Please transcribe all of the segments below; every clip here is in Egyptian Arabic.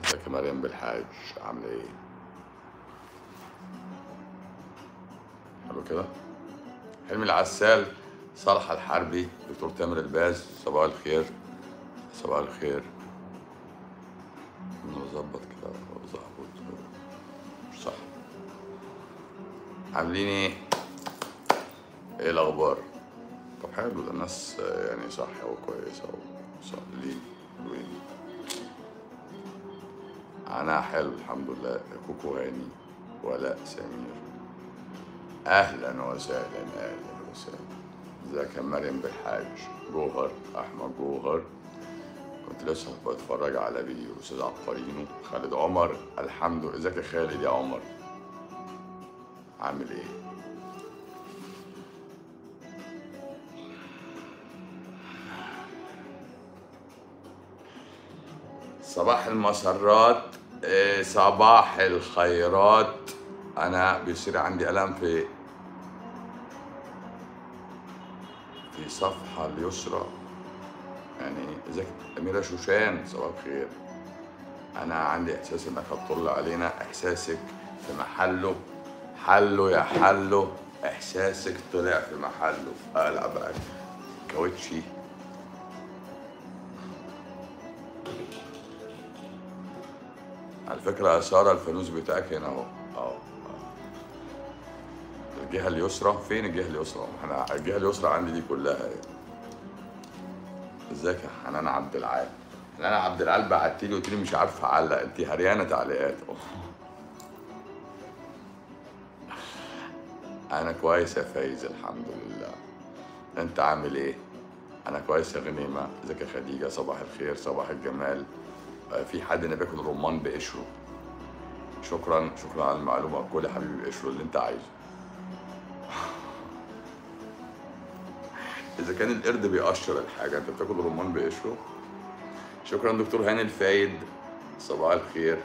ازيك يا مريم بالحاج عامله ايه حلو كده حلمي العسال صالح الحربي دكتور تامر الباز صباح الخير صباح الخير نظبط كده ظبط مش صح عاملين ايه ايه الاخبار طب حلو ده الناس آه، يعني صح وكويسه وصالحين حلوين انا حلو الحمد لله كوكو هاني ولاء سمير اهلا وسهلا اهلا وسهلا ازيك يا مريم بالحاج جوهر احمد جوهر كنت لسه بتفرج على فيديو استاذ عبقرينو خالد عمر الحمد لله ازيك يا خالد يا عمر عامل ايه صباح المسرات إيه، صباح الخيرات انا بيصير عندي الم في في صفحة اليسرى يعني ازيك أميرة شوشان صباح الخير أنا عندي إحساس إنك هتطل علينا إحساسك في محله حله يا حله إحساسك طلع في محله أقلع بقى كاوتشي على فكرة يا سارة الفانوس بتاعك هنا أهو أهو أهو. الجهة اليسرى فين الجهة اليسرى؟ احنا الجهة اليسرى عندي دي كلها يعني. ازيك يا حنان عبد العال؟ حنان عبد العال بعت لي قلت لي مش عارفه اعلق انت هريانه تعليقات انا كويس يا فايز الحمد لله انت عامل ايه؟ انا كويس يا غنيمه ازيك يا خديجه صباح الخير صباح الجمال آه، في حد انا باكل رمان بقشره شكرا شكرا على المعلومه كل يا حبيبي بقشره اللي انت عايزه اذا كان القرد بيقشر الحاجه انت بتاكل رمان بقشره شكرا دكتور هاني الفايد صباح الخير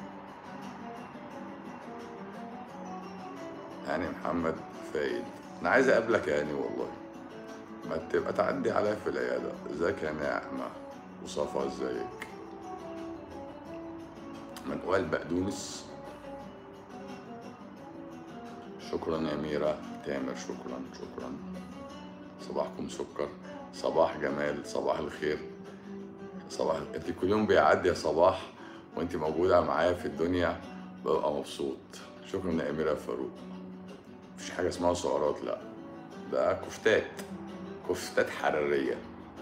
هاني محمد فايد انا عايز اقابلك يا هاني والله ما تبقى تعدي عليا في العياده ازيك يا نعمه وصفا ازيك منقوال بقدونس شكرا يا ميرا تامر شكرا شكرا صباحكم سكر صباح جمال صباح الخير صباح انت كل يوم بيعدي يا صباح وانت موجوده معايا في الدنيا ببقى مبسوط شكرا يا اميره فاروق مفيش حاجه اسمها سعرات لا ده كفتات كفتات حراريه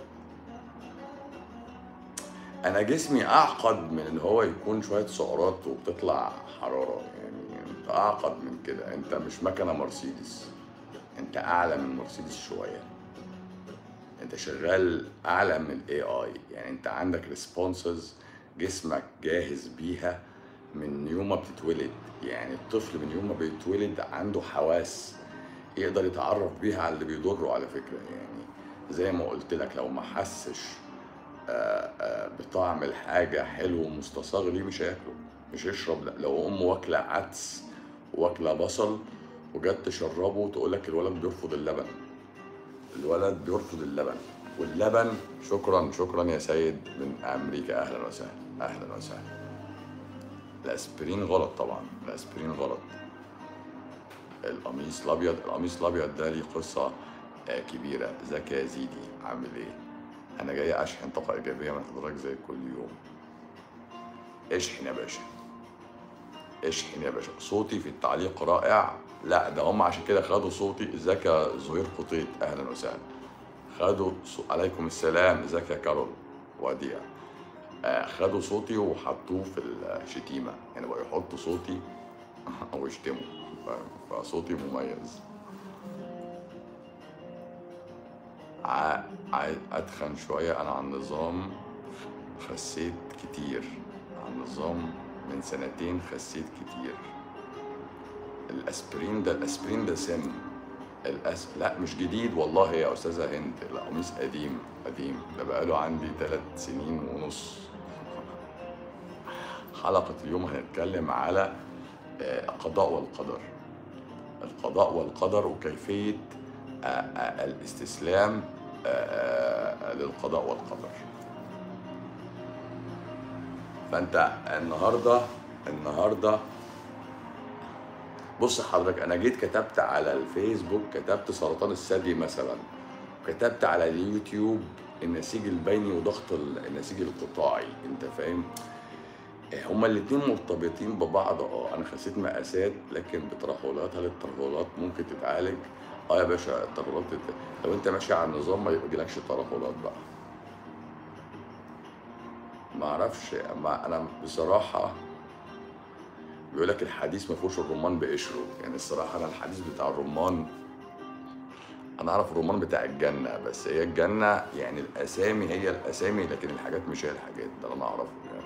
انا جسمي اعقد من ان هو يكون شويه سعرات وبتطلع حراره يعني انت اعقد من كده انت مش مكنه مرسيدس انت اعلى من مرسيدس شويه انت شغال اعلى من الاي اي يعني انت عندك ريسبونسز جسمك جاهز بيها من يوم ما بتتولد يعني الطفل من يوم ما بيتولد عنده حواس يقدر يتعرف بيها على اللي بيضره على فكره يعني زي ما قلت لك لو ما حسش آه، آه، بطعم الحاجه حلو ومستصاغ ليه مش هياكله مش يشرب لا لو ام واكله عدس واكله بصل وجت تشربه تقول لك الولد بيرفض اللبن الولد بيرفض اللبن واللبن شكرا شكرا يا سيد من امريكا اهلا وسهلا اهلا وسهلا الاسبرين غلط طبعا الاسبرين غلط القميص الابيض القميص الابيض ده ليه قصه آه، كبيره ازيك يا زيدي عامل ايه انا جاي اشحن طاقه ايجابيه من حضرتك زي كل يوم اشحن يا باشا اشحن يا باشا صوتي في التعليق رائع لا ده هم عشان كده خدوا صوتي ازيك يا زهير خطيط اهلا وسهلا خدوا صو... عليكم السلام ازيك يا كارول وديع آه، خدوا صوتي وحطوه في الشتيمه يعني بقوا يحطوا صوتي او يشتموا ف- فصوتي مميز ع- عايز اتخن شويه انا عن نظام خسيت كتير عن نظام من سنتين خسيت كتير الاسبرين ده الاسبرين ده سم الأس... لا مش جديد والله يا استاذه هند القميص قديم قديم ده بقاله عندي ثلاث سنين ونص حلقه اليوم هنتكلم على آه، القضاء والقدر القضاء والقدر وكيفيه آه، آه، الاستسلام آه، آه، للقضاء والقدر فانت النهارده النهارده بص حضرتك انا جيت كتبت على الفيسبوك كتبت سرطان الثدي مثلا كتبت على اليوتيوب النسيج البيني وضغط ال- النسيج القطاعي انت فاهم هما الاتنين مرتبطين ببعض اه انا خسيت مقاسات لكن بترهلات هل الترهلات ممكن تتعالج اه يا باشا الترهلات تت... لو انت ماشي على النظام ما يجيلكش ترهلات بقى ما اعرفش ما انا بصراحه بيقول لك الحديث ما فيهوش الرمان بقشره يعني الصراحه انا الحديث بتاع الرمان انا اعرف الرمان بتاع الجنه بس هي الجنه يعني الاسامي هي الاسامي لكن الحاجات مش هي الحاجات ده اللي انا اعرفه يعني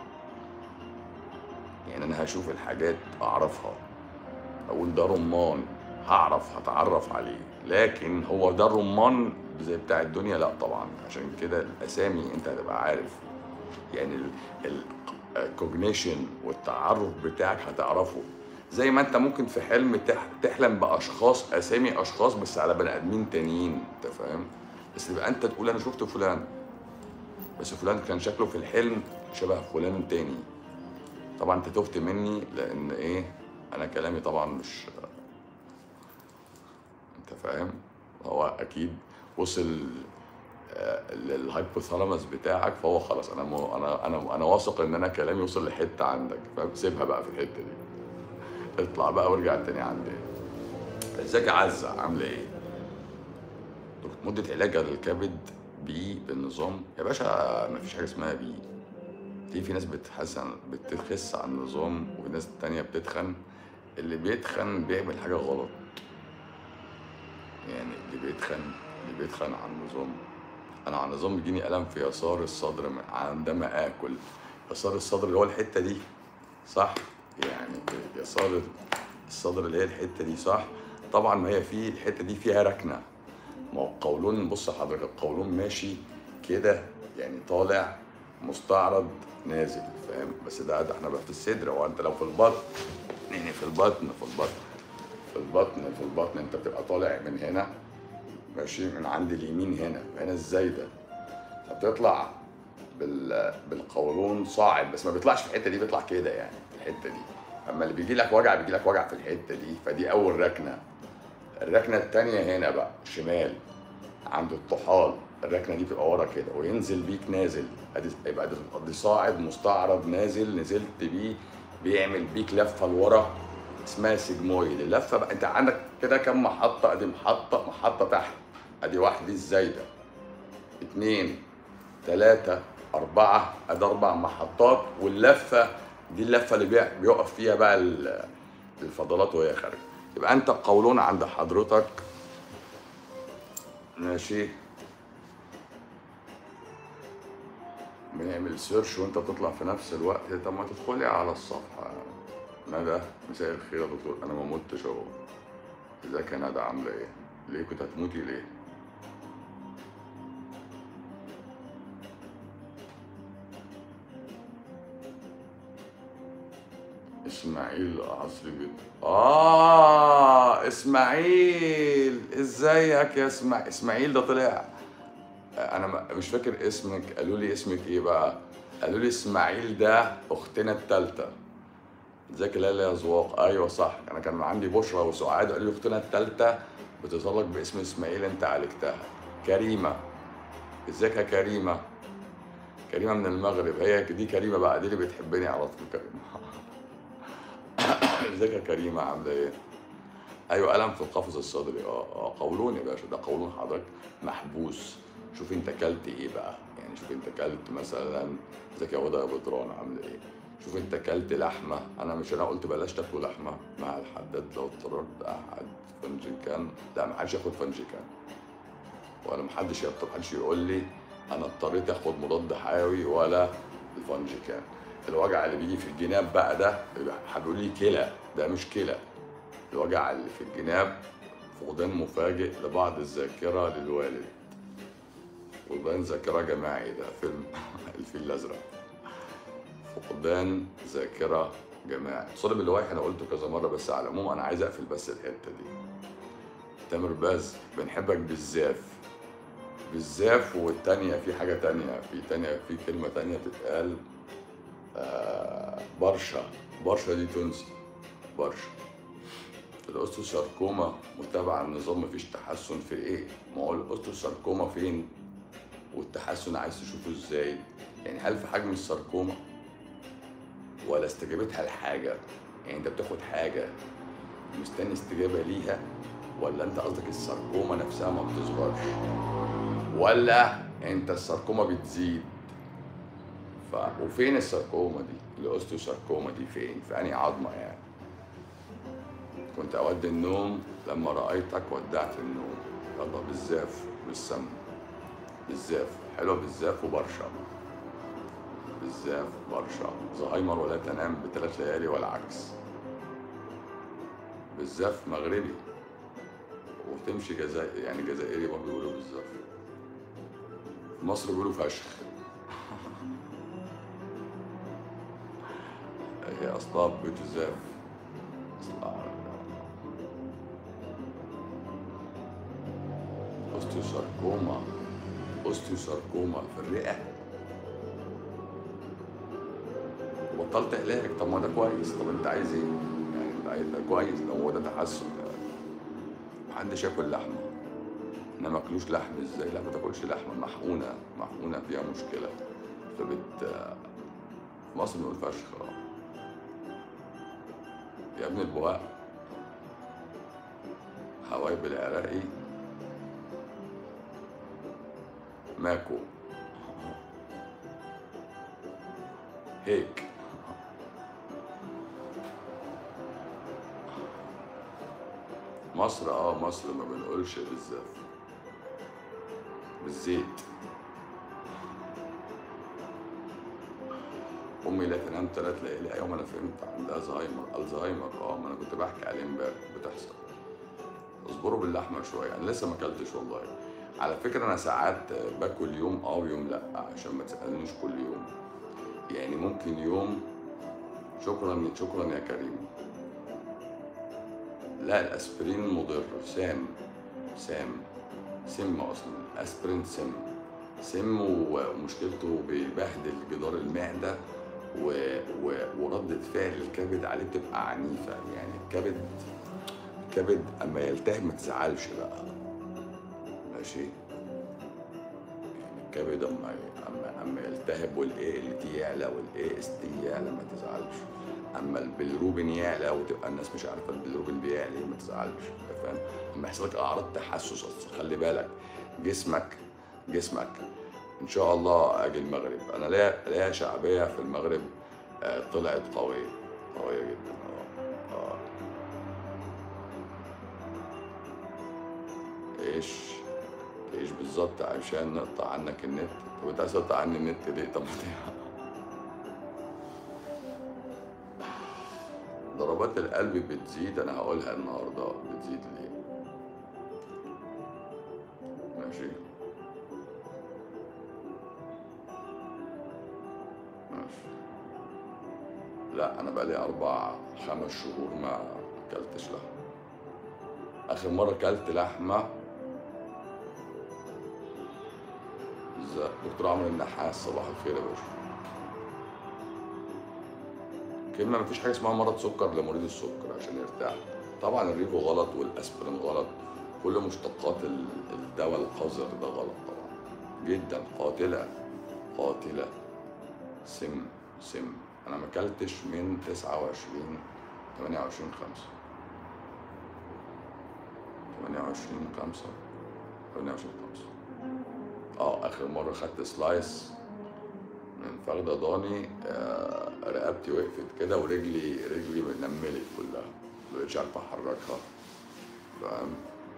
يعني انا هشوف الحاجات اعرفها اقول ده رمان هعرف هتعرف عليه لكن هو ده الرمان زي بتاع الدنيا لا طبعا عشان كده الاسامي انت هتبقى عارف يعني الكوجنيشن والتعرف بتاعك هتعرفه زي ما انت ممكن في حلم تح- تحلم باشخاص اسامي اشخاص بس على بني ادمين تانيين انت فاهم بس يبقى انت تقول انا شفت فلان بس فلان كان شكله في الحلم شبه فلان تاني طبعا انت تهت مني لان ايه انا كلامي طبعا مش انت فاهم هو اكيد وصل آه، للهايبوثالاموس بتاعك فهو خلاص انا مو انا انا انا واثق ان انا كلامي وصل لحته عندك فاهم سيبها بقى في الحته دي اطلع بقى وارجع تاني عندي ازيك يا عزه عامله ايه؟ مده علاج الكبد بي بالنظام يا باشا ما فيش حاجه اسمها بي في في ناس بتحسن بتخس على النظام وناس تانية بتتخن اللي بيتخن بيعمل حاجة غلط يعني اللي بيتخن اللي بيتخن على النظام انا على النظام بيجيني الم في يسار الصدر م- عندما اكل يسار الصدر اللي هو الحته دي صح يعني يسار الصدر اللي هي الحته دي صح طبعا ما هي في الحته دي فيها ركنه ما هو القولون بص حضرتك القولون ماشي كده يعني طالع مستعرض نازل فاهم بس ده ده احنا بقى في الصدر هو انت لو في البطن يعني في البطن في البطن في البطن في البطن انت بتبقى طالع من هنا ماشي من عند اليمين هنا هنا الزايده فبتطلع بال بالقولون صاعد بس ما بيطلعش في الحته دي بيطلع كده يعني في الحته دي اما اللي بيجي لك وجع بيجي لك وجع في الحته دي فدي اول ركنه الركنه التانية هنا بقى شمال عند الطحال الركنه دي بتبقى ورا كده وينزل بيك نازل ادي يبقى دي دي صاعد مستعرض نازل نزلت بيه بيعمل بيك لفه لورا اسمها سيجمويد اللفه بقى انت عندك كده كم محطه ادي محطه محطه تحت ادي واحد دي الزايده اتنين تلاتة أربعة أدي أربع محطات واللفة دي اللفة اللي بي- بيقف فيها بقى ال- الفضلات وهي خارجة يبقى أنت القولون عند حضرتك ماشي بنعمل سيرش وانت بتطلع في نفس الوقت طب ما تدخلي على الصفحة ندى مساء الخير يا دكتور انا ما متش اهو ازيك يا ندى عاملة ايه؟ ليه كنت هتموتي ليه؟ اسماعيل عصري جدا اه اسماعيل ازيك يا اسماعيل اسماعيل ده طلع انا ما- مش فاكر اسمك قالوا لي اسمك ايه بقى قالوا لي اسماعيل ده اختنا التالتة ازيك يا ليلى يا زواق ايوه صح انا كان عندي بشرى وسعاد قالوا لي اختنا التالتة بتظهر لك باسم اسماعيل انت عالجتها كريمة ازيك يا كريمة كريمة من المغرب هي دي كريمة بقى دي اللي بتحبني على طول كريمة ازيك يا كريمة عاملة ايه؟ ايوه الم في القفص الصدري اه اه قولون يا باشا ده قولون حضرتك محبوس شوف انت اكلت ايه بقى يعني شوف انت اكلت مثلا ازيك يا هدى يا بدران عامله ايه شوف انت اكلت لحمه انا مش انا قلت بلاش تاكلوا لحمه مع الحداد لو اضطررت احد فنجكان لا ما حدش ياخد فنجكان ولا محدش يضطر محدش يقول لي انا اضطريت اخد مضاد حيوي ولا الفنجكان الوجع اللي بيجي في الجناب بقى ده بيقول لي كلى ده مش كلى الوجع اللي في الجناب فقدان مفاجئ لبعض الذاكرة للوالد فقدان ذاكرة جماعي ده فيلم الفيل الأزرق فقدان ذاكرة جماعي صلب اللوائح أنا قلته كذا مرة بس على العموم أنا عايز أقفل بس الحتة دي تامر باز بنحبك بالزاف بالزاف والتانية في حاجة تانية في تانية في كلمة تانية بتتقال آه برشا برشا دي تونسي برشا الاوستوساركوما متابعة النظام مفيش تحسن في ايه؟ ما هو الاوستوساركوما فين؟ والتحسن عايز تشوفه ازاي؟ يعني هل في حجم الساركوما؟ ولا استجابتها لحاجة؟ يعني انت بتاخد حاجة مستني استجابة ليها ولا انت قصدك الساركوما نفسها ما بتصغرش؟ ولا انت الساركوما بتزيد؟ ف... وفين الساركوما دي؟ الاوستوساركوما دي فين؟ في انهي عظمة يعني؟ كنت أود النوم لما رأيتك ودعت النوم يلا بالزاف بالسم بالزاف حلوة بالزاف وبرشا بالزاف برشا زهايمر ولا تنام بثلاث ليالي والعكس بالزاف مغربي وتمشي جزائري يعني جزائري برضه بيقولوا بالزاف في مصر بيقولوا فشخ هي أصلها بيت الزاف أصلها اوستيوساركوما اوستيوساركوما في الرئه بطلت علاج طب ما ده كويس طب انت عايز ايه؟ يعني انت عايز ده كويس لو هو ده تحسن يعني محدش ياكل لحمه انا ما اكلوش لحم ازاي؟ لا ما تاكلش لحمه محقونه محقونه فيها مشكله فبت في مصر بنقول فشخ اه. يا ابن البهاء حوايب العراقي ماكو هيك مصر اه مصر ما بنقولش بالزاف بالزيت امي لا تنام ثلاث ليالي ايوه ما انا فهمت عندها زهايمر الزهايمر اه ما انا كنت بحكي عليه امبارح بتحصل اصبروا باللحمه شويه انا لسه ما اكلتش والله على فكره انا ساعات باكل يوم اه ويوم لا عشان ما تسالنيش كل يوم يعني ممكن يوم شكرا شكرا يا كريم لا الاسبرين مضر سام سام سم اصلا الاسبرين سم سم ومشكلته بيبهدل جدار المعده و... و... وردة فعل الكبد عليه بتبقى عنيفة يعني الكبد الكبد اما يلتهب ما تزعلش بقى ماشي يعني الكبد اما اما اما يلتهب والاي ال تي يعلى والاي اس تي يعلى ما تزعلش اما البيلروبين يعلى وتبقى الناس مش عارفه البيلروبين بيعلى ما تزعلش انت فاهم اما يحصل لك اعراض تحسس اصلا خلي بالك جسمك جسمك ان شاء الله اجي المغرب انا ليا ليا شعبيه في المغرب آه، طلعت قويه قويه جدا اه اه ايش تعيش بالظبط عشان نقطع عنك النت طب انت عايز تقطع عني النت ليه طب ما ت- ضربات القلب بتزيد انا هقولها النهارده بتزيد ليه ماشي ماشي لا انا بقالي اربع خمس شهور ما اكلتش لحمه اخر مره اكلت لحمه ازاي دكتور عمرو النحاس صباح الخير يا باشا كلمة مفيش حاجة اسمها مرض سكر لمريض السكر عشان يرتاح طبعا الريفو غلط والاسبرين غلط كل مشتقات ال- الدواء القذر ده غلط طبعا جدا قاتلة قاتلة سم سم انا ما اكلتش من 29 28 5 28 5 28 5 اه اخر مره خدت سلايس من فخدة ضاني آه رقبتي وقفت كده ورجلي رجلي نملت كلها مبقتش عارف احركها فاهم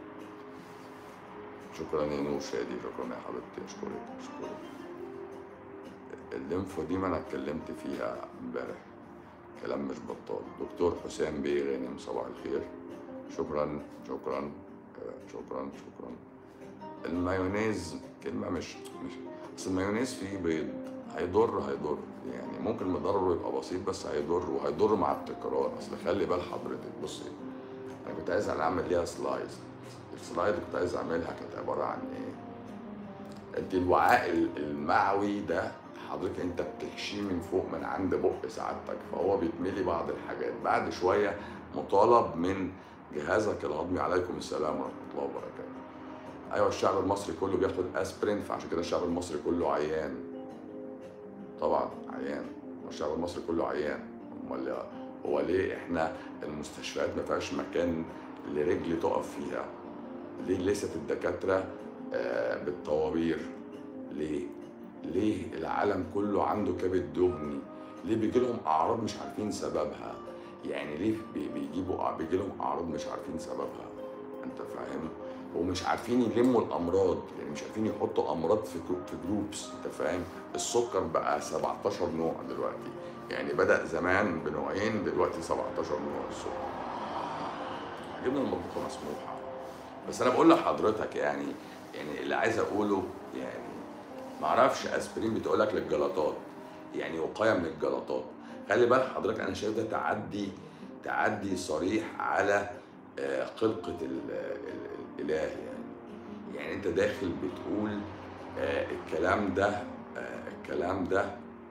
شكرا يا نور شادي شكرا يا حبيبتي اشكرك اشكرك الليمفوديما انا اتكلمت فيها امبارح كلام مش بطال دكتور حسام بيه غانم صباح الخير شكرا شكرا آه، شكرا شكرا المايونيز كلمة مش مش بس المايونيز فيه بيض هيضر هيضر يعني ممكن مضرره يبقى بسيط بس هيضر وهيضر مع التكرار اصل خلي بال حضرتك بصي انا كنت عايز اعمل ليها سلايز السلايد اللي كنت عايز اعملها كانت عبارة عن ايه؟ انت الوعاء ال- المعوي ده حضرتك انت بتحشيه من فوق من عند بق سعادتك فهو بيتملي بعض الحاجات بعد شويه مطالب من جهازك الهضمي عليكم السلام ورحمه الله وبركاته ايوه الشعب المصري كله بياخد اسبرين فعشان كده الشعب المصري كله عيان طبعا عيان الشعب المصري كله عيان امال هو ليه احنا المستشفيات ما فيهاش مكان لرجل تقف فيها ليه ليست الدكاتره آه، بالطوابير ليه ليه العالم كله عنده كبد دهني ليه بيجي لهم اعراض مش عارفين سببها يعني ليه بي- بيجيبوا بيجي لهم اعراض مش عارفين سببها انت فاهم ومش عارفين يلموا الامراض يعني مش عارفين يحطوا امراض في جو- في جروبس انت فاهم السكر بقى 17 نوع دلوقتي يعني بدا زمان بنوعين دلوقتي 17 نوع السكر جبنا المطبخه مسموحه بس انا بقول لحضرتك يعني يعني اللي عايز اقوله يعني معرفش اسبرين بتقول لك للجلطات يعني وقايه من الجلطات خلي بالك حضرتك انا شايف ده تعدي تعدي صريح على آه، خلقه ال- ال- الاله يعني يعني انت داخل بتقول آه، الكلام ده آه، الكلام ده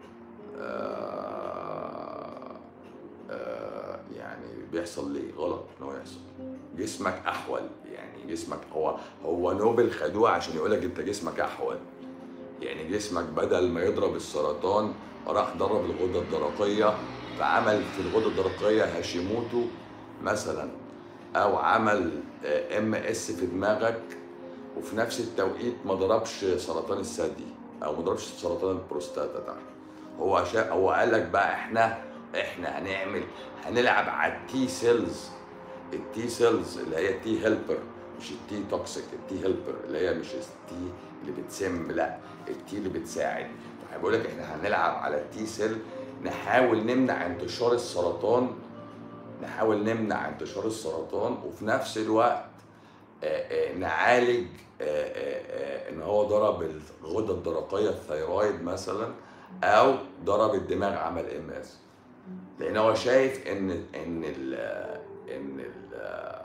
آه، آه، يعني بيحصل ليه غلط ان هو يحصل جسمك احول يعني جسمك هو هو نوبل خدوه عشان يقول لك انت جسمك احول يعني جسمك بدل ما يضرب السرطان راح ضرب الغده الدرقيه فعمل في الغده الدرقيه هاشيموتو مثلا او عمل ام اس في دماغك وفي نفس التوقيت ما ضربش سرطان الثدي او ما ضربش سرطان البروستاتا تحت هو شا... هو قال لك بقى احنا احنا هنعمل هنلعب على التي سيلز التي سيلز اللي هي التي هيلبر مش التي توكسيك التي هيلبر اللي هي مش التي اللي بتسم لا التي اللي بتساعد بقول لك احنا هنلعب على التي سيل نحاول نمنع انتشار السرطان نحاول نمنع انتشار السرطان وفي نفس الوقت آه، آه، نعالج آه، آه، آه، ان هو ضرب الغده الدرقيه الثيرويد مثلا او ضرب الدماغ عمل ام اس لان هو شايف ان ان ال ان ال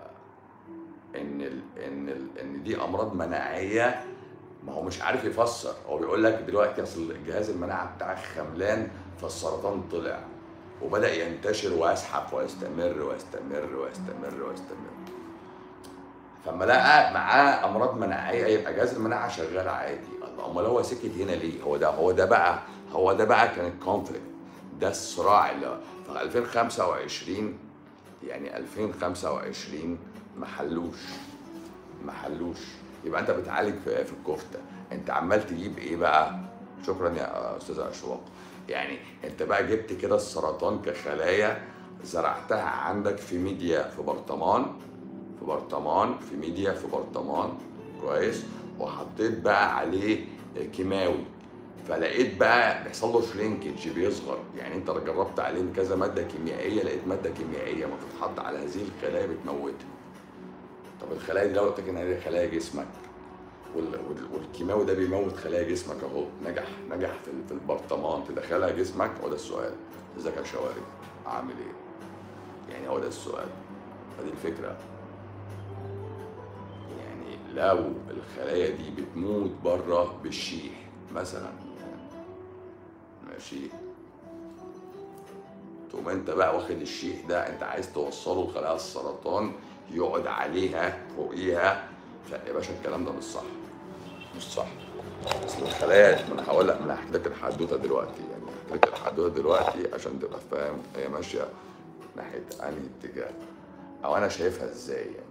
ان ال ان ال ان دي امراض مناعيه ما هو مش عارف يفسر هو بيقول لك دلوقتي اصل جهاز المناعه بتاعك خملان فالسرطان طلع وبدا ينتشر ويزحف ويستمر ويستمر ويستمر ويستمر فما لقى معاه امراض مناعيه يبقى جهاز المناعه شغال عادي الله امال هو سكت هنا ليه هو ده هو ده بقى هو ده بقى كان الكونفليكت ده الصراع اللي في 2025 يعني 2025 ما حلوش ما حلوش يبقى انت بتعالج في, في الكفته انت عمال تجيب ايه بقى شكرا يا استاذ اشواق يعني انت بقى جبت كده السرطان كخلايا زرعتها عندك في ميديا في برطمان في برطمان في ميديا في برطمان كويس وحطيت بقى عليه كيماوي فلقيت بقى بيحصل له شرينكج بيصغر يعني انت جربت عليه كذا ماده كيميائيه لقيت ماده كيميائيه ما بتتحط على هذه الخلايا بتموتها طب الخلايا دي لو قلت لك ان هي خلايا جسمك وال- وال- والكيماوي ده بيموت خلايا جسمك اهو نجح نجح في ال- في البرطمان تدخلها جسمك هو ده السؤال ازيك يا شوارب عامل ايه؟ يعني هو ده السؤال فدي الفكره يعني لو الخلايا دي بتموت بره بالشيح مثلا يعني ماشي تقوم انت بقى واخد الشيح ده انت عايز توصله لخلايا السرطان يقعد عليها فوقيها لا يا باشا الكلام ده مش صح مش صح اصل الخلايا ما انا هقول لك ما انا هحكي لك الحدوته دلوقتي يعني هحكي لك الحدوته دلوقتي عشان تبقى فاهم هي ماشيه ناحيه انهي اتجاه او انا شايفها ازاي يعني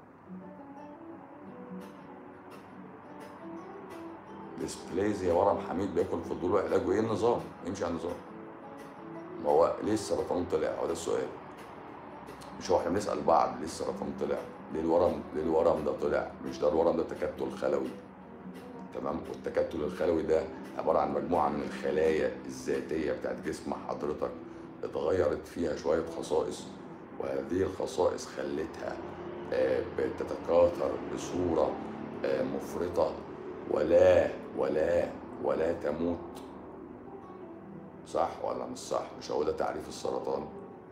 ديسبليزيا ورم حميد بياكل فضول وعلاجه ايه النظام؟ يمشي على النظام ما هو ليه السرطان طلع؟ هو ده السؤال مش هو احنا بنسال بعض ليه السرطان طلع؟ ليه الورم ليه الورم ده طلع؟ مش ده الورم ده تكتل خلوي تمام والتكتل الخلوي ده عباره عن مجموعه من الخلايا الذاتيه بتاعت جسم حضرتك اتغيرت فيها شويه خصائص وهذه الخصائص خلتها آه، بتتكاثر بصوره آه، مفرطه ولا ولا ولا تموت صح ولا مش صح مش هو ده تعريف السرطان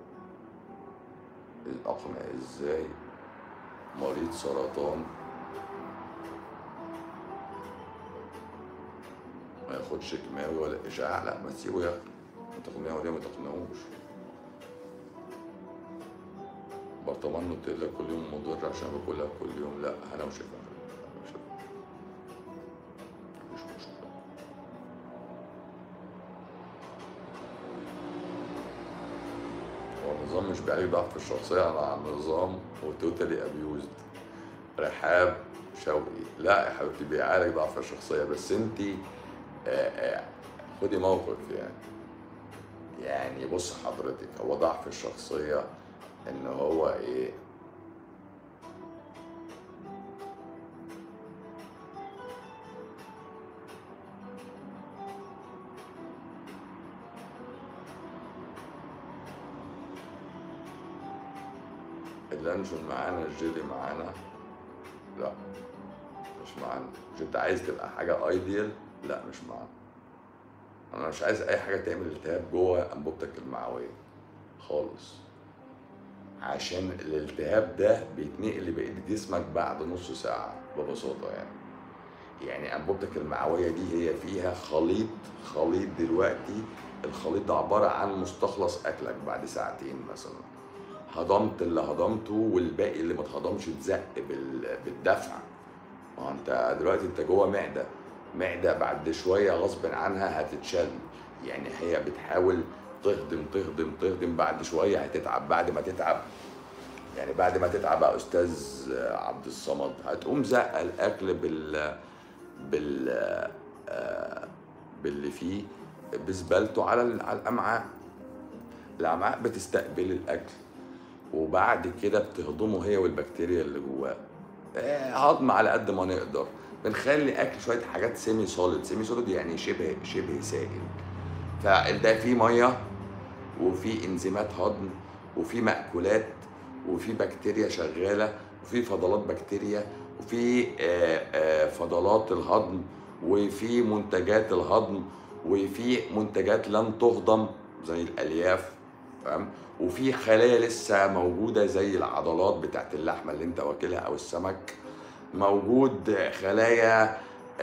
اقنع ازاي مريض سرطان ما ياخدش كيماوي ولا اشعاع لا ما تسيبه ياخد ما تقنعه ليه ما تقنعوش برطمان نوتيلا كل يوم مضر عشان باكلها كل يوم لا انا وشفا مش مش مشكله هو النظام مش بيعالج ضعف الشخصيه انا على النظام وتوتالي ابيوزد رحاب شوقي لا يا حبيبتي بيعالج ضعف الشخصيه بس انت خدي موقف يعني يعني بص حضرتك هو ضعف الشخصيه ان هو ايه اللانشون معانا الجيلي معانا لا مش معانا مش انت عايز تبقى حاجه ايديال لا مش معانا انا مش عايز اي حاجه تعمل التهاب جوه انبوبتك المعويه خالص عشان الالتهاب ده بيتنقل لبقيه جسمك بعد نص ساعه ببساطه يعني يعني انبوبتك المعويه دي هي فيها خليط خليط دلوقتي الخليط ده عباره عن مستخلص اكلك بعد ساعتين مثلا هضمت اللي هضمته والباقي اللي ما اتهضمش اتزق بال- بالدفع ما هو انت دلوقتي انت جوه معده معده بعد شويه غصب عنها هتتشل يعني هي بتحاول تهضم تهضم تهضم بعد شويه هتتعب بعد ما تتعب يعني بعد ما تتعب يا استاذ عبد الصمد هتقوم زق الاكل بال بال آه، باللي فيه بزبالته على ال- على الامعاء الامعاء بتستقبل الاكل وبعد كده بتهضمه هي والبكتيريا اللي جواه آه، هضم على قد ما نقدر بنخلي اكل شويه حاجات سيمي سوليد سيمي سوليد يعني شبه شبه سائل فده فيه ميه وفي انزيمات هضم وفي مأكولات وفي بكتيريا شغاله وفي فضلات بكتيريا وفي آه، آه، فضلات الهضم وفي منتجات الهضم وفي منتجات لن تهضم زي الالياف فاهم وفي خلايا لسه موجوده زي العضلات بتاعت اللحمه اللي انت واكلها او السمك موجود خلايا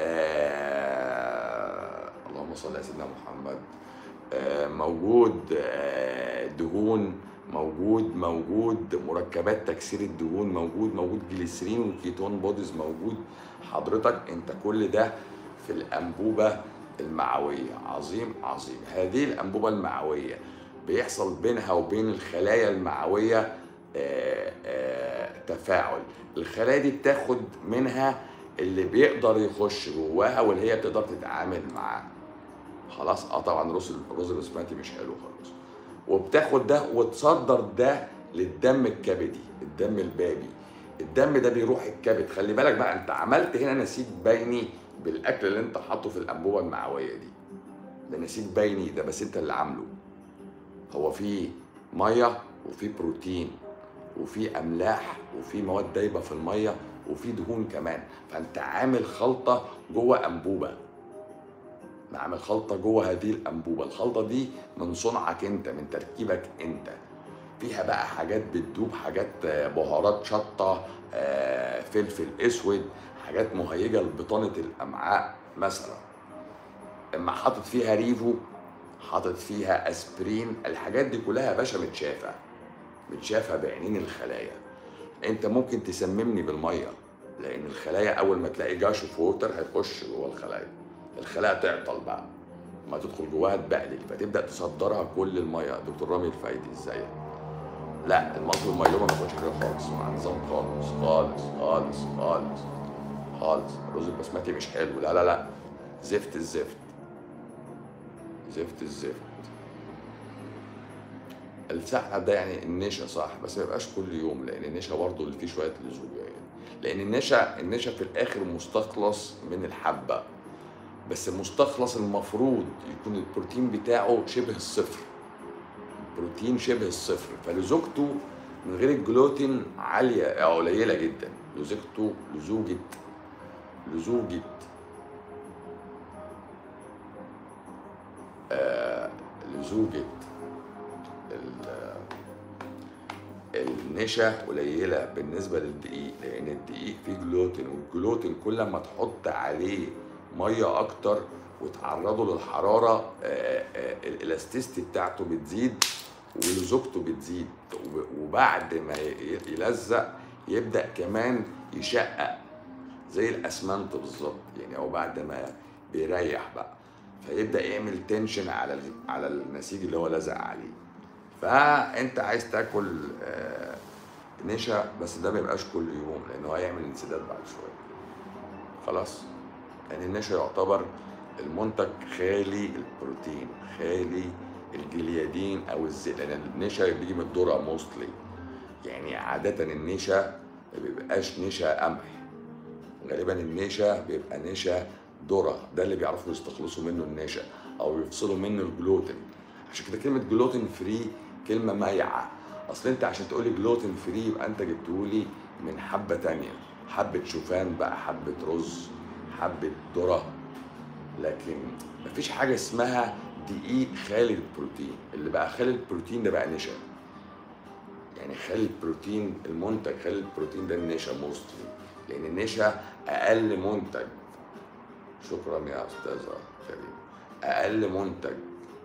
آه اللهم صل على سيدنا محمد آه موجود آه دهون موجود موجود مركبات تكسير الدهون موجود موجود جليسرين وكيتون بوديز موجود حضرتك انت كل ده في الانبوبه المعويه عظيم عظيم هذه الانبوبه المعويه بيحصل بينها وبين الخلايا المعويه آه، آه، تفاعل الخلايا دي بتاخد منها اللي بيقدر يخش جواها واللي هي بتقدر تتعامل معاه خلاص اه طبعا الرز الرز البسمتي مش حلو خالص وبتاخد ده وتصدر ده للدم الكبدي الدم البابي الدم ده بيروح الكبد خلي بالك بقى انت عملت هنا نسيج بيني بالاكل اللي انت حاطه في الانبوبه المعويه دي ده نسيج بيني ده بس انت اللي عامله هو في ميه وفي بروتين وفي املاح وفي مواد دايبه في الميه وفي دهون كمان فانت عامل خلطه جوه انبوبه عامل خلطه جوه هذه الانبوبه الخلطه دي من صنعك انت من تركيبك انت فيها بقى حاجات بتدوب حاجات آه، بهارات شطه آه، فلفل اسود حاجات مهيجه لبطانه الامعاء مثلا اما حاطط فيها ريفو حاطط فيها اسبرين الحاجات دي كلها يا باشا متشافه متشافه بعينين الخلايا انت ممكن تسممني بالميه لان الخلايا اول ما تلاقي جاش اوف ووتر هيخش جوه الخلايا الخلايا تعطل بقى ما تدخل جواها تبقلل فتبدا تصدرها كل الميه دكتور رامي الفايدي ازيك لا المصل الميلومه ما تاخدش كده خالص مع النظام خالص خالص خالص خالص خالص الرز البسمتي مش حلو لا لا لا زفت الزفت زفت الزفت السحنة ده يعني النشا صح بس ما يبقاش كل يوم لان النشا برضه اللي فيه شويه لزوجه يعني لان النشا النشا في الاخر مستخلص من الحبه بس المستخلص المفروض يكون البروتين بتاعه شبه الصفر البروتين شبه الصفر فلزوجته من غير الجلوتين عاليه او قليله جدا لزوجته لزوجه لزوجه آه لزوجه ال- النشا قليله بالنسبه للدقيق لان الدقيق فيه جلوتين والجلوتين كل ما تحط عليه ميه اكتر وتعرضه للحراره آه، آه، الالاستيستي بتاعته بتزيد ولزوجته بتزيد وب- وبعد ما ي- يلزق يبدا كمان يشقق زي الاسمنت بالظبط يعني هو بعد ما بيريح بقى فيبدا يعمل تنشن على ال- على النسيج اللي هو لزق عليه فانت عايز تاكل آه، نشا بس ده ما يبقاش كل يوم لان هو هيعمل انسداد بعد شويه خلاص يعني النشا يعتبر المنتج خالي البروتين خالي الجليادين او الزيت لان النشا بيجي من الذره موستلي يعني عاده النشا ما بيبقاش نشا قمح غالبا النشا بيبقى نشا ذره ده اللي بيعرفوا يستخلصوا منه النشا او يفصلوا منه الجلوتين عشان كده كلمه جلوتين فري كلمه مايعه اصل انت عشان تقولي جلوتين فري يبقى انت جبتهولي من حبه تانية حبه شوفان بقى حبه رز حبه ذره لكن مفيش حاجه اسمها دقيق خالي البروتين اللي بقى خالي البروتين ده بقى نشا يعني خالي البروتين المنتج خالي البروتين ده النشا موستلي لان النشا اقل منتج شكرا يا استاذه كريم اقل منتج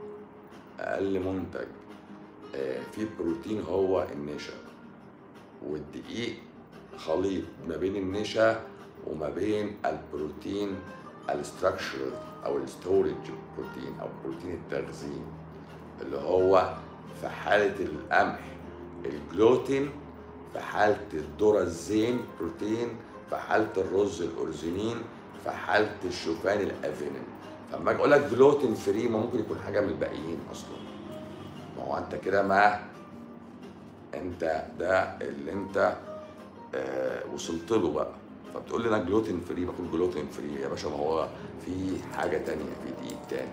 اقل منتج آه، فيه بروتين هو النشا والدقيق خليط ما بين النشا وما بين البروتين الستراكشر او الستورج بروتين او بروتين التخزين اللي هو في حالة القمح الجلوتين في حالة الذرة الزين بروتين في حالة الرز الأرزينين في حالة الشوفان الأفينين فلما اجي اقول لك جلوتين فري ما ممكن يكون حاجة من الباقيين أصلا ما هو أنت كده ما أنت ده اللي أنت آه وصلت له بقى فبتقول لي انا جلوتين فري باكل جلوتين فري يا باشا ما هو في حاجه تانية في دقيق تاني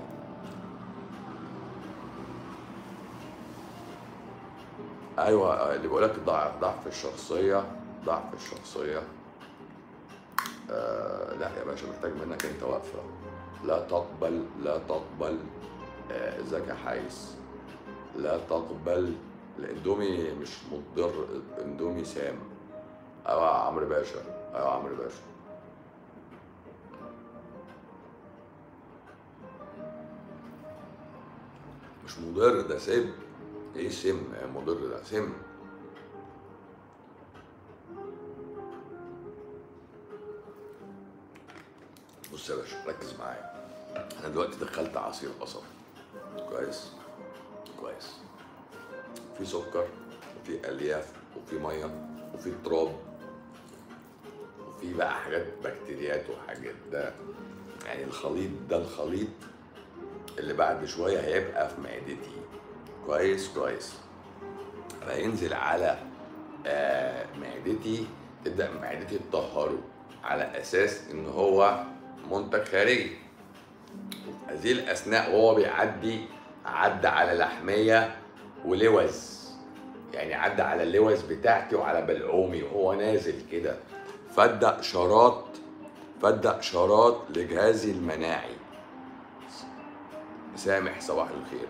ايوه اللي بقول لك ضعف ضعف الشخصيه ضعف الشخصيه آه لا يا باشا محتاج منك انت واقفه لا تقبل لا تقبل آه ذكى حيث لا تقبل الاندومي مش مضر اندومي سام ايوه يا عمرو باشا ايوه يا عمرو باشا مش مضر ده سم ايه سم يعني مضر ده سم بص يا باشا ركز معايا انا دلوقتي دخلت عصير قصب كويس كويس في سكر وفي الياف وفي ميه وفي تراب وفي بقى حاجات بكتيريات وحاجات ده يعني الخليط ده الخليط اللي بعد شويه هيبقى في معدتي كويس كويس فينزل على آه معدتي تبدا معدتي تطهره على اساس ان هو منتج خارجي هذه الاثناء وهو بيعدي عدى على لحميه ولوز يعني عدى على اللوز بتاعتي وعلى بلعومي وهو نازل كده فدى اشارات فدى اشارات لجهازي المناعي سامح صباح الخير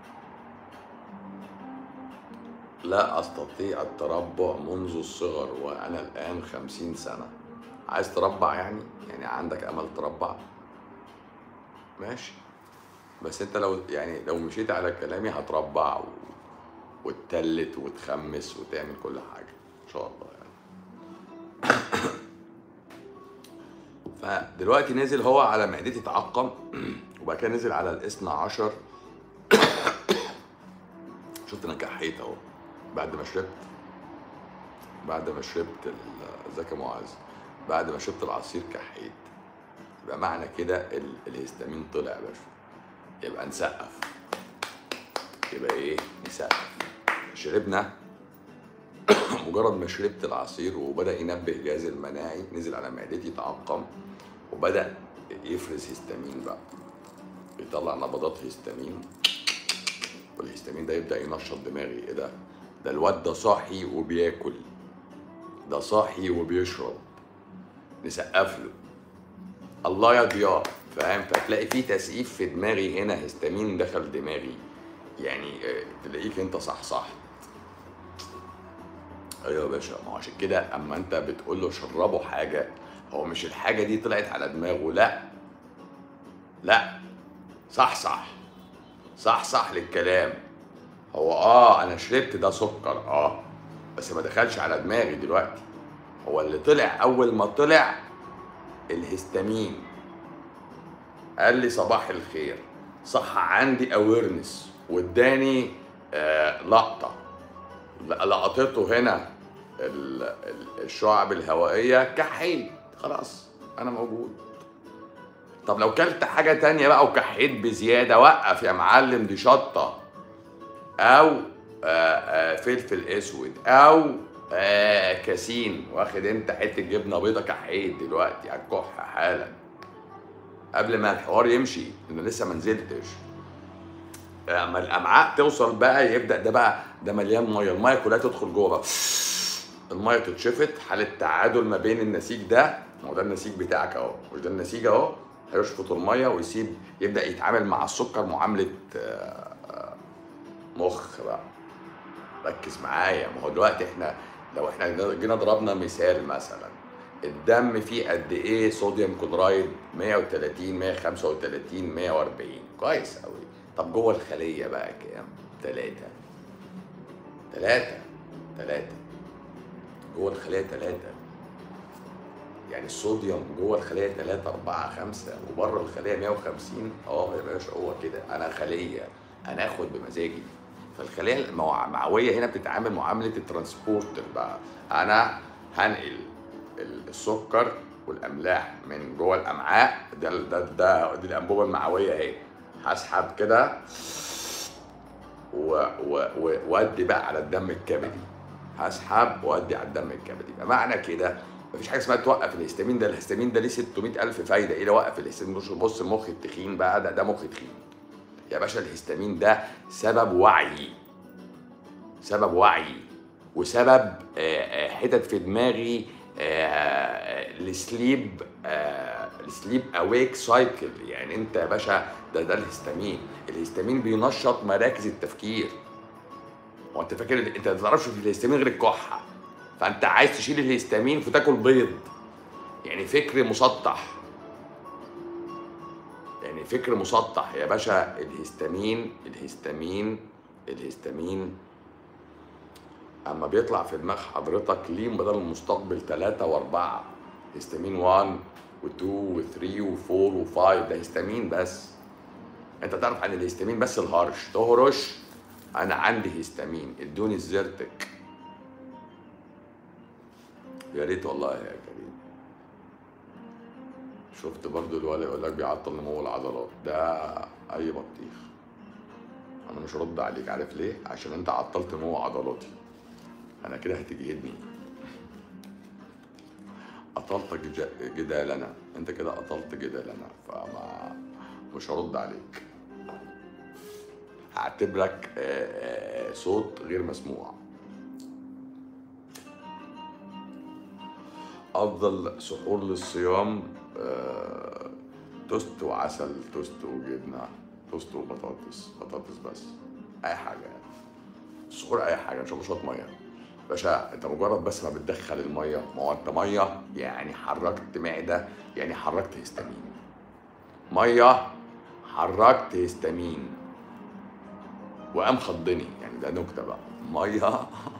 لا أستطيع التربع منذ الصغر وأنا الآن خمسين سنة عايز تربع يعني؟ يعني عندك أمل تربع؟ ماشي بس أنت لو يعني لو مشيت على كلامي هتربع و... وتتلت وتخمس وتعمل كل حاجة إن شاء الله يعني فدلوقتي نزل هو على معدتي اتعقم وبعد كده نزل على الاثنى عشر شفت انا كحيت اهو بعد ما شربت بعد ما شربت ال- ازيك يا معاذ بعد ما شربت العصير كحيت يبقى معنى كده ال- الهستامين طلع يا باشا يبقى نسقف يبقى ايه نسقف شربنا مجرد ما شربت العصير وبدا ينبه جهازي المناعي نزل على معدتي يتعقم وبدا يفرز هستامين بقى يطلع نبضات هستامين والهستامين ده يبدا ينشط دماغي ايه ده ده الواد ده صاحي وبياكل ده صاحي وبيشرب نسقف له الله يا ضياء فاهم فتلاقي في تسقيف في دماغي هنا هستامين دخل دماغي يعني آه، تلاقيك انت صح صح ايوه يا باشا ما هو عشان كده اما انت بتقول له شربه حاجه هو مش الحاجه دي طلعت على دماغه لا لا صح صح صح صح للكلام هو اه انا شربت ده سكر اه بس ما دخلش على دماغي دلوقتي هو اللي طلع اول ما طلع الهستامين قال لي صباح الخير صح عندي اويرنس واداني آه لقطه لقطته هنا ال- ال- الشعب الهوائيه كحيت خلاص انا موجود طب لو كلت حاجه تانية بقى وكحيت بزياده وقف يا معلم دي شطه او آه، آه، فلفل اسود او آه، كاسين واخد انت حته جبنه بيضه كحيت دلوقتي هتكح حالا قبل ما الحوار يمشي انا لسه ما نزلتش اما الامعاء توصل بقى يبدا ده بقى ده مليان ميه الميه كلها تدخل جوه بقى الميه تتشفط حاله تعادل ما بين النسيج ده ما هو ده النسيج بتاعك اهو مش ده النسيج اهو هيشفط الميه ويسيب يبدا يتعامل مع السكر معامله آه، آه، مخ بقى ركز معايا ما هو دلوقتي احنا لو احنا جينا ضربنا مثال مثلا الدم فيه قد ايه صوديوم كلورايد 130 135 140 كويس قوي طب جوه الخليه بقى كام؟ ثلاثة ثلاثة ثلاثة جوه الخلية ثلاثة يعني الصوديوم جوه الخلية 3 4 5 وبره الخلية 150 اه يا باشا هو كده انا خلية انا اخد بمزاجي فالخلية المعوية هنا بتتعامل معاملة الترانسبورتر بقى انا هنقل ال- السكر والاملاح من جوه الامعاء ده ده ده دي الانبوبة المعوية اهي هسحب كده و- و- و- وادي بقى على الدم الكبدي هسحب وادي على الدم الكبدي يبقى معنى كده مفيش حاجه اسمها توقف الهستامين ده الهستامين ده ليه 600 الف فايده ايه اللي وقف الهستامين بص بص المخ التخين بقى ده ده مخ تخين يا باشا الهستامين ده سبب وعي سبب وعي وسبب آه، آه، حتت في دماغي آه، السليب آه، السليب اويك سايكل يعني انت يا باشا ده ده الهستامين الهستامين بينشط مراكز التفكير هو انت فاكر انت ما تعرفش في الهستامين غير الكحه فانت عايز تشيل الهستامين فتاكل بيض يعني فكر مسطح يعني فكر مسطح يا باشا الهستامين الهستامين الهستامين اما بيطلع في دماغ حضرتك ليه بدل المستقبل ثلاثة وأربعة هستامين 1 و2 و3 و4 و5 ده هستامين بس انت تعرف عن الهستامين بس الهرش تهرش انا عندي هستامين ادوني الزرتك يا ريت والله يا كريم شفت برضو الولد يقول لك بيعطل نمو العضلات ده اي بطيخ انا مش هرد عليك عارف ليه عشان انت عطلت نمو عضلاتي انا كده هتجهدني قتلتك ج- جدالنا انت كده قتلت جدالنا فما مش هرد عليك هعتبرك آه، آه، صوت غير مسموع افضل سحور للصيام آه، توست وعسل توست وجبنه توست وبطاطس بطاطس بس اي حاجه يعني السحور اي حاجه ان شاء الله شويه ميه باشا انت مجرد بس ما بتدخل الميه ما هو انت ميه يعني حركت معده يعني حركت هستامين ميه حركت هستامين وقام خضني يعني ده نكته بقى ميه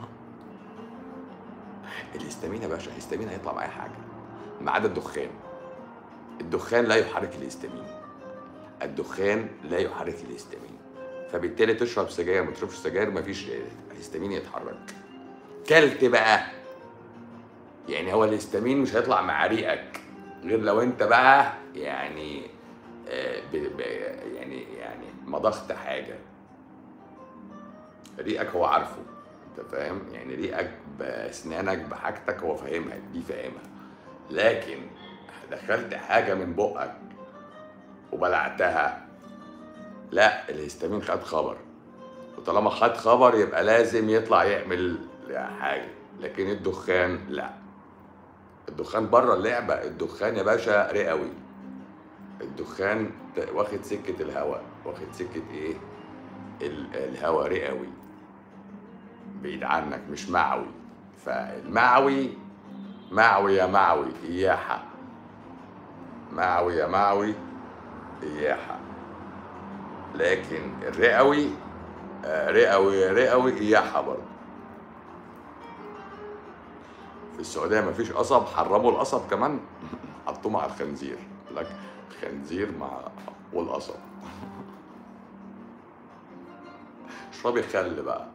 الهستامين يا باشا الهستامين هيطلع باي حاجه ما عدا الدخان الدخان لا يحرك الهستامين الدخان لا يحرك الهستامين فبالتالي تشرب سجاير ما تشربش سجاير مفيش هستامين يتحرك كلت بقى يعني هو الهستامين مش هيطلع مع ريقك غير لو انت بقى يعني آه، ب- ب- يعني يعني مضغت حاجه ريقك هو عارفه انت فاهم يعني ريقك باسنانك بحاجتك هو فاهمها دي فاهمها لكن دخلت حاجه من بقك وبلعتها لا الهستامين خد خبر وطالما خد خبر يبقى لازم يطلع يعمل حاجه لكن الدخان لا الدخان بره اللعبه الدخان يا باشا رئوي الدخان ت- واخد سكه الهواء واخد سكه ايه ال- الهواء رئوي بعيد عنك مش معوي فالمعوي معوي يا معوي إياحة معوي يا معوي إياحة لكن الرئوي آه، رئوي رئوي إياحة برضه في السعودية مفيش قصب حرموا القصب كمان حطوه مع الخنزير يقول لك خنزير مع والقصب اشربي خل بقى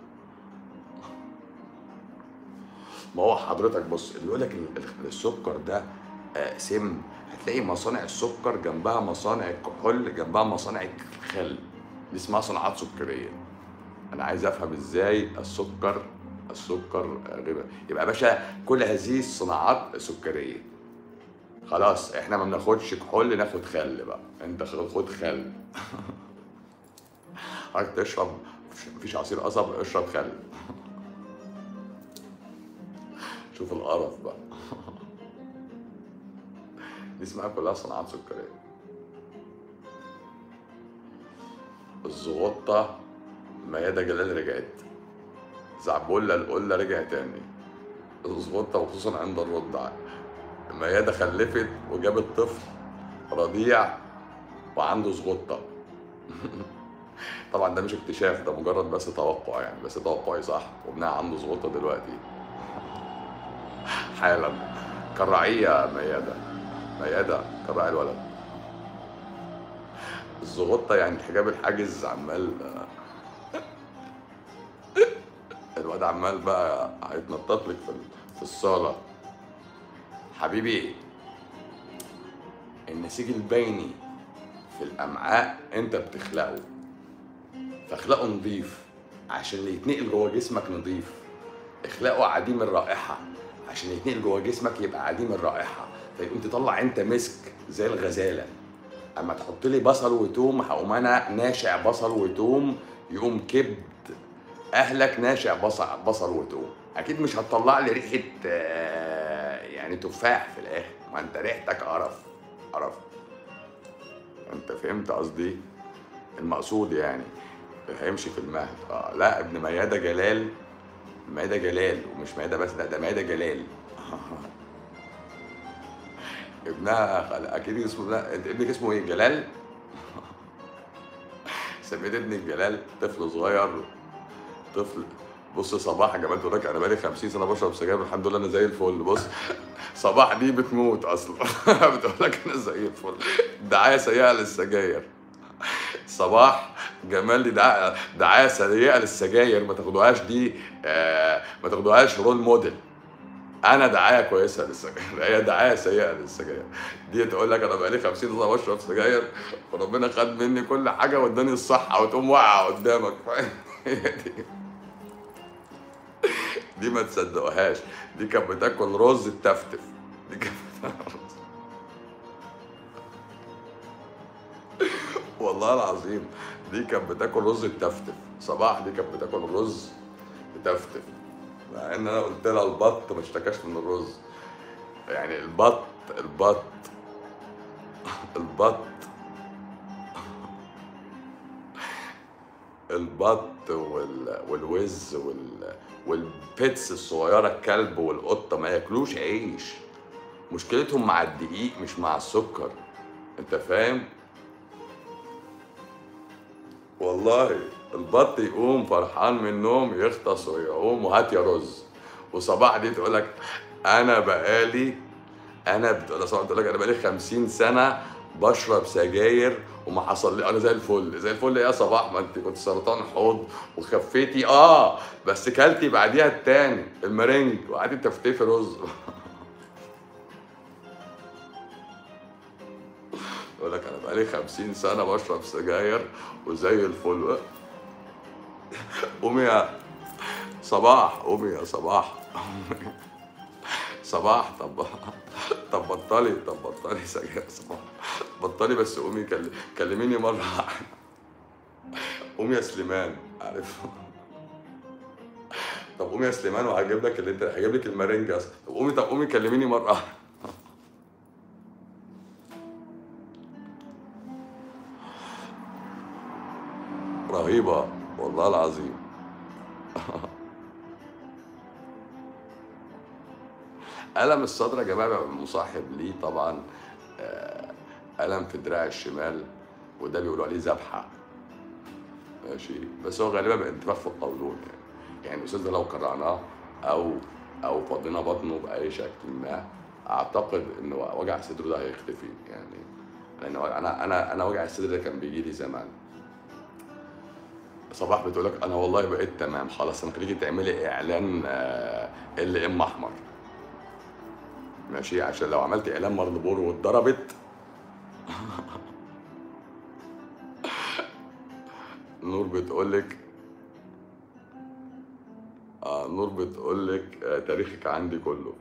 ما هو حضرتك بص اللي يقول لك ال- ال- السكر ده آه، سم هتلاقي مصانع السكر جنبها مصانع الكحول جنبها مصانع الخل دي اسمها صناعات سكريه انا عايز افهم ازاي السكر السكر آه، غير يبقى يا باشا كل هذه الصناعات سكريه خلاص احنا ما بناخدش كحول ناخد خل بقى انت خد خد خل حضرتك تشرب مفيش عصير قصب اشرب خل شوف القرف بقى دي اسمها كلها صناعات سكريه الزغطة ميادة جلال رجعت زعبولة القلة رجع تاني الزغطة وخصوصا عند الرضع ميادة خلفت وجابت طفل رضيع وعنده زغطة طبعا ده مش اكتشاف ده مجرد بس توقع يعني بس توقعي صح وابنها عنده زغطة دلوقتي حالا كراعية ميادة ميادة كراعي الولد الزغطة يعني الحجاب الحاجز عمال الواد عمال بقى هيتنطط لك في في الصالة حبيبي النسيج البيني في الأمعاء أنت بتخلقه فاخلقه نظيف عشان اللي يتنقل جوه جسمك نظيف اخلقه عديم الرائحة عشان يتنقل جوه جسمك يبقى عديم الرائحة فيقوم تطلع انت مسك زي الغزالة اما تحط لي بصل وتوم هقوم انا ناشع بصل وتوم يقوم كبد اهلك ناشع بصل بصل وتوم اكيد مش هتطلع لي ريحة آه، يعني تفاح في الاخر ما انت ريحتك قرف قرف انت فهمت قصدي المقصود يعني هيمشي في المهد اه لا ابن ميادة جلال ميادة جلال ومش ميادة بس لا ده ميادة جلال ابنها خل- اكيد اسمه لا انت ابنك اسمه ايه جلال سميت ابنك جلال طفل صغير طفل بص صباح يا جماعه تقول لك انا بقالي 50 سنه بشرب سجاير الحمد لله انا زي الفل بص صباح دي بتموت اصلا بتقول لك انا زي الفل دعايه سيئه للسجاير صباح جمال دي دعايه دعايه سيئه للسجاير ما تاخدوهاش دي آه ما تاخدوهاش رول موديل انا دعايه كويسه للسجاير هي دعايه سيئه للسجاير دي تقول لك انا بقالي 50 سنه بشرب سجاير وربنا خد مني كل حاجه واداني الصحه وتقوم واقعه قدامك فاهم؟ هي دي دي ما تصدقوهاش دي كانت بتاكل رز التفتف دي كانت بتاكل رز والله العظيم دي كانت بتاكل رز التفتف صباح دي كانت بتاكل رز تفتف مع ان انا قلت لها البط ما اشتكاش من الرز يعني البط البط البط البط وال... والوز وال... والبيتس الصغيره الكلب والقطه ما ياكلوش عيش مشكلتهم مع الدقيق مش مع السكر انت فاهم والله البط يقوم فرحان من النوم يغطس ويقوم وهات يا رز وصباح دي تقول لك انا بقالي انا بتقول صباح تقول لك انا بقالي 50 سنه بشرب سجاير وما حصل لي انا زي الفل زي الفل إيه يا صباح ما انت كنت سرطان حوض وخفيتي اه بس كلتي بعديها التاني المرنج وقعدتي تفتفي رز يقول لك انا بقالي 50 سنه بشرب سجاير وزي الفل قومي يا صباح قومي يا صباح صباح طب طب بطلي طب بطلي سجاير يا صباح بطلي بس قومي كل- كلميني مره واحدة. قومي يا سليمان عارف طب قومي يا سليمان وهجيب لك اللي انت هجيب لك المارينجا أصلاً. طب قومي طب قومي كلميني مره واحدة. رهيبة والله العظيم ألم الصدر يا جماعة بيبقى مصاحب ليه طبعا آه، ألم في دراع الشمال وده بيقولوا عليه ذبحة ماشي بس هو غالبا بيبقى انتفاخ في القولون يعني يعني الاستاذ ده لو قرأناه او او فضينا بطنه باي شكل ما اعتقد ان وجع الصدر ده هيختفي يعني لان انا انا انا وجع الصدر ده كان بيجي لي زمان صباح بتقول لك انا والله بقيت تمام خلاص انا خليكي تعملي اعلان ال ام احمر ماشي عشان لو عملت اعلان مرلبور واتضربت نور بتقول لك آه نور بتقول لك آه تاريخك عندي كله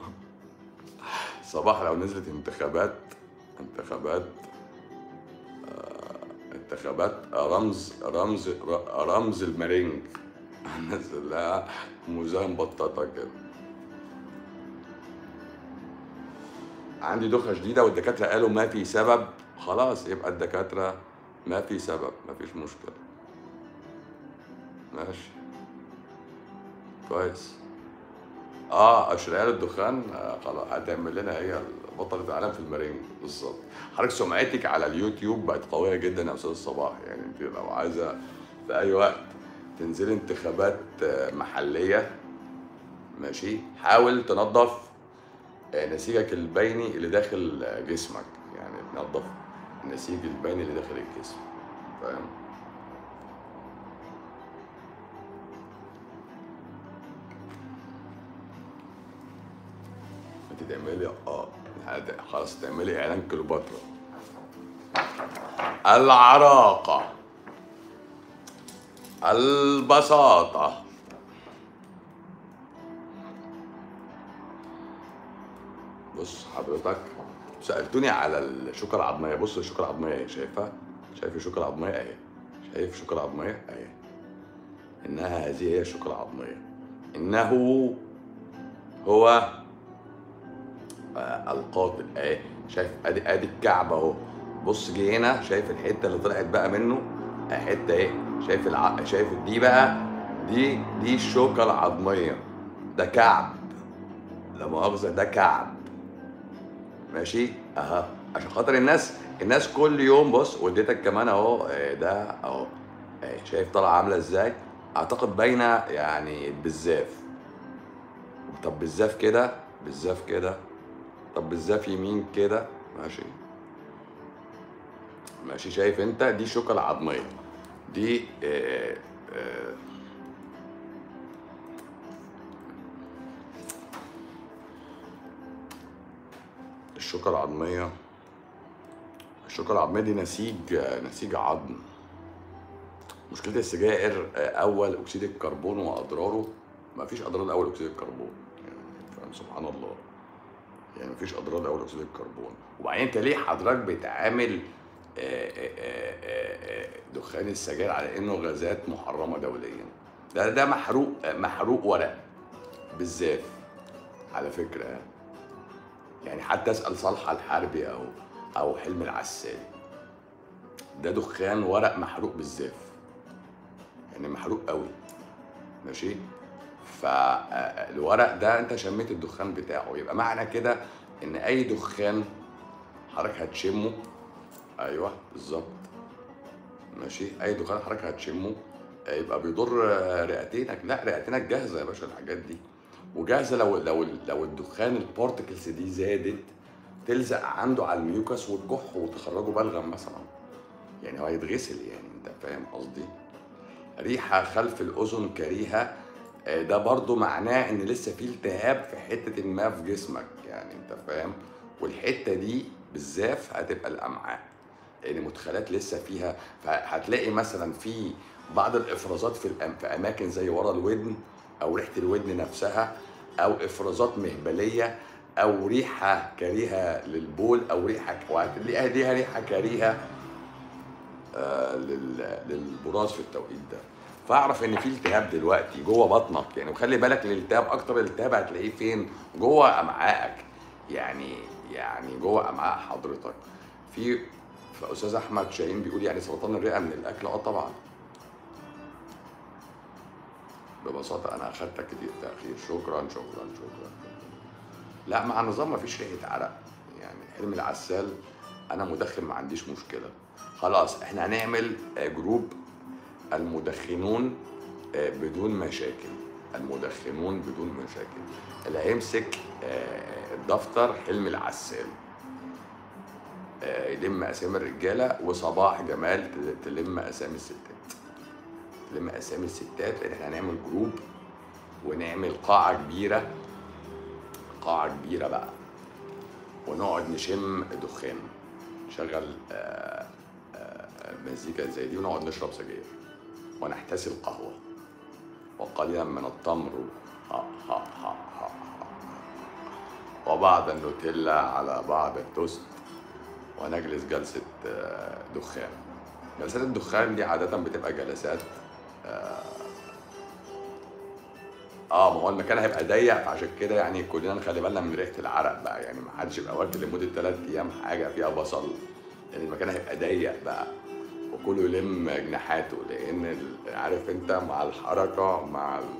صباح لو نزلت انتخابات انتخابات آه انتخابات رمز رمز رمز المارينج نزل لها موزان بطاطا كده عندي دوخه شديده والدكاتره قالوا ما في سبب خلاص يبقى الدكاتره ما في سبب ما فيش مشكله ماشي كويس اه اشريال الدخان آه خلاص هتعمل لنا هي بطلة العالم في المارينج بالظبط حضرتك سمعتك على اليوتيوب بقت قويه جدا يا استاذ صباح يعني انت لو عايزه في اي وقت تنزلي انتخابات محليه ماشي حاول تنظف نسيجك البيني اللي داخل جسمك يعني تنظف النسيج البيني اللي داخل الجسم فاهم انت تعملي اه خلاص تعملي اعلان كليوباترا العراقة البساطة بص حضرتك سألتوني على الشوكة العظمية بص الشوكة العظمية اهي شايفها؟ شايف الشوكة العظمية اهي شايف الشوكة العظمية اهي إنها هذه هي الشوكة العظمية إنه هو آه القاتل اهي شايف ادي ادي الكعب اهو بص جه هنا شايف الحته اللي طلعت بقى منه حته اهي شايف الع... شايف دي بقى دي دي الشوكه العظميه ده كعب لا مؤاخذه ده كعب ماشي اها عشان خاطر الناس الناس كل يوم بص واديتك كمان اهو ده اهو شايف طالعه عامله ازاي اعتقد باينه يعني بالزاف طب بالزاف كده بالزاف كده طب بالزاف يمين كده ماشي ماشي شايف انت دي الشوكه العظميه دي آآ آآ الشوكه العظميه الشوكه العظميه دي نسيج نسيج عظم مشكله السجائر اول اكسيد الكربون واضراره ما فيش اضرار اول اكسيد الكربون يعني سبحان الله يعني مفيش اضرار اول اكسيد الكربون وبعدين انت ليه حضرتك بتعامل دخان السجاير على انه غازات محرمه دوليا ده ده محروق محروق ورق بالذات على فكره يعني حتى اسال صالح الحربي او او حلم العسالي ده دخان ورق محروق بالزاف يعني محروق قوي ماشي فالورق ده انت شميت الدخان بتاعه يبقى معنى كده ان اي دخان حضرتك هتشمه ايوه بالظبط ماشي اي دخان حضرتك هتشمه يبقى بيضر رئتينك لا رئتينك جاهزه يا باشا الحاجات دي وجاهزه لو لو لو الدخان البارتكلز دي زادت تلزق عنده على الميوكس وتجح وتخرجه بلغم مثلا يعني هو هيتغسل يعني انت فاهم قصدي ريحه خلف الاذن كريهه ده برضو معناه ان لسه في التهاب في حته ما في جسمك يعني انت فاهم والحته دي بالزاف هتبقى الامعاء لان يعني مدخلات لسه فيها فهتلاقي مثلا في بعض الافرازات في, الأم... في اماكن زي ورا الودن او ريحه الودن نفسها او افرازات مهبليه او ريحه كريهه للبول او ريحه وهتلاقيها ليها ريحه كريهه آه لل... للبراز في التوقيت ده فاعرف ان في التهاب دلوقتي جوه بطنك يعني وخلي بالك الالتهاب اكتر التهاب هتلاقيه فين جوه امعائك يعني يعني جوه امعاء حضرتك في فاستاذ احمد شاهين بيقول يعني سرطان الرئه من الاكل اه طبعا ببساطه انا اخدتك كتير تاخير شكرا شكرا شكرا لا مع النظام ما فيش ريحه عرق يعني حلم العسال انا مدخن ما عنديش مشكله خلاص احنا هنعمل جروب المدخنون آه، بدون مشاكل المدخنون بدون مشاكل اللي هيمسك آه، الدفتر حلم العسال آه، يلم اسامي الرجاله وصباح جمال تلم اسامي الستات تلم اسامي الستات لان احنا هنعمل جروب ونعمل قاعه كبيره قاعه كبيره بقى ونقعد نشم دخان نشغل آه، آه، مزيكا زي دي ونقعد نشرب سجاير ونحتسي القهوه وقليلا من التمر ها ها ها ها وبعض النوتيلا على بعض التوست ونجلس جلسة آه، دخان جلسات الدخان دي عادة بتبقى جلسات اه آه، ما هو المكان هيبقى ضيق فعشان كده يعني كلنا نخلي بالنا من ريحة العرق بقى يعني ما حدش يبقى واكل لمدة ثلاث أيام حاجة فيها بصل لأن المكان هيبقى ضيق بقى وكله يلم جناحاته لأن ال- عارف أنت مع الحركة مع ال...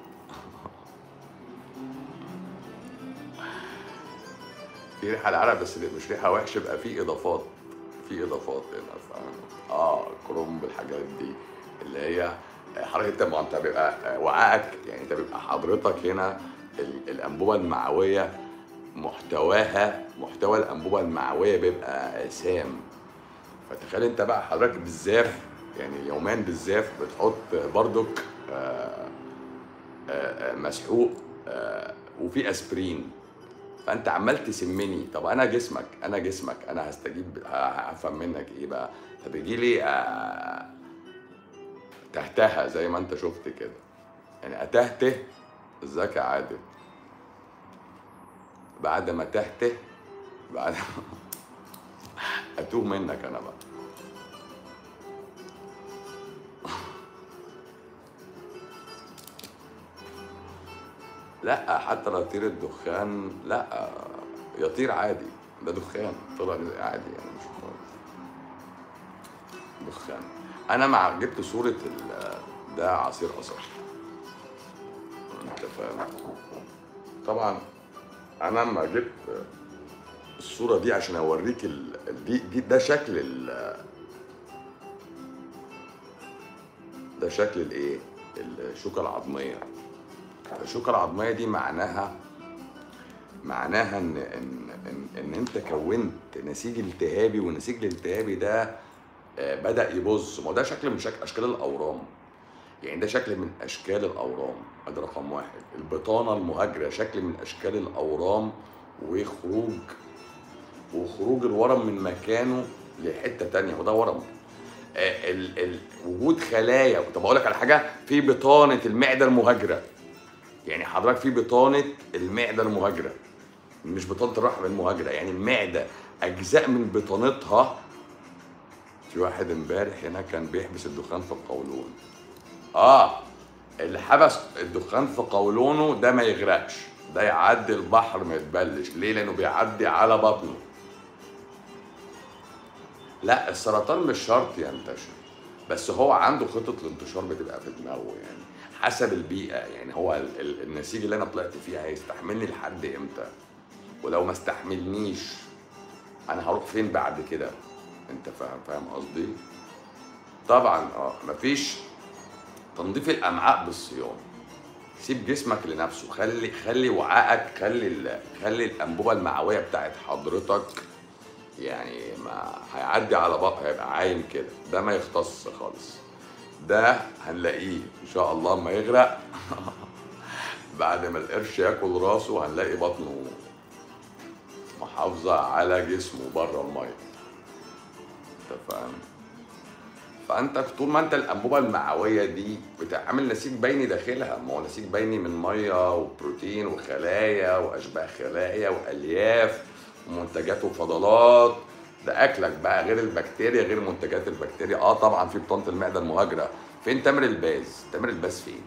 في ريحه العرق بس مش ريحه وحشه بقى في اضافات في اضافات هنا فاهم اه كروم بالحاجات دي اللي هي حضرتك انت ما انت بيبقى وعائك يعني انت بيبقى حضرتك هنا ال- الانبوبه المعويه محتواها محتوى الانبوبه المعويه بيبقى سام فتخيل انت بقى حضرتك بالزاف يعني يوميا بالزاف بتحط بردك آه، آه، آه، مسحوق آه، وفي اسبرين فانت عمال تسمني طب انا جسمك انا جسمك انا هستجيب ه- هفهم منك ايه بقى فبيجي لي آه، تهتها زي ما انت شفت كده يعني اتهته ازيك يا عادل بعد ما تهته بعد اتوه منك انا بقى لا حتى لو يطير الدخان لا يطير عادي ده دخان طلع عادي يعني مش خالص دخان انا مع جبت صورة ال- ده عصير قصب انت فاهم طبعا انا لما جبت الصورة دي عشان اوريك ال... دي, دي ده شكل ال... ده شكل الايه الشوكة العظمية الشوكة العظمية دي معناها معناها ان ان ان, إن انت كونت نسيج التهابي والنسيج الالتهابي ده آه، بدأ يبظ ما هو ده شكل من شكل اشكال الاورام يعني ده شكل من اشكال الاورام ادي رقم واحد البطانه المهاجره شكل من اشكال الاورام وخروج وخروج الورم من مكانه لحته تانية وده ورم آه، ال ال وجود خلايا طب اقول لك على حاجه في بطانه المعده المهاجره يعني حضرتك في بطانه المعده المهاجره مش بطانه الرحم المهاجره يعني المعده اجزاء من بطانتها في واحد امبارح هنا كان بيحبس الدخان في القولون اه اللي حبس الدخان في قولونه ده ما يغرقش ده يعدي البحر ما يتبلش ليه لانه بيعدي على بطنه لا السرطان مش شرط ينتشر بس هو عنده خطة الانتشار بتبقى في دماغه يعني حسب البيئة يعني هو ال- ال- النسيج اللي انا طلعت فيه هيستحملني لحد امتى ولو ما استحملنيش انا هروح فين بعد كده انت فاهم فاهم قصدي طبعا اه مفيش تنظيف الامعاء بالصيام سيب جسمك لنفسه خلي خلي وعائك خلي ال- خلي الانبوبه المعويه بتاعت حضرتك يعني ما هيعدي على بق هيبقى عايم كده ده ما يختص خالص ده هنلاقيه ان شاء الله ما يغرق بعد ما القرش ياكل راسه هنلاقي بطنه محافظه على جسمه بره الميه انت فاهم فانت طول ما انت الانبوبه المعويه دي بتعمل نسيج بيني داخلها ما هو نسيج بيني من ميه وبروتين وخلايا واشباه خلايا والياف ومنتجات وفضلات ده اكلك بقى غير البكتيريا غير منتجات البكتيريا اه طبعا في بطانه المعده المهاجره فين تمر الباز تمر الباز فين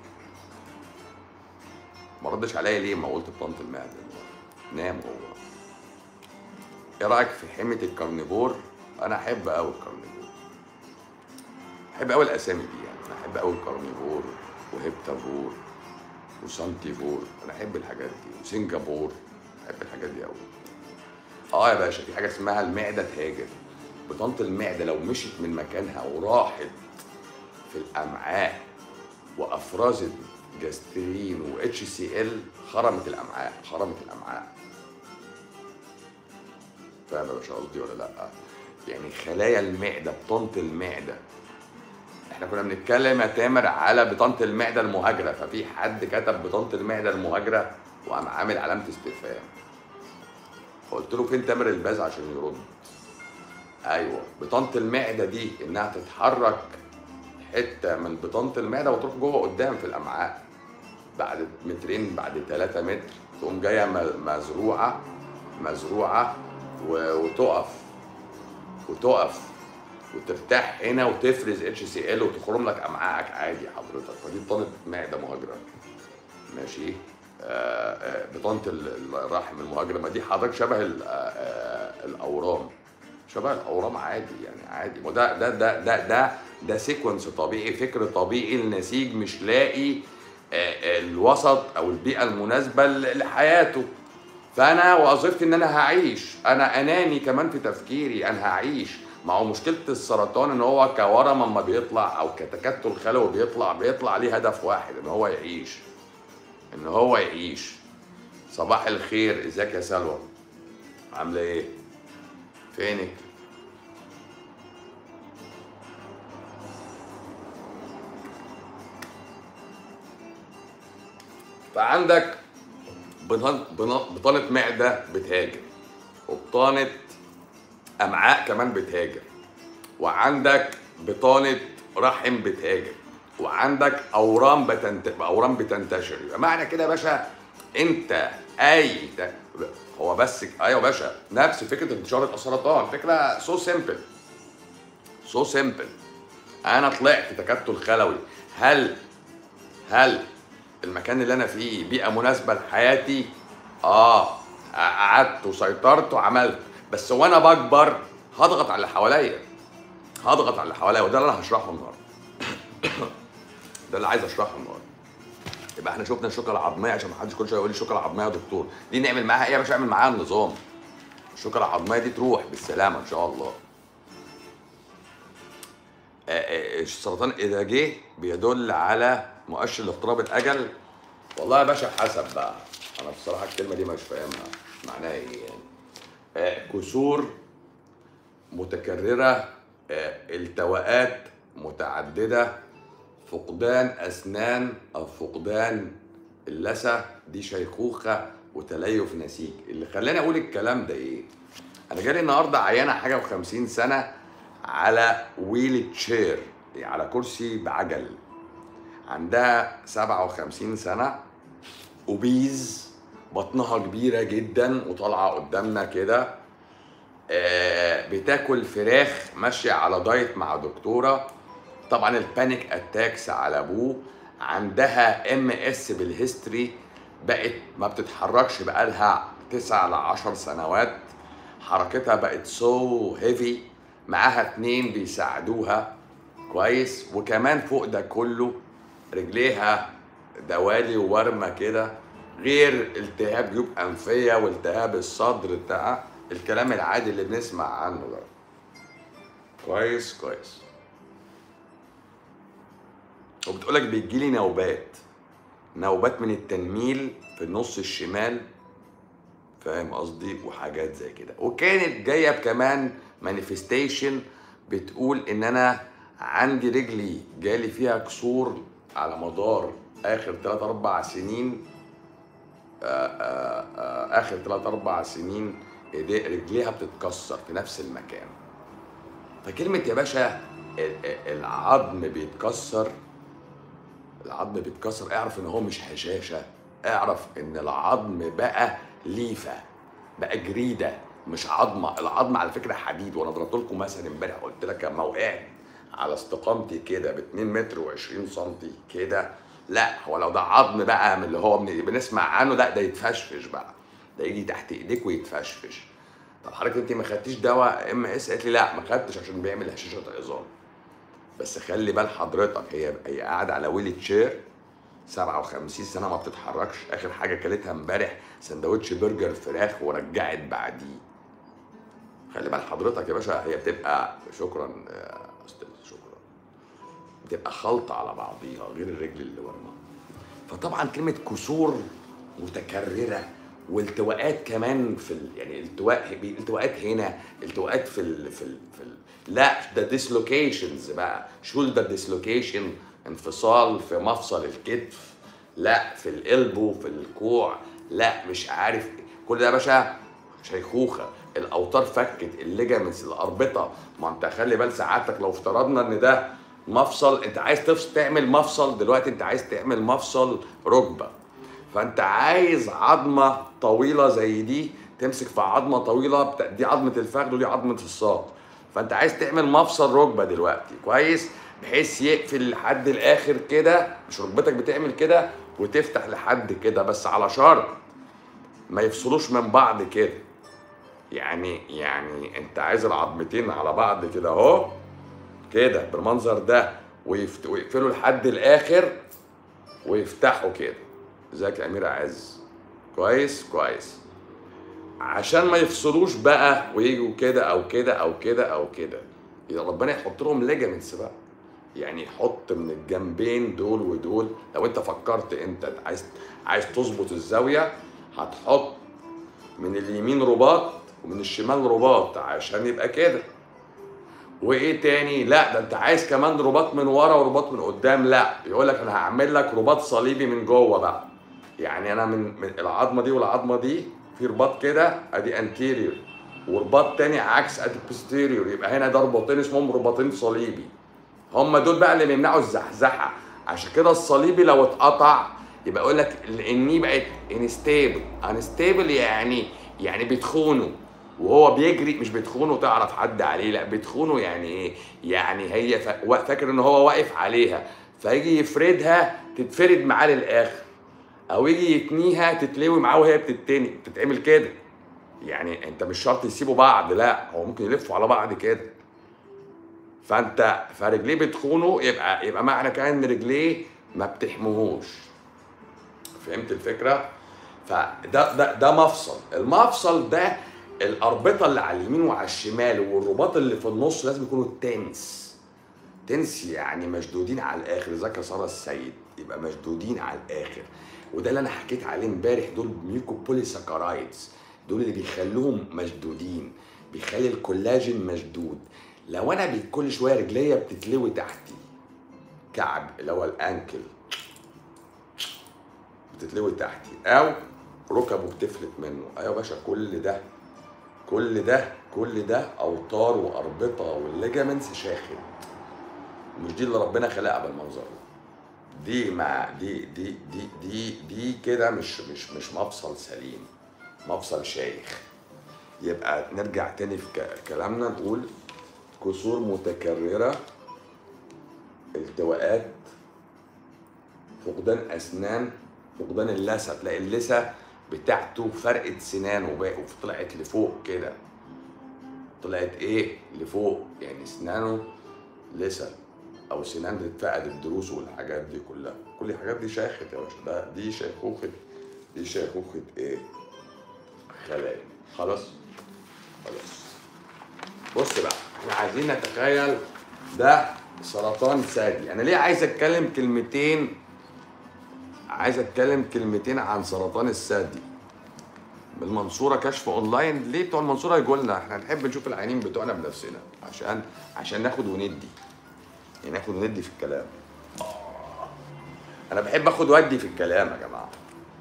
ما ردش عليا ليه ما قلت بطانه المعده نام هو ايه رايك في حميه الكارنيفور انا احب قوي الكارنيفور احب قوي الاسامي دي يعني انا احب قوي الكارنيفور وهيبتافور وسانتيفور انا احب الحاجات دي وسنغافور احب الحاجات دي قوي اه يا باشا في حاجه اسمها المعده تهاجر بطانه المعده لو مشيت من مكانها وراحت في الامعاء وافرزت جاسترين و اتش سي ال خرمت الامعاء خرمت الامعاء فاهم يا باشا قصدي ولا لا يعني خلايا المعده بطانه المعده احنا كنا بنتكلم يا تامر على بطانه المعده المهاجره ففي حد كتب بطانه المعده المهاجره وقام عامل علامه استفهام فقلت له فين تامر الباز عشان يرد ايوه بطانه المعده دي انها تتحرك حته من بطانه المعده وتروح جوه قدام في الامعاء بعد مترين بعد 3 متر تقوم جايه م- مزروعه مزروعه و- وتقف وتقف وترتاح هنا وتفرز اتش سي ال وتخرم لك امعائك عادي حضرتك فدي بطانه معده مهاجره ماشي آه، آه، بطانه ال- الرحم المهاجره ما دي حضرتك شبه ال- آه، آه، الاورام شبه الاورام عادي يعني عادي وده ده ده ده ده ده سيكونس طبيعي فكر طبيعي النسيج مش لاقي آه، آه، الوسط او البيئه المناسبه ل- لحياته فانا وظيفتي ان انا هعيش انا اناني كمان في تفكيري انا هعيش ما هو مشكله السرطان ان هو كورم اما بيطلع او كتكتل خلوي بيطلع بيطلع ليه هدف واحد ان هو يعيش ان هو يعيش صباح الخير ازيك يا سلوى عامله ايه فينك فعندك بطانة بطانة- بطانة معدة بتهاجر وبطانة أمعاء كمان بتهاجر وعندك بطانة رحم بتهاجر وعندك أورام بتنت... أورام بتنتشر يبقى معنى كده يا باشا أنت أي ت- هو بس أيوه يا باشا نفس فكرة انتشار السرطان فكرة سو سيمبل سو سيمبل أنا طلعت تكتل خلوي هل هل المكان اللي انا فيه بيئه مناسبه لحياتي اه قعدت وسيطرت وعملت بس وانا بكبر هضغط على اللي حواليا هضغط على اللي حواليا وده اللي انا هشرحه النهارده ده اللي عايز اشرحه النهارده يبقى احنا شفنا الشوكه العظميه عشان ما حدش كل شويه يقول لي الشوكه العظميه يا دكتور دي نعمل معاها ايه يا باشا اعمل معاها النظام الشوكه العظميه دي تروح بالسلامه ان شاء الله آه، آه، السرطان اذا جه بيدل على مؤشر لاقتراب الاجل والله يا باشا حسب بقى انا بصراحه الكلمه دي مش فاهمها معناها ايه يعني آه، كسور متكرره آه، التواءات متعدده فقدان اسنان او فقدان اللثه دي شيخوخه وتليف نسيج اللي خلاني اقول الكلام ده ايه انا جالي النهارده عيانه حاجه و50 سنه على ويل تشير على كرسي بعجل عندها 57 سنه اوبيز بطنها كبيره جدا وطالعه قدامنا كده آه، بتاكل فراخ ماشيه على دايت مع دكتوره طبعا البانيك اتاكس على ابوه عندها ام اس بالهيستوري بقت ما بتتحركش بقالها 9 ل 10 سنوات حركتها بقت سو هيفي معاها اتنين بيساعدوها كويس وكمان فوق ده كله رجليها دوالي وورمه كده غير التهاب جيوب انفيه والتهاب الصدر بتاع الكلام العادي اللي بنسمع عنه ده كويس كويس وبتقولك بيجيلي نوبات نوبات من التنميل في النص الشمال فاهم قصدي وحاجات زي كده وكانت جايه بكمان مانيفستيشن بتقول ان انا عندي رجلي جالي فيها كسور على مدار اخر 3 4 سنين آآ آآ آآ اخر 3 4 سنين إيدي- رجليها بتتكسر في نفس المكان فكلمة يا باشا ال- ال- العظم بيتكسر العظم بيتكسر اعرف ان هو مش هشاشة اعرف ان العظم بقى ليفة بقى جريدة مش عظمة العظم على فكرة حديد وانا ضربت لكم مثلا امبارح قلت لك لما وقعت على استقامتي كده ب 2 متر و20 سنتي كده لا هو لو ده عظم بقى من اللي هو بن- بنسمع عنه لا ده يتفشفش بقى ده يجي تحت ايديك ويتفشفش طب حضرتك انت ما خدتيش دواء ام اس قالت لي لا ما خدتش عشان بيعمل هشاشه عظام بس خلي بال حضرتك هي هي قاعده على ويل تشير 57 سنه ما بتتحركش اخر حاجه كلتها امبارح سندوتش برجر فراخ ورجعت بعديه خلي بال حضرتك يا باشا هي بتبقى شكرا يا استاذ شكرا بتبقى خلطه على بعضيها غير الرجل اللي ورمه فطبعا كلمه كسور متكرره والتواءات كمان في ال... يعني التواء التواءات هنا التواءات في ال... في ال... في ال... لا ده ديسلوكيشنز بقى شولدر ديسلوكيشن انفصال في مفصل الكتف لا في القلبو في الكوع لا مش عارف إيه. كل ده يا باشا شيخوخه الاوتار فكت الليجامنتس الاربطه ما انت خلي بال سعادتك لو افترضنا ان ده مفصل انت عايز تفصل تعمل مفصل دلوقتي انت عايز تعمل مفصل ركبه فانت عايز عظمه طويله زي دي تمسك في عظمه طويله بتا- دي عظمه الفخذ ودي عظمه الساق فانت عايز تعمل مفصل ركبه دلوقتي كويس بحيث يقفل لحد الاخر كده مش ركبتك بتعمل كده وتفتح لحد كده بس على شرط ما يفصلوش من بعض كده يعني يعني انت عايز العظمتين على بعض كده اهو كده بالمنظر ده ويفت... ويقفلوا لحد الاخر ويفتحوا كده ازيك يا امير عز كويس كويس عشان ما يفصلوش بقى ويجوا كده او كده او كده او كده يا ربنا يحط لهم ليجامنتس بقى يعني يحط من الجنبين دول ودول لو انت فكرت انت عايز عايز تظبط الزاويه هتحط من اليمين رباط ومن الشمال رباط عشان يبقى كده وايه تاني لا ده انت عايز كمان رباط من ورا ورباط من قدام لا يقول لك انا هعمل لك رباط صليبي من جوه بقى يعني انا من, من العظمه دي والعظمه دي في رباط كده ادي انتيريور ورباط تاني عكس ادي بوستيريور يبقى هنا ده رباطين اسمهم رباطين صليبي هم دول بقى اللي بيمنعوا الزحزحه عشان كده الصليبي لو اتقطع يبقى يقول لك الني بقت انستيبل انستيبل يعني يعني بتخونه وهو بيجري مش بتخونه تعرف حد عليه لا بتخونه يعني ايه يعني هي فا- وا- فاكر ان هو واقف عليها فيجي يفردها تتفرد معاه للاخر او يجي يتنيها تتلوي معاه وهي بتتني بتتعمل كده يعني انت مش شرط يسيبوا بعض لا هو ممكن يلفوا على بعض كده فانت فرجليه بتخونه يبقى يبقى معنى كده ان رجليه ما بتحموهوش فهمت الفكره فده ده ده مفصل المفصل ده الاربطه اللي على اليمين وعلى الشمال والرباط اللي في النص لازم يكونوا تنس تنس يعني مشدودين على الاخر ذاك ساره السيد يبقى مشدودين على الاخر وده اللي انا حكيت عليه امبارح دول ميوكو بوليساكرايدز دول اللي بيخلوهم مشدودين بيخلي الكولاجين مشدود لو انا بي- كل شويه رجليا بتتلوي تحتي كعب اللي هو الانكل بتتلوي تحتي او ركبه بتفلت منه ايوه يا باشا كل ده كل ده كل ده اوتار واربطه والليجامنتس شاخد مش دي اللي ربنا خلقها بالمنظر ده دي مع دي دي دي دي دي كده مش مش مش مفصل سليم مفصل شايخ يبقى نرجع تاني في ك- كلامنا نقول كسور متكررة التواءات فقدان أسنان فقدان اللثة تلاقي اللثة بتاعته فرقت سنانه بقى وطلعت لفوق كده طلعت ايه لفوق يعني سنانه لسه او سنان بتتفقد الضروس والحاجات دي كلها كل الحاجات دي شيخت يا باشا ده دي شيخوخه دي شيخوخه ايه خلايا خلاص خلاص بص بقى احنا عايزين نتخيل ده سرطان ثدي انا ليه عايز اتكلم كلمتين عايز اتكلم كلمتين عن سرطان الثدي بالمنصوره كشف اونلاين ليه بتوع المنصوره يجوا لنا احنا نحب نشوف العيانين بتوعنا بنفسنا عشان عشان ناخد وندي يعني ناخد وندي في الكلام انا بحب اخد ودي في الكلام يا جماعه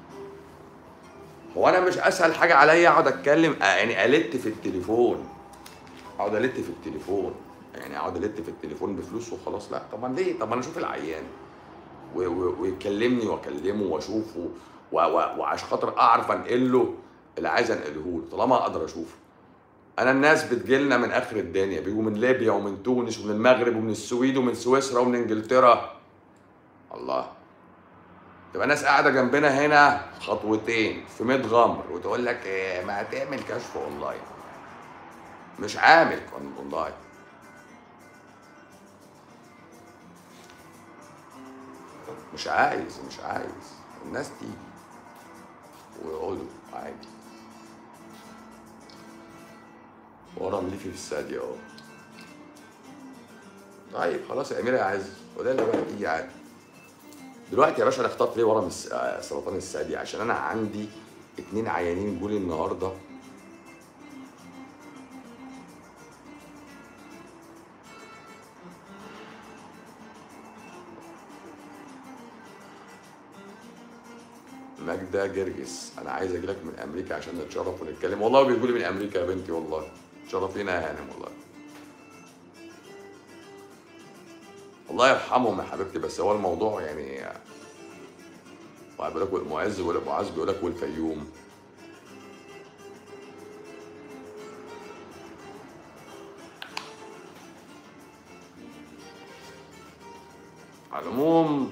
هو انا مش اسهل حاجه عليا اقعد اتكلم آه، يعني الت في التليفون اقعد الت في التليفون يعني اقعد الت في التليفون بفلوس وخلاص لا طب ليه طب ما انا اشوف العيان و- و- ويكلمني واكلمه واشوفه و- و- وعشان خاطر اعرف انقل له اللي عايز انقله له طالما اقدر اشوفه انا الناس بتجيلنا من اخر الدنيا بيجوا من ليبيا ومن تونس ومن المغرب ومن السويد ومن سويسرا ومن انجلترا الله تبقى ناس قاعده جنبنا هنا خطوتين في ميت غمر وتقول لك إيه ما هتعمل كشف اونلاين مش عامل اونلاين مش عايز مش عايز الناس تيجي ويقعدوا عادي ورا مليفي في السادية اهو طيب خلاص يا امير يا عز قليله بقى تيجي عادي دلوقتي يا باشا انا اخترت ليه ورم الس- آه، سرطان الثدي عشان انا عندي اتنين عيانين جولي النهارده ماجدة جرجس انا عايز اجي لك من امريكا عشان نتشرف ونتكلم والله بيقولوا لي من امريكا يا بنتي والله شرفينا يا هانم والله الله يرحمهم يا حبيبتي بس هو الموضوع يعني واحد بيقول لك معز بيقول لك معز بيقول لك والفيوم على العموم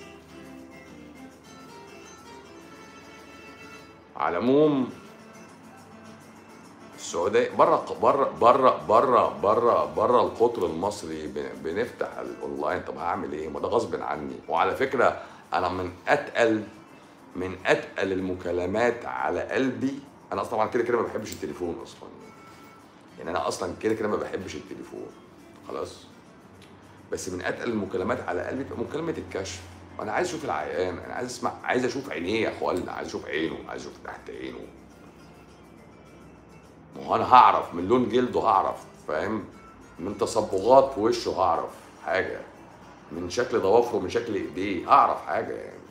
على العموم السعوديه بره بره بره بره بره بره القطر المصري بن- بنفتح الاونلاين طب هعمل ايه؟ ما ده غصب عني وعلى فكره انا من اتقل من اتقل المكالمات على قلبي انا اصلا طبعا كده كده ما بحبش التليفون اصلا يعني انا اصلا كده كده ما بحبش التليفون خلاص بس من اتقل المكالمات على قلبي بتبقى مكالمه الكشف انا عايز اشوف العيان انا عايز اسمع عايز اشوف عينيه يا اخوانا عايز اشوف عينه عايز اشوف تحت عينه ما هو انا هعرف من لون جلده هعرف فاهم من تصبغات في وشه هعرف حاجه من شكل ضوافره من شكل ايديه هعرف حاجه يعني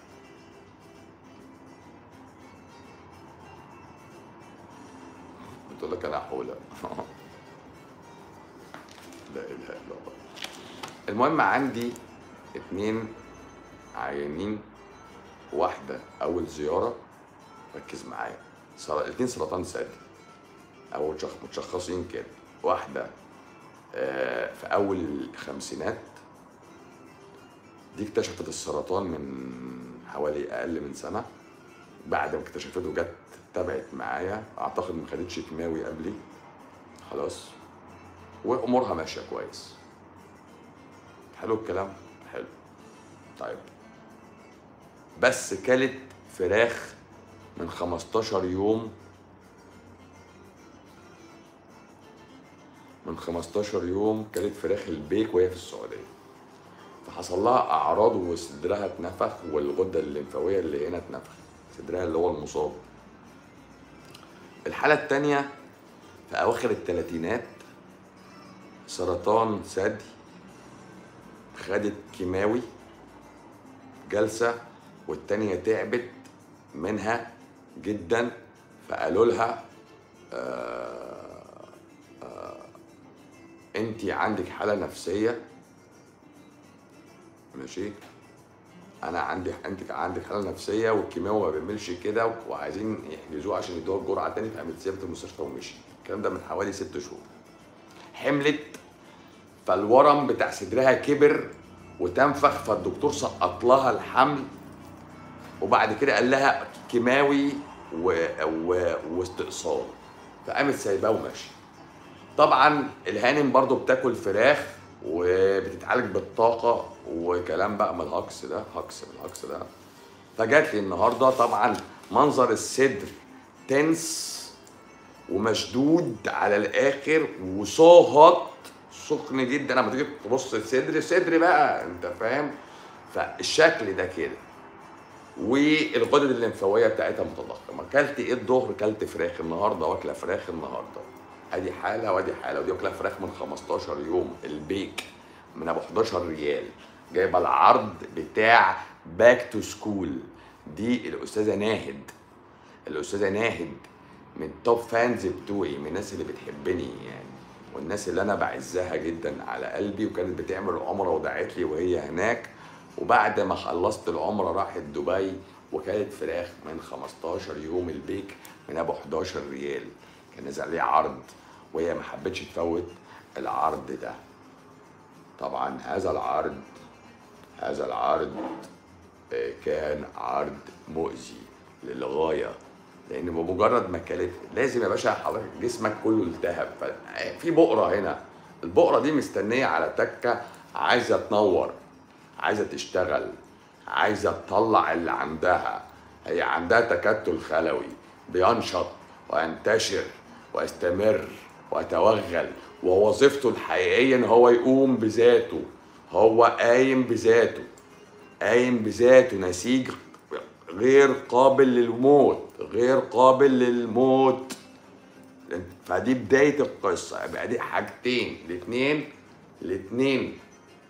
بتقول لك انا حوله لا اله الا الله المهم عندي اتنين عيانين واحدة أول زيارة ركز معايا سر... الاتنين سرطان ثدي أو متشخ- متشخصين كده واحدة آه، في أول الخمسينات دي اكتشفت السرطان من حوالي أقل من سنة بعد ما اكتشفته جت تابعت معايا أعتقد ما خدتش كيماوي قبلي خلاص وأمورها ماشية كويس حلو الكلام حلو طيب بس كلت فراخ من 15 يوم من 15 يوم كلت فراخ البيك وهي في السعودية فحصل لها أعراض وصدرها اتنفخ والغدة الليمفاوية اللي هنا اتنفخ صدرها اللي هو المصاب الحالة التانية في أواخر الثلاثينات سرطان ثدي خدت كيماوي جلسة والتانية تعبت منها جدا فقالوا لها انت عندك حالة نفسية ماشي انا عندي انت عندك حالة نفسية والكيماوي ما بيعملش كده وعايزين يحجزوه عشان يدوها الجرعة تاني فقامت سابت المستشفى ومشي الكلام ده من حوالي ست شهور حملت فالورم بتاع صدرها كبر وتنفخ فالدكتور سقط لها الحمل وبعد كده قال لها كيماوي و... و... واستئصال فقامت سايباه وماشي طبعا الهانم برضو بتاكل فراخ وبتتعالج بالطاقة وكلام بقى من الهكس ده هكس من الهكس ده فجات لي النهارده طبعا منظر الصدر تنس ومشدود على الاخر وصاهط سخن جدا لما تيجي تبص الصدر صدر بقى انت فاهم فالشكل ده كده والغدد الليمفاويه بتاعتها متضخمه اكلت ايه الظهر اكلت فراخ النهارده واكله فراخ النهارده ادي حاله وادي حاله ودي واكله فراخ من 15 يوم البيك من ابو 11 ريال جايبه العرض بتاع باك تو سكول دي الاستاذه ناهد الاستاذه ناهد من التوب فانز بتوعي من الناس اللي بتحبني يعني والناس اللي انا بعزها جدا على قلبي وكانت بتعمل العمره ودعت لي وهي هناك وبعد ما خلصت العمره راحت دبي وكانت فراخ من 15 يوم البيك من ابو 11 ريال كان نازل عليه عرض وهي ما حبتش تفوت العرض ده طبعا هذا العرض هذا العرض آه، كان عرض مؤذي للغايه لان بمجرد ما كلت لازم يا باشا حضرتك جسمك كله التهب ف- في بقره هنا البقره دي مستنيه على تكه عايزه تنور عايزه تشتغل عايزه تطلع اللي عندها هي عندها تكتل خلوي بينشط وينتشر ويستمر ويتوغل ووظيفته الحقيقيه ان هو يقوم بذاته هو قايم بذاته قايم بذاته نسيج غير قابل للموت غير قابل للموت فدي بداية القصة يبقى دي حاجتين الاتنين الاتنين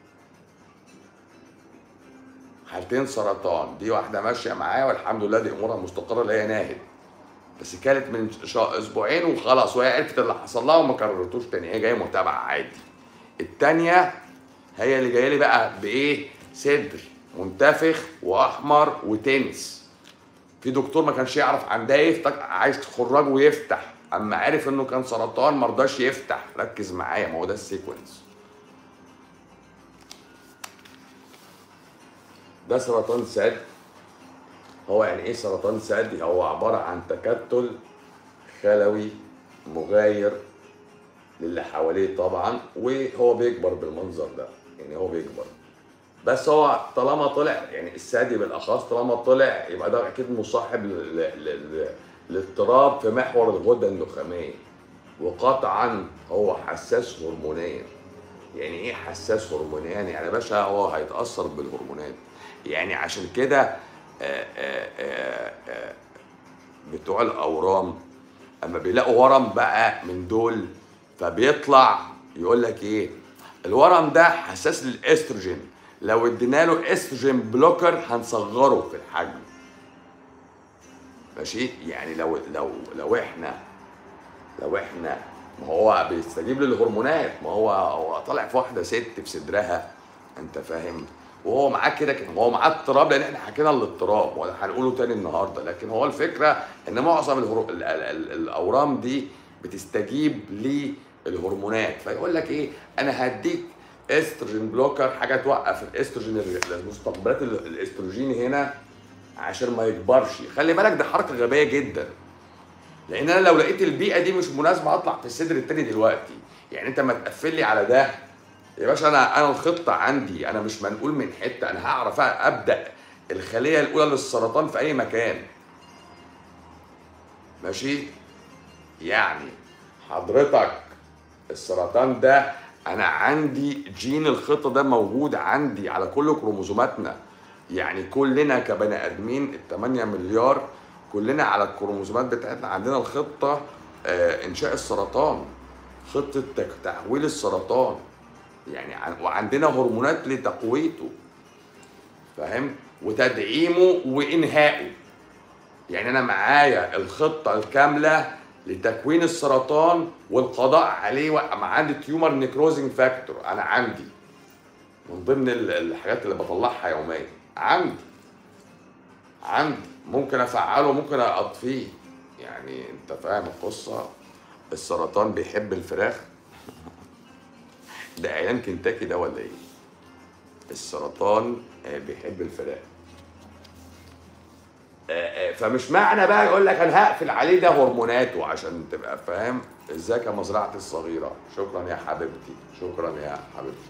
حالتين سرطان دي واحدة ماشية معايا والحمد لله دي أمورها مستقرة اللي هي ناهد بس كانت من شا- أسبوعين وخلاص وهي عرفت اللي حصل لها وما كررتوش تاني هي جاية متابعة عادي التانية هي اللي جاية لي بقى بإيه؟ صدر منتفخ وأحمر وتنس في دكتور ما كانش يعرف عندها يفتح عايز تخرجه ويفتح اما عرف انه كان سرطان ما رضاش يفتح ركز معايا ما هو ده السيكونس ده سرطان ثدي هو يعني ايه سرطان ثدي هو عباره عن تكتل خلوي مغاير للي حواليه طبعا وهو بيكبر بالمنظر ده يعني هو بيكبر بس هو طالما طلع يعني الثدي بالاخص طالما طلع يبقى ده اكيد مصاحب ل- ل- ل- لاضطراب في محور الغده النخاميه وقطعا هو حساس هرمونيا يعني ايه حساس هرمونيا يعني يا باشا هو هيتاثر بالهرمونات يعني عشان كده آه، آه، آه، آه، بتوع الاورام اما بيلاقوا ورم بقى من دول فبيطلع يقول لك ايه الورم ده حساس للاستروجين لو ادينا له استروجين بلوكر هنصغره في الحجم ماشي يعني لو لو لو احنا لو احنا ما هو بيستجيب للهرمونات ما هو هو طالع في واحده ست في صدرها انت فاهم وهو معاه كده كده هو معاه اضطراب لان احنا حكينا الاضطراب وده هنقوله تاني النهارده لكن هو الفكره ان معظم الهرو... ال... ال... ال... الاورام دي بتستجيب للهرمونات فيقول لك ايه انا هديك استروجين بلوكر حاجه توقف الاستروجين المستقبلات ال- الاستروجين هنا عشان ما يكبرش خلي بالك ده حركه غبيه جدا لان انا لو لقيت البيئه دي مش مناسبه اطلع في الصدر التاني دلوقتي يعني انت ما تقفل لي على ده يا باشا انا انا الخطه عندي انا مش منقول من حته انا هعرف ابدا الخليه الاولى للسرطان في اي مكان ماشي يعني حضرتك السرطان ده انا عندي جين الخطه ده موجود عندي على كل كروموزوماتنا يعني كلنا كبني ادمين ال 8 مليار كلنا على الكروموزومات بتاعتنا عندنا الخطه آه، انشاء السرطان خطه تك- تحويل السرطان يعني عن- وعندنا هرمونات لتقويته فاهم وتدعيمه وانهائه يعني انا معايا الخطه الكامله لتكوين السرطان والقضاء عليه وأما عندي تيومر نيكروزنج فاكتور انا عندي من ضمن ال- الحاجات اللي بطلعها يوميا عندي عندي ممكن افعله ممكن اطفيه يعني انت فاهم القصه السرطان بيحب الفراخ ده اعلان كنتاكي ده ولا ايه السرطان آه، بيحب الفراخ آه، آه، فمش معنى بقى يقول لك انا هقفل عليه ده هرموناته عشان تبقى فاهم ازيك يا مزرعتي الصغيره شكرا يا حبيبتي شكرا يا حبيبتي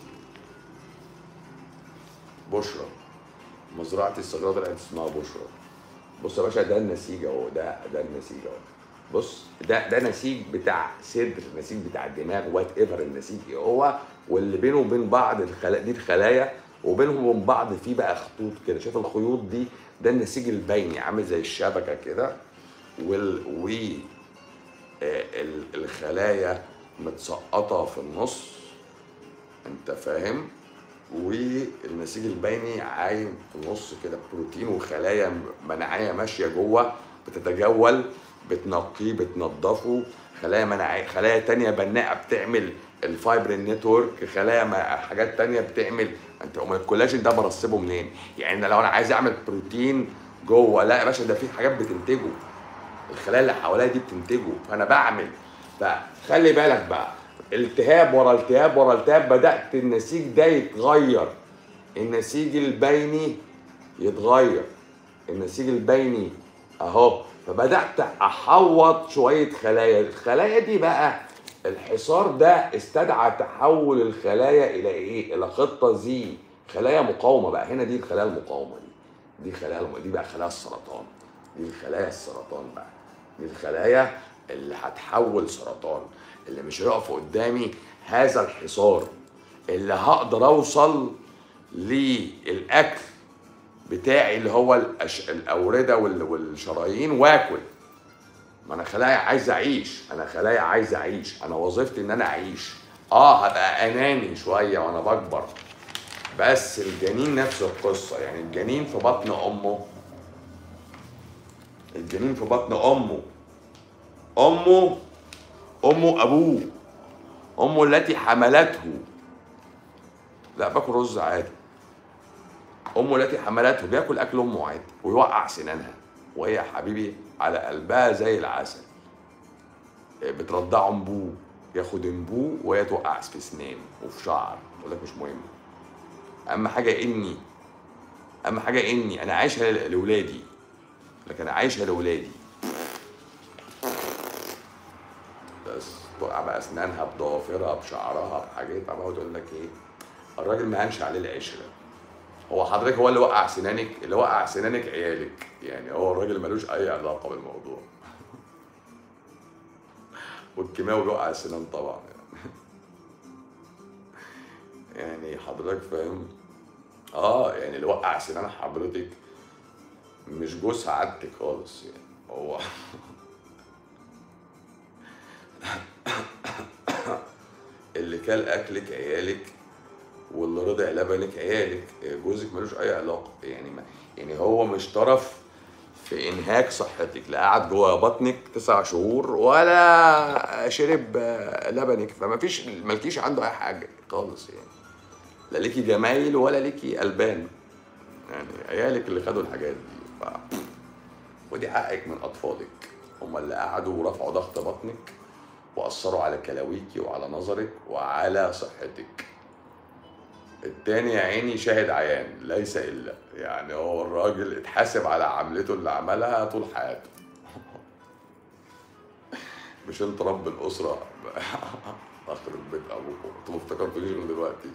بشرى مزرعتي الصغيره طلعت اسمها بشرى بص يا باشا ده النسيج اهو ده ده النسيج اهو بص ده ده نسيج بتاع صدر نسيج بتاع الدماغ وات ايفر النسيج ايه هو واللي بينه وبين بعض الخلايا دي الخلايا وبينهم وبين بعض في بقى خطوط كده شايف الخيوط دي ده النسيج البيني عامل زي الشبكه كده وال و آه، ال- الخلايا متسقطه في النص انت فاهم والنسيج البيني عايم في النص كده بروتين وخلايا مناعيه ماشيه جوه بتتجول بتنقيه بتنضفه خلايا مناعيه خلايا تانية بناءه بتعمل الفايبرين نتورك خلايا ما- حاجات تانية بتعمل انت امال الكولاجين ده برسبه منين؟ يعني أنا لو انا عايز اعمل بروتين جوه لا يا باشا ده في حاجات بتنتجه الخلايا اللي حواليا دي بتنتجه فانا بعمل فخلي بالك بقى التهاب ورا التهاب ورا التهاب بدات النسيج ده يتغير النسيج البيني يتغير النسيج البيني اهو فبدات احوط شويه خلايا الخلايا دي بقى الحصار ده استدعى تحول الخلايا الى ايه الى خطه زي خلايا مقاومه بقى هنا دي الخلايا المقاومه دي دي خلايا الم- دي بقى خلايا السرطان دي الخلايا السرطان بقى دي الخلايا اللي هتحول سرطان اللي مش هيقف قدامي هذا الحصار اللي هقدر اوصل للاكل بتاعي اللي هو الأش... الاورده وال... والشرايين واكل ما انا خلايا عايز اعيش انا خلايا عايز اعيش انا وظيفتي ان انا اعيش اه هبقى اناني شويه وانا بكبر بس الجنين نفس القصه يعني الجنين في بطن امه الجنين في بطن امه امه امه ابوه امه التي حملته لا باكل رز عادي امه التي حملته بياكل اكل امه عادي ويوقع سنانها وهي يا حبيبي على قلبها زي العسل بترضعه انبوه ياخد انبوه وهي توقع في سنان وفي شعر يقول لك مش مهم اهم حاجه اني اهم حاجه اني انا عايشها ل- لاولادي لكن انا عايشها لاولادي بس توقع بقى اسنانها بضوافرها بشعرها بحاجات عمال تقول لك ايه الراجل ما هنش عليه العشره هو حضرتك هو اللي وقع سنانك اللي وقع سنانك عيالك يعني هو الراجل ملوش اي علاقه بالموضوع والكيماوي بيوقع السنان طبعا يعني يعني حضرتك فاهم اه يعني اللي وقع سنان حضرتك مش جوز سعادتك خالص يعني هو اللي كل اكلك عيالك واللي رضع لبنك عيالك جوزك ملوش اي علاقه يعني ما يعني هو مش طرف في انهاك صحتك لا قعد جوه بطنك تسع شهور ولا شرب آه، لبنك فما فيش مالكيش عنده اي حاجه خالص يعني لا ليكي جمايل ولا ليكي البان يعني عيالك اللي خدوا الحاجات دي ف... ودي حقك من اطفالك هم اللي قعدوا ورفعوا ضغط بطنك واثروا على كلاويكي وعلى نظرك وعلى صحتك التاني يا عيني شاهد عيان ليس الا يعني هو الراجل اتحاسب على عملته اللي عملها طول حياته مش انت رب الاسره اخرب بيت ابوكم انتوا ما افتكرتونيش غير دلوقتي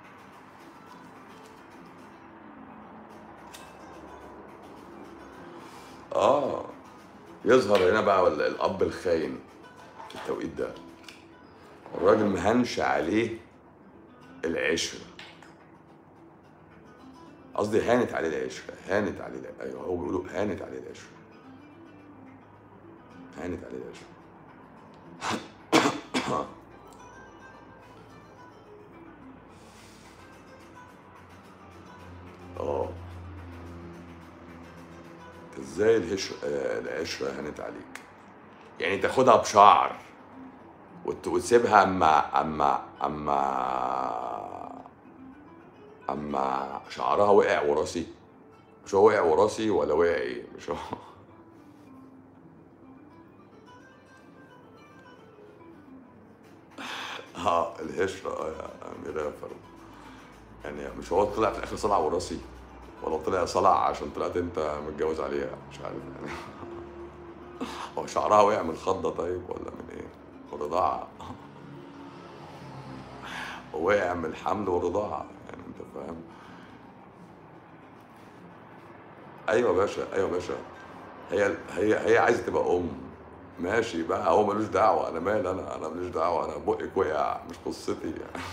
اه يظهر هنا بقى ولا الاب الخاين في التوقيت ده الراجل مهنش عليه العشره قصدي هانت عليه العشره هانت عليه الع- ايوه هو بيقولوا هانت عليه العشره هانت عليه العشره اه ازاي الهش... آه، العشره هانت عليك يعني تاخدها بشعر وت- وتسيبها اما اما اما اما شعرها وقع وراسي مش هو وقع وراسي ولا وقع ايه مش هو اه الهشرة اه يا أميرة يا فاروق يعني مش هو طلع في الآخر صلع وراسي ولا طلع صلع عشان طلعت أنت متجوز عليها مش عارف يعني هو شعرها وقع من الخضة طيب ولا من إيه؟ الرضاعة وقع من الحمل والرضاعة يعني أنت فاهم؟ أيوة يا باشا أيوة يا باشا هي هي هي عايزة تبقى أم ماشي بقى هو ملوش دعوة أنا مال أنا أنا ماليش دعوة أنا بقك وقع مش قصتي يعني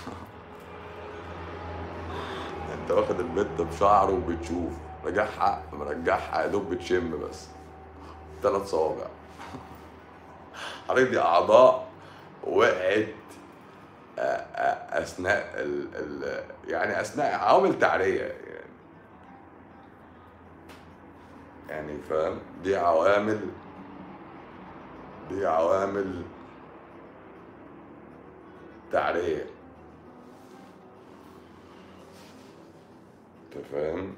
أنت واخد البت بشعره وبتشوف رجعها مرجعها يا دوب بتشم بس ثلاث صوابع حضرتك دي أعضاء وقعت آه، آه، أثناء ال ال يعني أثناء عوامل تعرية يعني يعني فاهم دي عوامل دي عوامل تعرية انت فاهم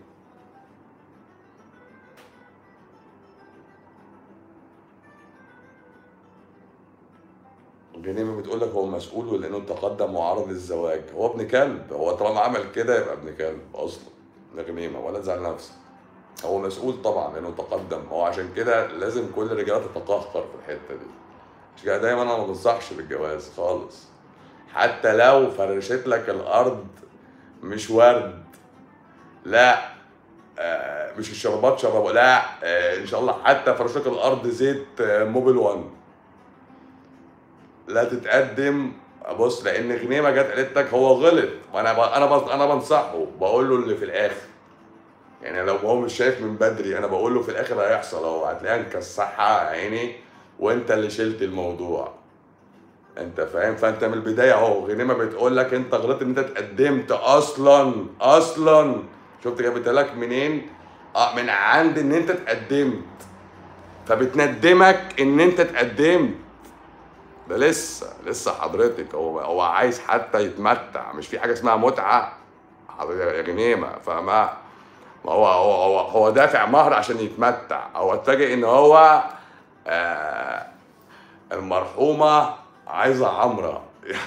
جنيمة بتقول لك هو مسؤول لانه تقدم وعرض الزواج هو ابن كلب هو طالما عمل كده يبقى ابن كلب اصلا ده غنيمة ولا تزعل نفسك هو مسؤول طبعا لانه تقدم هو عشان كده لازم كل الرجاله تتقهقر في الحته دي عشان كده دايما انا ما بنصحش بالجواز خالص حتى لو فرشت لك الارض مش ورد لا آه مش الشربات شرب لا آه ان شاء الله حتى فرش لك الارض زيت آه موبل 1 لا تتقدم بص لان غنيمه جت قالت لك هو غلط وانا ب... انا ب... انا بنصحه بقول له اللي في الاخر يعني لو هو مش شايف من بدري انا بقول له في الاخر هيحصل اهو هتلاقيها مكسحها عيني وانت اللي شلت الموضوع انت فاهم فانت من البدايه اهو غنيمه بتقول لك انت غلطت ان انت اتقدمت اصلا اصلا شفت جابت لك منين اه من عند ان انت اتقدمت فبتندمك ان انت اتقدمت ده لسه لسه حضرتك هو هو عايز حتى يتمتع مش في حاجه اسمها متعه حضرتك يا غنيمه فما ما هو هو هو, هو دافع مهر عشان يتمتع هو اتفاجئ ان هو آه المرحومه عايزه عمره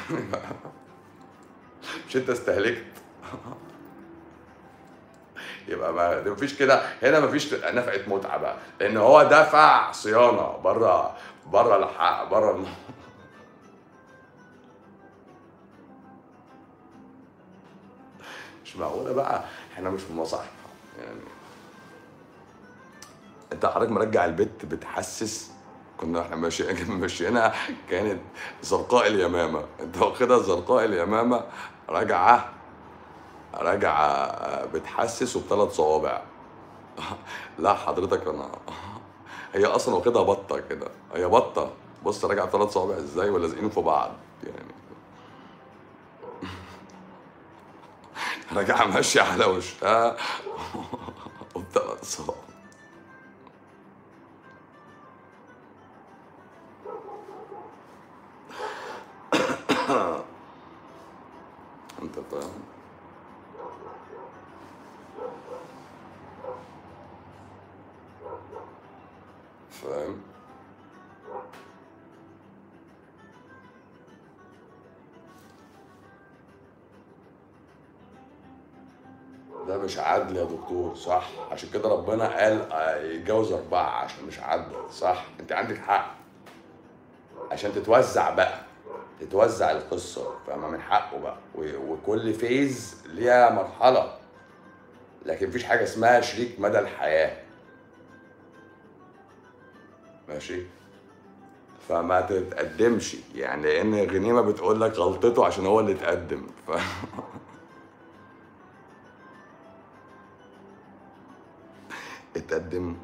مش انت استهلكت يبقى ما مفيش كده هنا مفيش نفقه متعه بقى لان هو دفع صيانه بره بره الحق بره الم... مش معقوله بقى احنا مش في مصحة يعني انت حضرتك مرجع البت بتحسس كنا احنا ماشيين ماشيينها كانت زرقاء اليمامه انت واخدها زرقاء اليمامه راجعه راجعه بتحسس وبثلاث صوابع لا حضرتك انا هي اصلا واخدها بطه كده هي بطه بص راجعه بثلاث صوابع ازاي ولازقين في بعض يعني راجعه ماشيه على وشها وبثلاث صوابع انت فاهم فاهم ده مش عدل يا دكتور صح عشان كده ربنا قال آه، يتجوز أربعة عشان مش عدل صح أنت عندك حق عشان تتوزع بقى تتوزع القصة فما من حقه بقى و- وكل فيز ليها مرحلة لكن مفيش حاجة اسمها شريك مدى الحياة ماشي فما تتقدمش يعني لان غنيمه بتقول لك غلطته عشان هو اللي اتقدم ف... اتقدم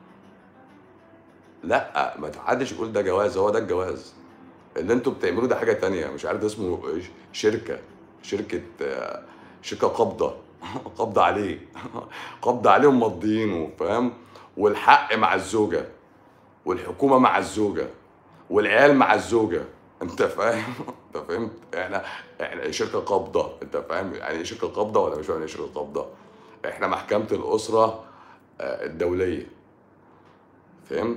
لا ما تحدش يقول ده جواز هو ده الجواز اللي انتوا بتعملوه ده حاجه تانية مش عارف ده اسمه شركه شركه آه، شركه قابضه قبض عليه قبض عليه ومضيينه فاهم والحق مع الزوجه والحكومه مع الزوجه والعيال مع الزوجه انت فاهم انت فهمت احنا احنا شركه قابضه انت فاهم يعني ايه شركه قابضه ولا مش فاهم يعني ايه شركه قابضه احنا محكمه الاسره آه، الدوليه فهمت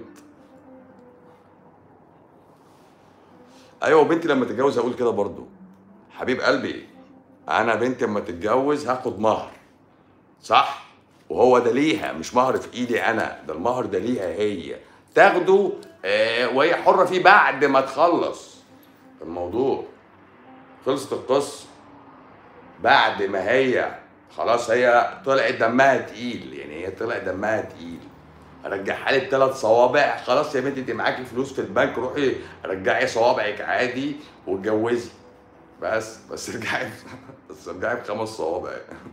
ايوه بنتي لما تتجوز هقول كده برضو حبيب قلبي انا بنتي لما تتجوز هاخد مهر صح وهو ده ليها مش مهر في ايدي انا ده المهر ده ليها هي تاخده آه وهي حره فيه بعد ما تخلص الموضوع خلصت القصه بعد ما هي خلاص هي طلعت دمها تقيل يعني هي طلع دمها تقيل رجعها لي بثلاث صوابع خلاص يا بنتي انت معاكي فلوس في البنك روحي رجعي صوابعك عادي واتجوزي بس بس ارجعي بس ارجعي بخمس صوابع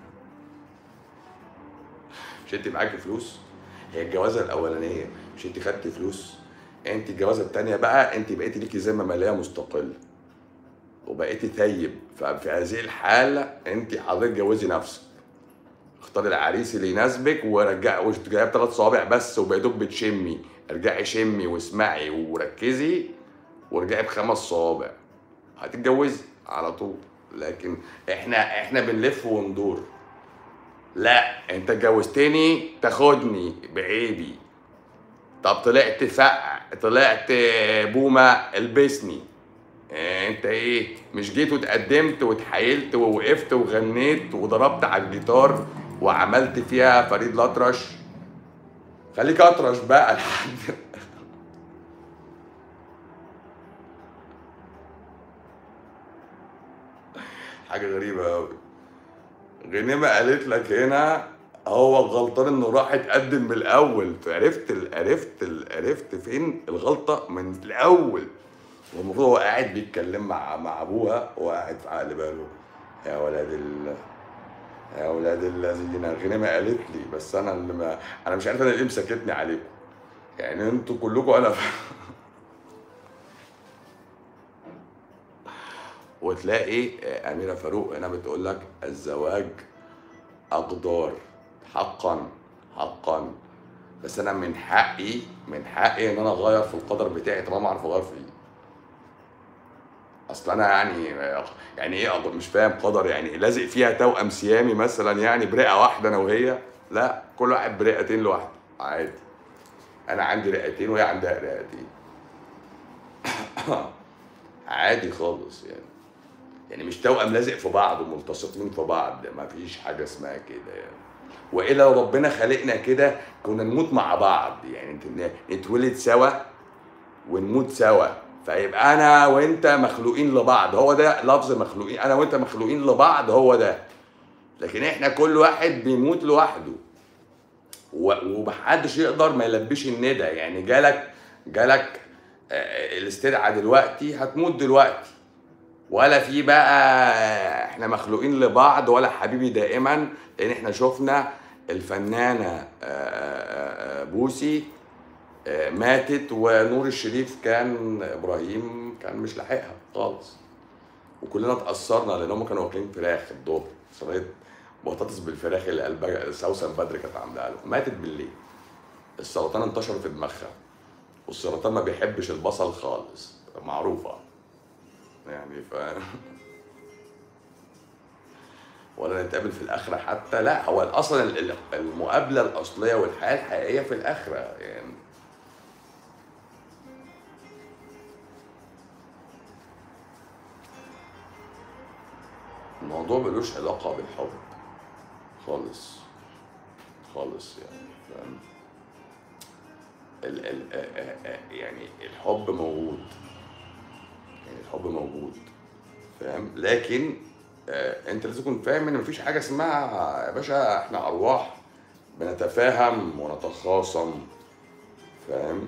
مش انت معاكي فلوس هي الجوازه الاولانيه مش انت خدتي فلوس انت الجوازه الثانيه بقى انت بقيتي ليكي ذمه ماليه مستقله وبقيتي ثيب ففي هذه الحاله انت حضرتك جوزي نفسك اختاري العريس اللي يناسبك ورجعي وش جايه بثلاث صوابع بس وبقيتوك بتشمي ارجعي شمي واسمعي وركزي وارجعي بخمس صوابع هتتجوزي على طول لكن احنا احنا بنلف وندور لا انت اتجوزتني تاخدني بعيبي طب طلعت فقع طلعت بومه البسني اه، انت ايه مش جيت واتقدمت واتحايلت ووقفت وغنيت وضربت على الجيتار وعملت فيها فريد الأطرش خليك اطرش بقى لحد حاجه غريبه قوي غنيمه قالت لك هنا هو غلطان انه راح يتقدم من الاول فعرفت ال- عرفت ال- عرفت فين الغلطه من الاول والمفروض هو قاعد بيتكلم مع مع ابوها وهو قاعد في عقل باله يا ولاد ال يا ولاد الذين غنيمه قالت لي بس انا اللي ما انا مش عارف انا ليه مسكتني عليكم يعني انتوا كلكم انا وتلاقي اميره فاروق هنا بتقول لك الزواج اقدار حقا حقا بس انا من حقي من حقي ان انا اغير في القدر بتاعي طالما اعرف اغير فيه اصل انا يعني يعني ايه أقدر مش فاهم قدر يعني لازق فيها توأم سيامي مثلا يعني برئه واحده انا وهي لا كل واحد برئتين لوحده عادي انا عندي رئتين وهي عندها رئتين عادي خالص يعني يعني مش توأم لازق في بعض وملتصقين في بعض ما فيش حاجه اسمها كده يعني والا لو ربنا خلقنا كده كنا نموت مع بعض يعني نت- نتولد سوا ونموت سوا فيبقى انا وانت مخلوقين لبعض هو ده لفظ مخلوقين انا وانت مخلوقين لبعض هو ده لكن احنا كل واحد بيموت لوحده و- ومحدش يقدر ما يلبيش الندى يعني جالك جالك آه، الاستدعاء دلوقتي هتموت دلوقتي ولا في بقى احنا مخلوقين لبعض ولا حبيبي دائما لان احنا شفنا الفنانه آه، آه، آه، بوسي آه، ماتت ونور الشريف كان ابراهيم كان مش لاحقها خالص وكلنا اتاثرنا لان هم كانوا واكلين فراخ الظهر صينيه بطاطس بالفراخ اللي قلبها سوسن بدر كانت عاملاها لهم ماتت بالليل السرطان انتشر في دماغها والسرطان ما بيحبش البصل خالص معروفه يعني ف ولا نتقابل في الاخره حتى لا هو اصلا ال- ال- المقابله الاصليه والحياه الحقيقيه في الاخره يعني الموضوع ملوش علاقه بالحب خالص خالص يعني فاهم ال ال آه، آه، آه، يعني الحب موجود يعني الحب موجود فاهم لكن آه انت لازم تكون فاهم ان مفيش حاجه اسمها يا باشا احنا ارواح بنتفاهم ونتخاصم فاهم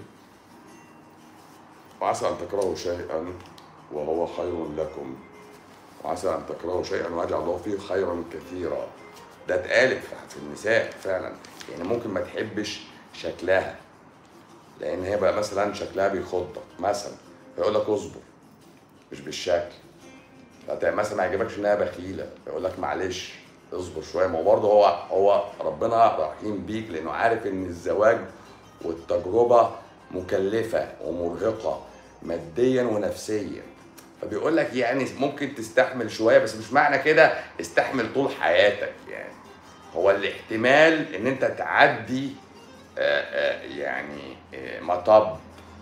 وعسى ان تكرهوا شيئا وهو خير لكم وعسى ان تكرهوا شيئا ويجعل الله فيه خيرا كثيرا ده اتقالت في النساء فعلا يعني ممكن ما تحبش شكلها لان هي بقى مثلا شكلها بيخضك مثلا فيقول لك اصبر مش بالشكل فت- مثلا ما يعجبكش انها بخيله يقول لك معلش اصبر شويه ما هو برضه هو هو ربنا رحيم بيك لانه عارف ان الزواج والتجربه مكلفه ومرهقه ماديا ونفسيا فبيقول لك يعني ممكن تستحمل شويه بس مش معنى كده استحمل طول حياتك يعني هو الاحتمال ان انت تعدي آه، آه، يعني آه، مطب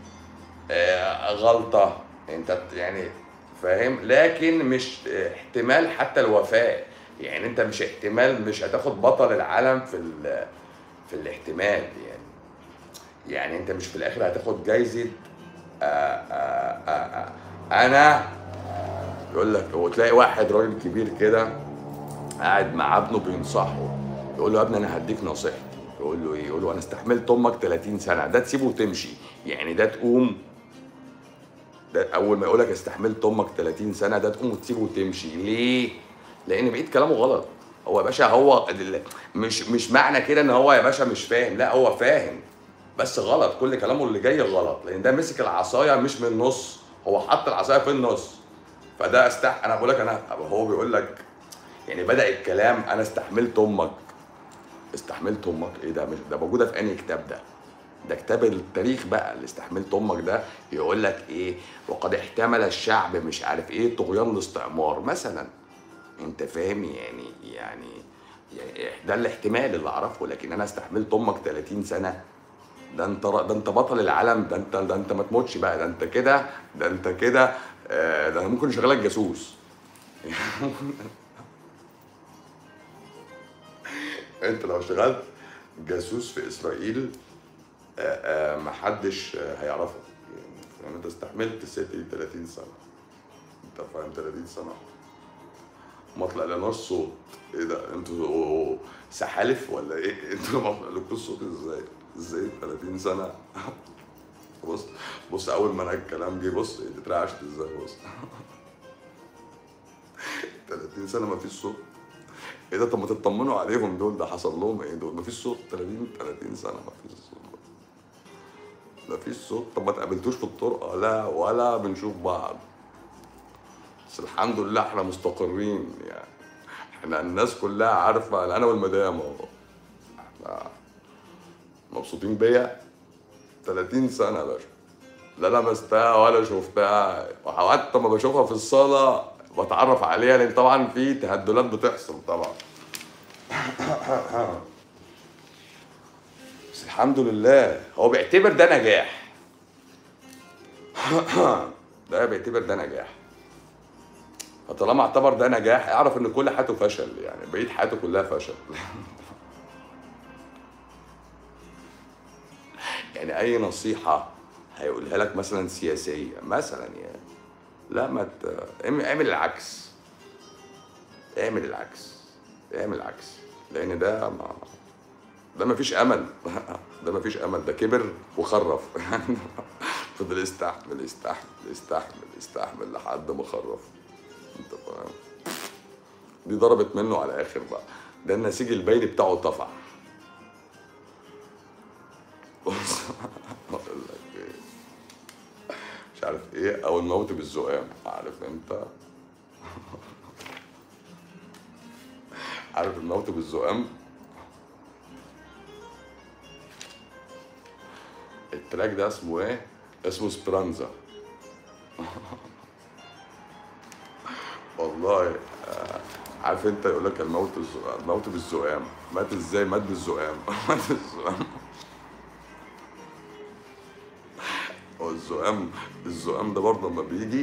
آه، غلطه انت ت- يعني فاهم لكن مش احتمال حتى الوفاه يعني انت مش احتمال مش هتاخد بطل العالم في ال- في الاحتمال يعني يعني انت مش في الاخر هتاخد جايزه آه، آه، آه، آه، انا يقول لك وتلاقي واحد راجل كبير كده قاعد مع ابنه بينصحه يقول له يا ابني انا هديك نصيحتي يقول له ايه يقول له انا استحملت امك 30 سنه ده تسيبه وتمشي يعني ده تقوم ده اول ما يقول لك استحملت امك 30 سنه ده تقوم وتسيبه وتمشي ليه لان بقيت كلامه غلط هو يا باشا هو ال- مش مش معنى كده ان هو يا باشا مش فاهم لا هو فاهم بس غلط كل كلامه اللي جاي غلط لان ده مسك العصايه مش من النص هو حط العصايه في النص فده استح انا بقول لك انا هو بيقول لك يعني بدا الكلام انا استحملت امك استحملت امك ايه ده مش ده موجوده في انهي كتاب ده ده كتاب التاريخ بقى اللي استحملت امك ده يقول لك ايه وقد احتمل الشعب مش عارف ايه طغيان الاستعمار مثلا انت فاهم يعني يعني يعني ده الاحتمال اللي اعرفه لكن انا استحملت امك 30 سنه ده انت ر- ده انت بطل العالم ده انت ده انت ما تموتش بقى ده انت كده ده انت كده آه، ده انا ممكن اشغلك جاسوس انت لو اشتغلت جاسوس في اسرائيل آه، آه، محدش آه، هيعرفك يعني فاهم؟ انت استحملت الست دي 30 سنه انت فاهم 30 سنه ما طلع لناش صوت ايه ده انتوا سحالف ولا ايه انتوا ما طلعلكوش صوت ازاي ازاي 30 سنه بص بص اول ما انا الكلام جه بص اترعشت ازاي بص 30 سنه ما فيش صوت ايه ده طب ما تطمنوا عليهم دول ده حصل لهم ايه دول ما فيش صوت 30 30 سنه ما فيش صوت ما فيش صوت طب ما تقابلتوش في الطرقه لا ولا بنشوف بعض بس الحمد لله احنا مستقرين يعني احنا الناس كلها عارفه انا والمدام اهو احنا مبسوطين بيا 30 سنه يا باشا لا لمستها ولا شفتها وحتى ما بشوفها في الصاله بتعرف عليها لان طبعا في تهدلات بتحصل طبعا بس الحمد لله هو بيعتبر ده نجاح ده بيعتبر ده نجاح فطالما اعتبر ده نجاح اعرف ان كل حياته فشل يعني بقيت حياته كلها فشل يعني اي نصيحه هيقولها لك مثلا سياسيه مثلا يعني لا ما ت... اعمل اعمل العكس اعمل العكس اعمل العكس لان ده ما ده ما فيش امل ده ما فيش امل ده كبر وخرف فضل يستحمل يستحمل يستحمل يستحمل لحد ما خرف انت فاهم دي ضربت منه على الاخر بقى ده النسيج البيني بتاعه طفح بص اقول لك ايه مش عارف ايه او الموت بالزقام عارف انت عارف الموت بالزقام التراك ده اسمه ايه اسمه سبرانزا والله آه، عارف انت يقول لك الموت الز- الموت بالزقام مات ازاي مات بالزقام مات بالزقام هو الزقام الزقام ده برضه لما بيجي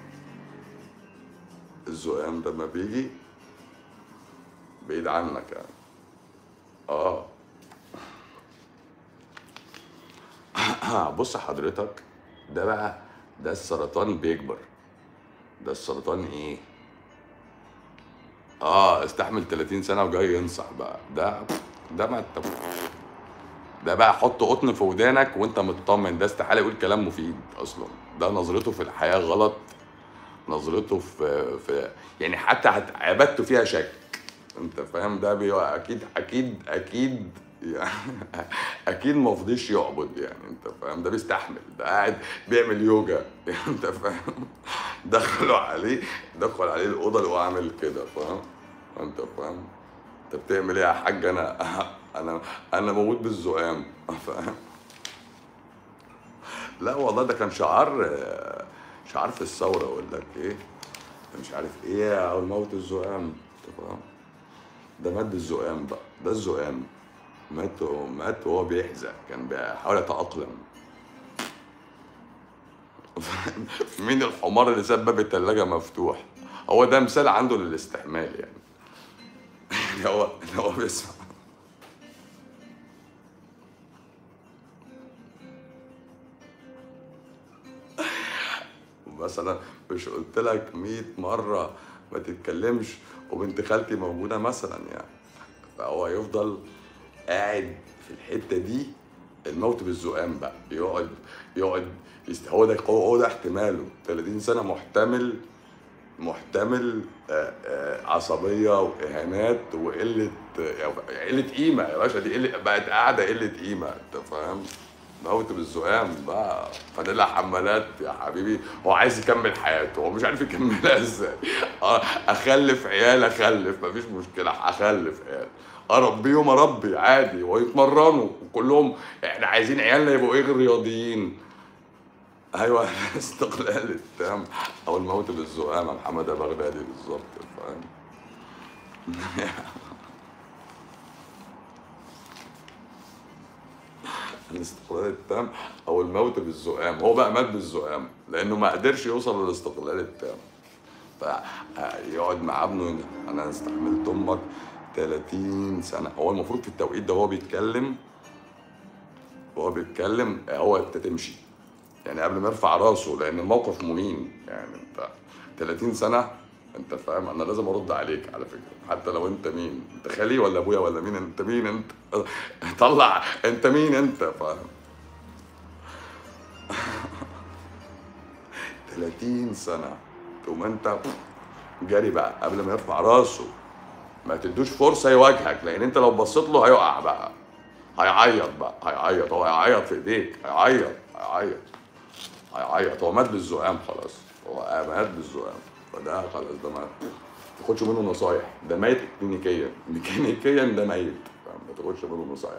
الزقام ده لما بيجي بعيد عنك يعني اه بص حضرتك ده بقى ده السرطان بيكبر ده السرطان ايه اه استحمل 30 سنه وجاي ينصح بقى ده ده ما انت ده بقى حط قطن في ودانك وانت مطمن ده استحاله يقول كلام مفيد اصلا ده نظرته في الحياه غلط نظرته في في يعني حتى هت- عبادته فيها شك انت فاهم ده بي اكيد اكيد اكيد يعني اكيد ما فضيش يعبد يعني انت فاهم ده بيستحمل ده قاعد بيعمل يوجا يعني انت فاهم دخلوا عليه دخل عليه الاوضه اللي هو عامل كده فاهم انت فاهم انت بتعمل ايه يا حاج انا انا انا موجود بالزقام فاهم لا والله ده كان شعار شعار في الثوره اقول لك ايه مش عارف ايه او الموت الزقام انت فاهم ده مات بالزقام بقى ده الزقام مات مات وهو بيحزق كان بيحاول يتأقلم مين الحمار اللي ساب باب التلاجة مفتوح هو ده مثال عنده للاستحمال يعني يعني هو هو بيسمع مثلا مش قلت لك 100 مرة ما تتكلمش وبنت خالتي موجودة مثلا يعني فهو يفضل قاعد في الحتة دي الموت بالزقام بقى يقعد يقعد يست... هو ده هو ده احتماله 30 سنة محتمل محتمل آه، آه، عصبية وإهانات وقلة يعني قلة قيمة يا باشا دي قلة بقت قاعدة قلة قيمة أنت فاهم؟ موت بالزقام بقى فانيلا حمالات يا حبيبي هو عايز يكمل حياته هو مش عارف يكملها ازاي آه، اخلف عيال اخلف مفيش مشكله اخلف عيال اربيهم اربي عادي ويتمرنوا وكلهم احنا عايزين عيالنا يبقوا ايه رياضيين ايوه الاستقلال التام او الموت بالزقام يا محمد يا بغدادي بالظبط فاهم الاستقلال التام او الموت بالزقام هو بقى مات بالزقام لانه ما قدرش يوصل للاستقلال التام فيقعد مع ابنه انا استحملت امك 30 سنه هو المفروض في التوقيت ده هو بيتكلم وهو بيتكلم هو انت تمشي يعني قبل ما يرفع راسه لان الموقف مهين يعني انت 30 سنه انت فاهم انا لازم ارد عليك على فكره حتى لو انت مين انت خالي ولا ابويا ولا مين انت مين انت طلع انت مين انت فاهم 30 سنه تقوم انت جري بقى قبل ما يرفع راسه ما تدوش فرصه يواجهك لان انت لو بصيت له هيقع بقى هيعيط بقى هيعيط هو هيعيط في ايديك هيعيط هيعيط هيعيط هو مات بالزقام خلاص هو مات بالزقام فده خلاص ده مات ما تاخدش منه نصايح ده ميت كلينيكيا ميكانيكيا ده ميت ما تاخدش منه نصايح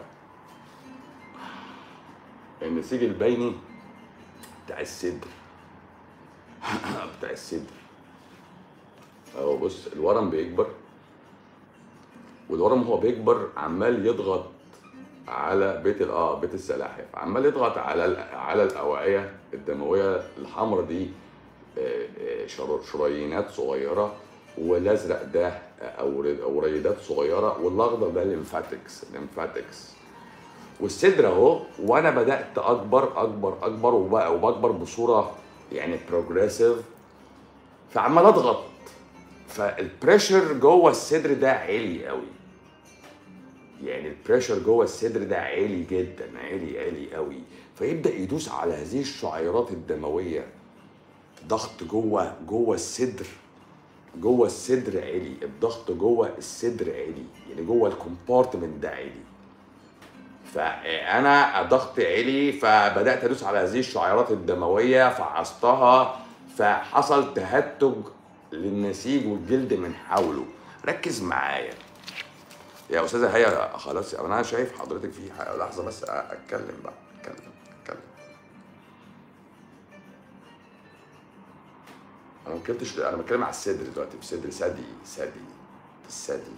النسيج البيني بتاع الصدر بتاع الصدر اهو بص الورم بيكبر والورم هو بيكبر عمال يضغط على بيت ال- اه بيت السلاحف عمال يضغط على ال- على الاوعيه الدمويه الحمراء دي آه، آه، شر- شريانات صغيره والازرق ده آه، أور- اوريدات صغيره والاخضر ده ليمفاتكس ليمفاتكس والصدر اهو وانا بدات اكبر اكبر اكبر وبقى وبكبر بصوره يعني بروجريسيف فعمال اضغط فالبريشر جوه الصدر ده عالي قوي يعني البريشر جوه الصدر ده عالي جدا عالي عالي قوي فيبدا يدوس على هذه الشعيرات الدمويه ضغط جوه جوه الصدر جوه الصدر عالي الضغط جوه الصدر عالي يعني جوه الكومبارتمنت ده عالي فانا ضغط عالي فبدات ادوس على هذه الشعيرات الدمويه فعصتها فحصل تهتج للنسيج والجلد من حوله ركز معايا يا استاذه هيا خلاص انا شايف حضرتك في حاجة. لحظه بس اتكلم بقى اتكلم اتكلم انا ما اتكلمتش انا بتكلم على الصدر دلوقتي في صدر ثدي ثدي في الثدي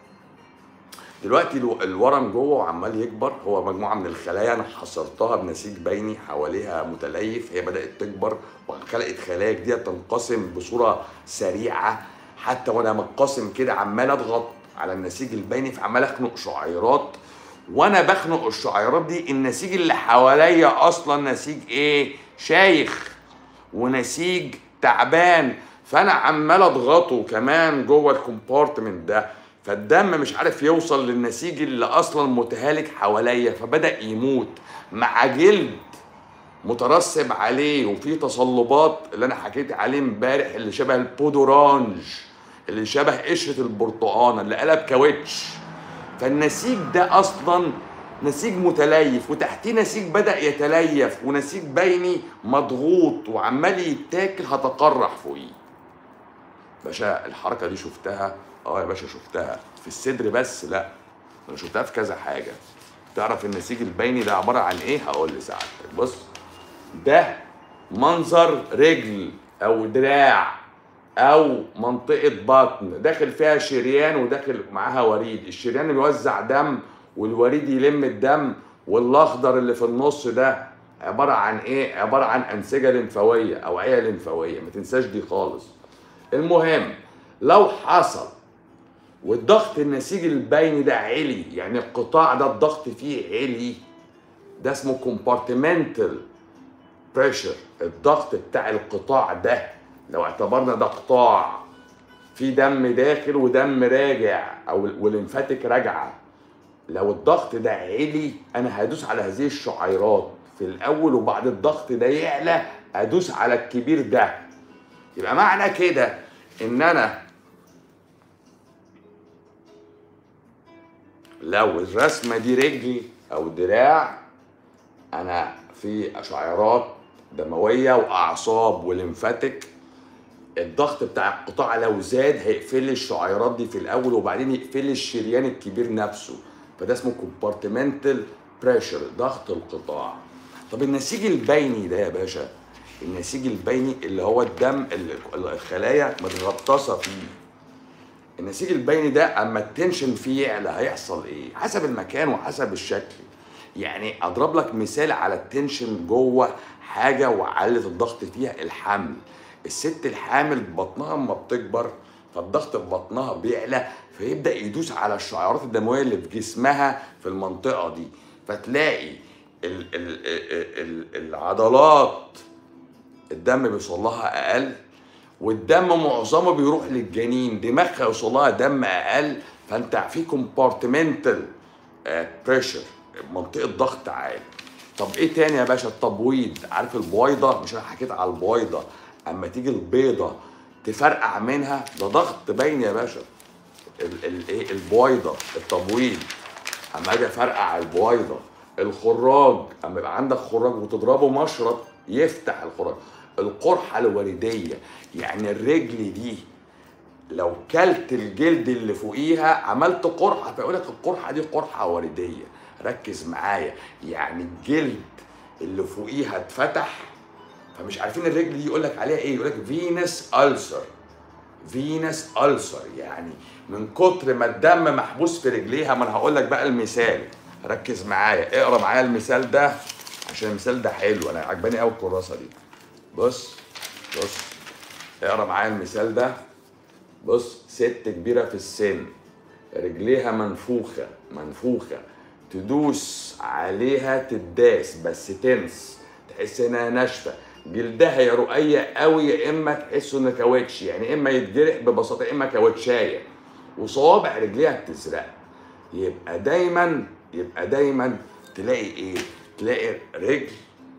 دلوقتي الو- الورم جوه وعمال يكبر هو مجموعه من الخلايا انا حصرتها بنسيج بيني حواليها متليف هي بدات تكبر وخلقت خلايا جديده تنقسم بصوره سريعه حتى وانا منقسم كده عمال اضغط على النسيج البيني فعمال اخنق شعيرات وانا بخنق الشعيرات دي النسيج اللي حواليا اصلا نسيج ايه شايخ ونسيج تعبان فانا عمال اضغطه كمان جوه الكومبارتمنت ده فالدم مش عارف يوصل للنسيج اللي اصلا متهالك حواليا فبدا يموت مع جلد مترسب عليه وفي تصلبات اللي انا حكيت عليه امبارح اللي شبه البودورانج اللي شبه قشره البرتقانه اللي قلب كاوتش فالنسيج ده اصلا نسيج متليف وتحتيه نسيج بدا يتليف ونسيج بيني مضغوط وعمال يتاكل هتقرح فوقيه باشا الحركه دي شفتها اه يا باشا شفتها في الصدر بس لا انا شفتها في كذا حاجه تعرف النسيج البيني ده عباره عن ايه هقول لسعادتك بص ده منظر رجل او دراع او منطقه بطن داخل فيها شريان وداخل معاها وريد الشريان اللي بيوزع دم والوريد يلم الدم والاخضر اللي في النص ده عباره عن ايه عباره عن انسجه لمفاويه اوعيه لمفاويه ما تنساش دي خالص المهم لو حصل والضغط النسيج البيني ده عالي يعني القطاع ده الضغط فيه عالي ده اسمه كومبارتمنتال بريشر الضغط بتاع القطاع ده لو اعتبرنا ده قطاع في دم داخل ودم راجع او والليمفاتيك راجعه لو الضغط ده عالي انا هدوس على هذه الشعيرات في الاول وبعد الضغط ده يعلى ادوس على الكبير ده يبقى معنى كده ان انا لو الرسمه دي رجلي او دراع انا في شعيرات دمويه واعصاب وليمفاتيك الضغط بتاع القطاع لو زاد هيقفل لي الشعيرات دي في الاول وبعدين يقفل لي الشريان الكبير نفسه فده اسمه كومبارتمنتال بريشر ضغط القطاع طب النسيج البيني ده يا باشا النسيج البيني اللي هو الدم اللي الخلايا متغطسه فيه النسيج البيني ده اما التنشن فيه يعلى هيحصل ايه حسب المكان وحسب الشكل يعني اضرب لك مثال على التنشن جوه حاجه وعلت الضغط فيها الحمل الست الحامل بطنها اما بتكبر فالضغط في بطنها بيعلى فيبدا يدوس على الشعيرات الدمويه اللي في جسمها في المنطقه دي فتلاقي ال ال ال ال العضلات الدم بيوصل لها اقل والدم معظمه بيروح للجنين دماغها يوصل لها دم اقل فانت في كومبارتمنتال بريشر منطقه ضغط عالي طب ايه تاني يا باشا التبويض عارف البويضه مش انا حكيت على البويضه اما تيجي البيضه تفرقع منها ده ضغط باين يا باشا ال- ال- ايه البويضه التبويض اما اجي افرقع البويضه الخراج اما يبقى عندك خراج وتضربه مشرط يفتح الخراج القرحه الورديه يعني الرجل دي لو كلت الجلد اللي فوقيها عملت قرحه فيقول لك القرحه دي قرحه ورديه ركز معايا يعني الجلد اللي فوقيها اتفتح فمش عارفين الرجل دي يقول لك عليها ايه يقول لك فينس ألسر فينس ألسر يعني من كتر ما الدم محبوس في رجليها ما انا هقول لك بقى المثال ركز معايا اقرا معايا المثال ده عشان المثال ده حلو انا عجباني قوي الكراسه دي بص بص اقرا معايا المثال ده بص ست كبيره في السن رجليها منفوخه منفوخه تدوس عليها تداس بس تنس تحس انها ناشفه جلدها يا رقيق قوي يا اما تحسه انه كاوتش يعني اما يتجرح ببساطه يا اما كاوتشايه وصوابع رجليها بتزرق يبقى دايما يبقى دايما تلاقي ايه تلاقي رجل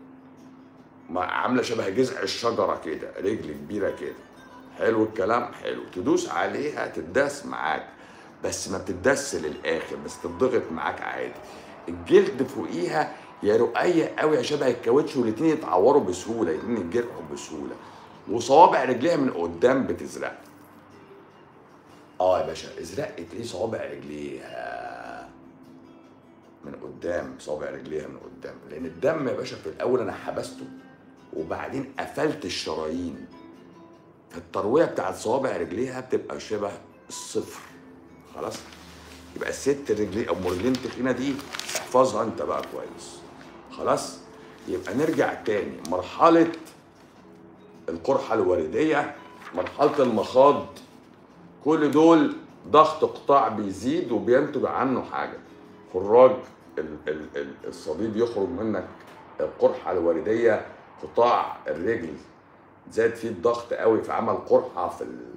ما- عامله شبه جذع الشجره كده رجل كبيره كده حلو الكلام حلو تدوس عليها تداس معاك بس ما بتدس للاخر بس تضغط معاك عادي الجلد فوقيها يا رقيق قوي يا شبه الكاوتش والاتنين يتعوروا بسهوله الاتنين يتجرحوا بسهوله وصوابع رجليها من قدام بتزرق اه يا باشا ازرقت ليه صوابع رجليها من قدام صوابع رجليها من قدام لان الدم يا باشا في الاول انا حبسته وبعدين قفلت الشرايين فالترويه بتاعت صوابع رجليها بتبقى شبه الصفر خلاص يبقى الست رجلي او رجلين تخينه دي احفظها انت بقى كويس خلاص يبقى نرجع تاني مرحله القرحه الورديه مرحله المخاض كل دول ضغط قطاع بيزيد وبينتج عنه حاجه خراج ال- ال- ال- الصديد يخرج منك القرحه الورديه قطاع الرجل زاد فيه الضغط قوي فعمل قرحه في ال...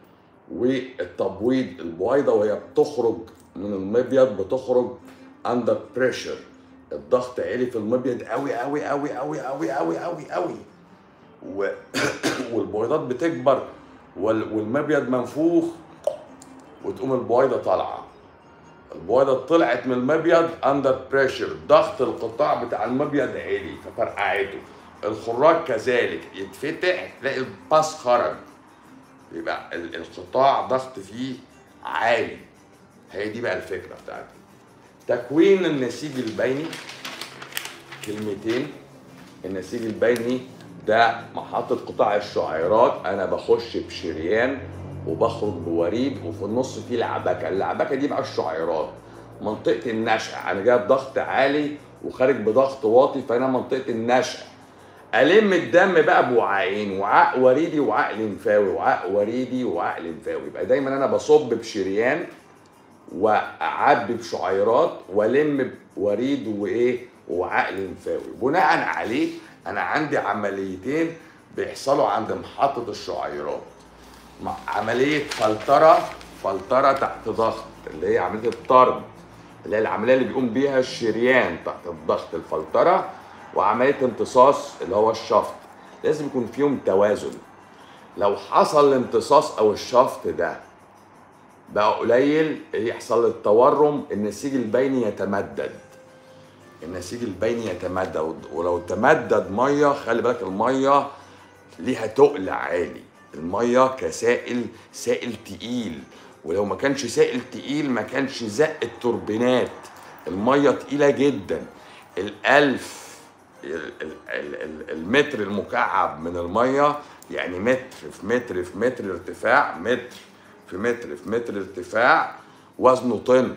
والتبويض البويضه وهي بتخرج من المبيض بتخرج اندر بريشر الضغط عالي في المبيض قوي قوي قوي قوي قوي قوي قوي قوي و... والبويضات بتكبر وال... والمبيض منفوخ وتقوم البويضه طالعه البويضه طلعت من المبيض اندر بريشر ضغط القطاع بتاع المبيض عالي ففرقعته الخراج كذلك يتفتح تلاقي الباس خرج يبقى ال- القطاع ضغط فيه عالي هي دي بقى الفكره بتاعتي تكوين النسيج البيني كلمتين النسيج البيني ده محطة قطاع الشعيرات أنا بخش بشريان وبخرج بوريد وفي النص فيه لعبكة اللعبكة دي بقى الشعيرات منطقة النشأ أنا جايب ضغط عالي وخارج بضغط واطي فهنا منطقة النشأ ألم الدم بقى بوعاءين وعاء وريدي وعاء لمفاوي وعاء وريدي وعاء لمفاوي يبقى دايما أنا بصب بشريان واعبي بشعيرات والم وريد وايه ووعاء لمفاوي بناء عليه انا عندي عمليتين بيحصلوا عند محطه الشعيرات مع- عمليه فلتره فلتره تحت ضغط اللي هي عمليه الطرد اللي هي العمليه اللي بيقوم بيها الشريان تحت الضغط الفلتره وعمليه امتصاص اللي هو الشفط لازم يكون فيهم توازن لو حصل الامتصاص او الشفط ده بقى قليل يحصل التورم النسيج البيني يتمدد النسيج البيني يتمدد ولو تمدد ميه خلي بالك الميه ليها تقل عالي الميه كسائل سائل تقيل ولو ما كانش سائل تقيل ما كانش زق التوربينات الميه تقيله جدا الالف ال- ال- ال- ال- المتر المكعب من الميه يعني متر في متر في متر ارتفاع متر في متر في متر ارتفاع وزنه طن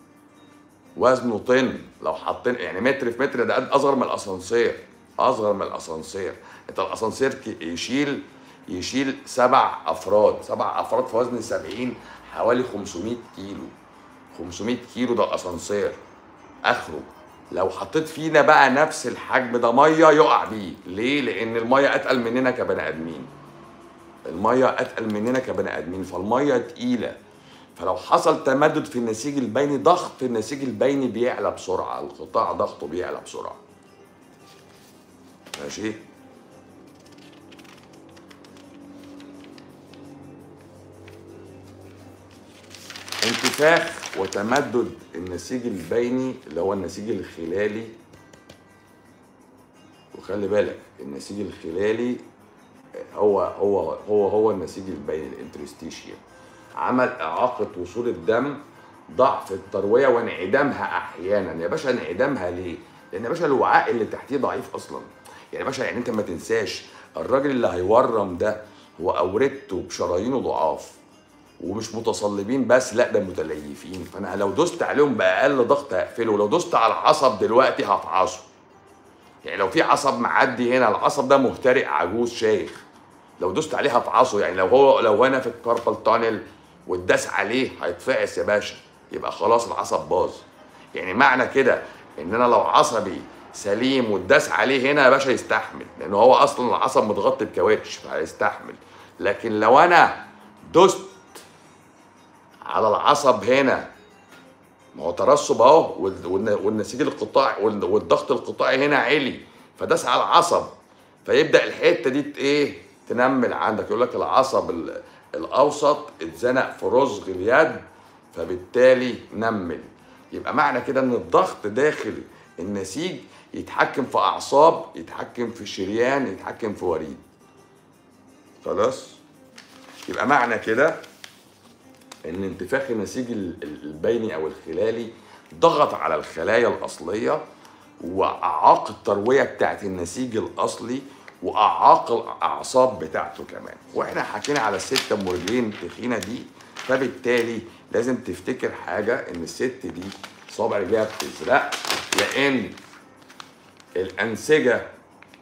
وزنه طن لو حاطين يعني متر في متر ده قد اصغر من الاسانسير اصغر من الاسانسير انت الاسانسير ك- يشيل يشيل سبع افراد سبع افراد في وزن 70 حوالي 500 كيلو 500 كيلو ده الاسانسير اخره لو حطيت فينا بقى نفس الحجم ده ميه يقع بيه ليه لان الميه اتقل مننا كبني ادمين الميه اتقل مننا كبني ادمين فالميه تقيله فلو حصل تمدد في النسيج البيني ضغط النسيج البيني بيعلى بسرعه القطاع ضغطه بيعلى بسرعه ماشي انتفاخ وتمدد النسيج البيني اللي هو النسيج الخلالي وخلي بالك النسيج الخلالي هو هو هو هو النسيج البيني الانترستيشيا عمل اعاقه وصول الدم ضعف الترويه وانعدامها احيانا يا باشا انعدامها ليه؟ لان يا باشا الوعاء اللي تحتيه ضعيف اصلا يعني يا باشا يعني انت ما تنساش الراجل اللي هيورم ده هو اوردته بشرايينه ضعاف ومش متصلبين بس لا ده متليفين فانا لو دوست عليهم باقل ضغط هقفله لو دوست على العصب دلوقتي هفعصه يعني لو في عصب معدي هنا العصب ده مهترئ عجوز شيخ لو دوست عليه هفعصه يعني لو هو لو انا في الكاربال تانل واتداس عليه هيتفعس يا باشا يبقى خلاص العصب باظ يعني معنى كده ان انا لو عصبي سليم واتداس عليه هنا يا باشا يستحمل لان هو اصلا العصب متغطي بكاوتش فهيستحمل لكن لو انا دوست على العصب هنا ما هو ترسب اهو وال- والن- والنسيج القطاعي وال- والضغط القطاعي هنا عالي فداس على العصب فيبدا الحته دي ت- ايه تنمل عندك يقول لك العصب ال- الاوسط اتزنق في رزغ اليد فبالتالي نمل يبقى معنى كده ان الضغط داخل النسيج يتحكم في اعصاب يتحكم في شريان يتحكم في وريد خلاص يبقى معنى كده ان انتفاخ النسيج ال- ال- البيني او الخلالي ضغط على الخلايا الاصليه واعاق الترويه بتاعت النسيج الاصلي واعاق الاعصاب بتاعته كمان واحنا حكينا على الست ام رجلين تخينه دي فبالتالي لازم تفتكر حاجه ان الست دي صابع رجليها بتزرق لان الانسجه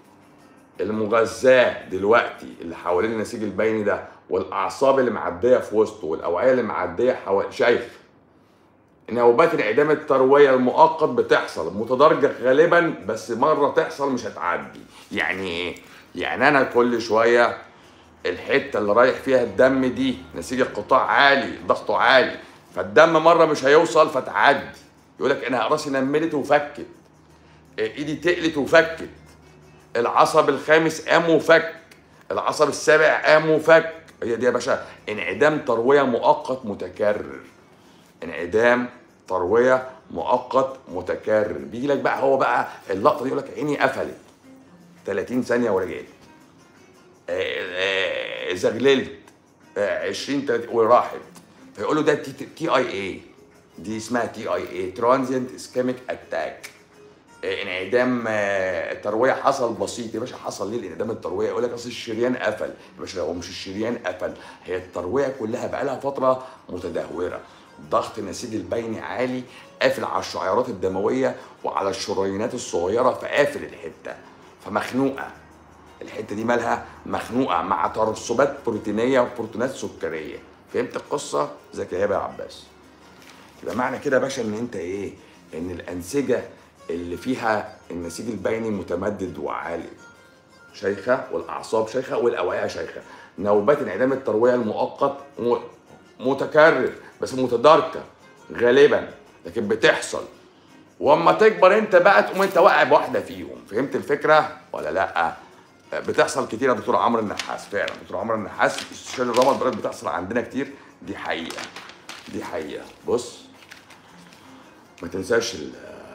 المغذاه دلوقتي اللي حوالين النسيج البيني ده والاعصاب اللي معديه في وسطه والاوعيه اللي معديه حوالي شايف نوبات انعدام الترويه المؤقت بتحصل متدرجه غالبا بس مره تحصل مش هتعدي يعني ايه يعني انا كل شويه الحته اللي رايح فيها الدم دي نسيج القطاع عالي ضغطه عالي فالدم مره مش هيوصل فتعدي يقول لك انا راسي نملت وفكت ايدي تقلت وفكت العصب الخامس قام وفك العصب السابع قام وفك هي دي يا باشا انعدام ترويه مؤقت متكرر انعدام ترويه مؤقت متكرر بيجي لك بقى هو بقى اللقطه دي يقول لك عيني قفلت 30 ثانيه ورجعت آه، آه، زغللت آه، 20 30 وراحت فيقول له ده تي, تي اي اي دي اسمها تي اي اي ترانزينت اسكيميك اتاك انعدام آه، ترويه حصل بسيط يا باشا حصل ليه الانعدام الترويه يقول لك اصل الشريان قفل يا باشا هو مش الشريان قفل هي الترويه كلها بقى لها فتره متدهوره ضغط النسيج البيني عالي قافل على الشعيرات الدمويه وعلى الشريانات الصغيره فقافل الحته فمخنوقه الحته دي مالها مخنوقه مع ترسبات بروتينيه وبروتينات سكريه فهمت القصه ذكي يا عباس يبقى معنى كده يا باشا ان انت ايه ان الانسجه اللي فيها النسيج البيني متمدد وعالي شيخه والاعصاب شيخه والاوعيه شيخه نوبات انعدام الترويه المؤقت م- متكرر بس متداركه غالبا لكن بتحصل واما تكبر انت بقى تقوم انت واقع بواحده فيهم فهمت الفكره ولا لا بتحصل كتير يا دكتور عمرو النحاس فعلا دكتور عمرو النحاس استشهاد الرمد بقت بتحصل عندنا كتير دي حقيقه دي حقيقه بص ما تنساش ال-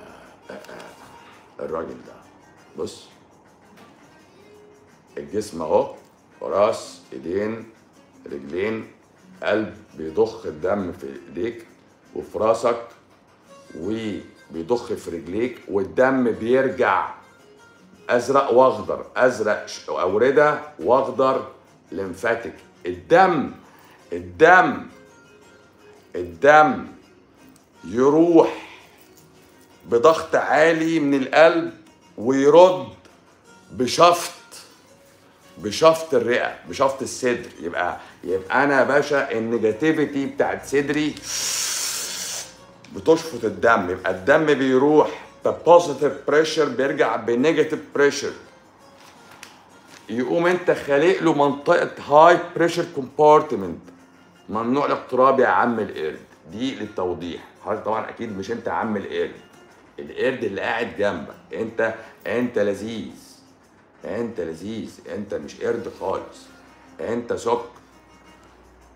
الراجل ده بص الجسم اهو راس ايدين رجلين قلب بيضخ الدم في ايديك وفي راسك وبيضخ في رجليك والدم بيرجع ازرق واخضر ازرق ش- اورده واخضر لمفاتيك الدم الدم الدم يروح بضغط عالي من القلب ويرد بشفط بشفط الرئه بشفط الصدر يبقى يبقى انا يا باشا النيجاتيفيتي بتاعت صدري بتشفط الدم يبقى الدم بيروح ببوزيتيف بريشر بيرجع بنيجاتيف بريشر يقوم انت خالق له منطقه هاي بريشر كومبارتمنت ممنوع الاقتراب يا عم القرد دي للتوضيح حضرتك طبعا اكيد مش انت عم القرد القرد اللي قاعد جنبك انت انت لذيذ انت لذيذ انت مش قرد خالص انت سكر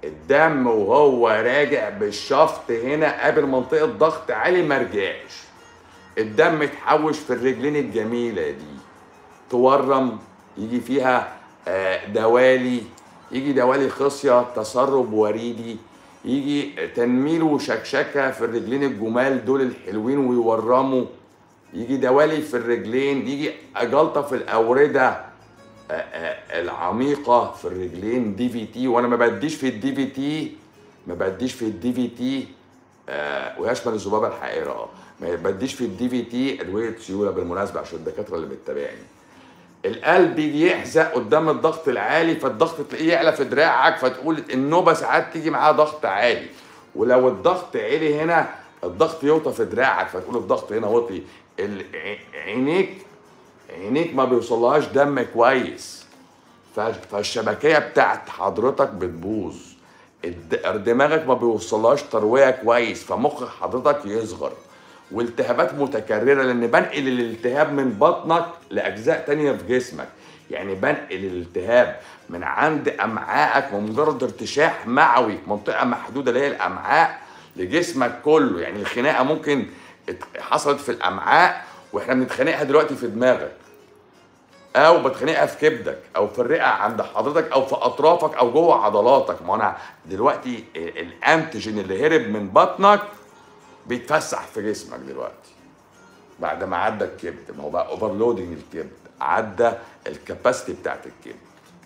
الدم وهو راجع بالشفط هنا قابل منطقه ضغط عالي ما رجعش الدم اتحوش في الرجلين الجميله دي تورم يجي فيها آه، دوالي يجي دوالي خصيه تسرب وريدي يجي تنميل وشكشكه في الرجلين الجمال دول الحلوين ويورموا يجي دوالي في الرجلين يجي جلطه في الاورده آه، آه، العميقه في الرجلين دي في تي وانا ما بديش في الدي في تي ما بديش في الدي في تي آه، ويشمل الذبابه الحائره اه ما بديش في الدي في تي ادويه سيوله بالمناسبه عشان الدكاتره اللي بتتابعني القلب يجي يحزق قدام الضغط العالي فالضغط تلاقيه يعلى في دراعك فتقول النوبه ساعات تيجي معاها ضغط عالي ولو الضغط عالي هنا الضغط يوطى في دراعك فتقول الضغط هنا وطي ال- ع- عينيك عينيك ما بيوصلهاش دم كويس ف- فالشبكيه بتاعت حضرتك بتبوظ الد- دماغك ما بيوصلهاش ترويه كويس فمخ حضرتك يصغر والتهابات متكرره لان بنقل الالتهاب من بطنك لاجزاء تانية في جسمك يعني بنقل الالتهاب من عند امعائك بمجرد ارتشاح معوي في منطقه محدوده اللي هي الامعاء لجسمك كله يعني الخناقه ممكن ات- حصلت في الامعاء واحنا بنتخانقها دلوقتي في دماغك او بتخانقها في كبدك او في الرئه عند حضرتك او في اطرافك او جوه عضلاتك ما انا دلوقتي ال- الانتيجين اللي هرب من بطنك بيتفسح في جسمك دلوقتي بعد ما عدى الكبد ما هو بقى اوفرلودنج الكبد عدى الكباستي بتاعت الكبد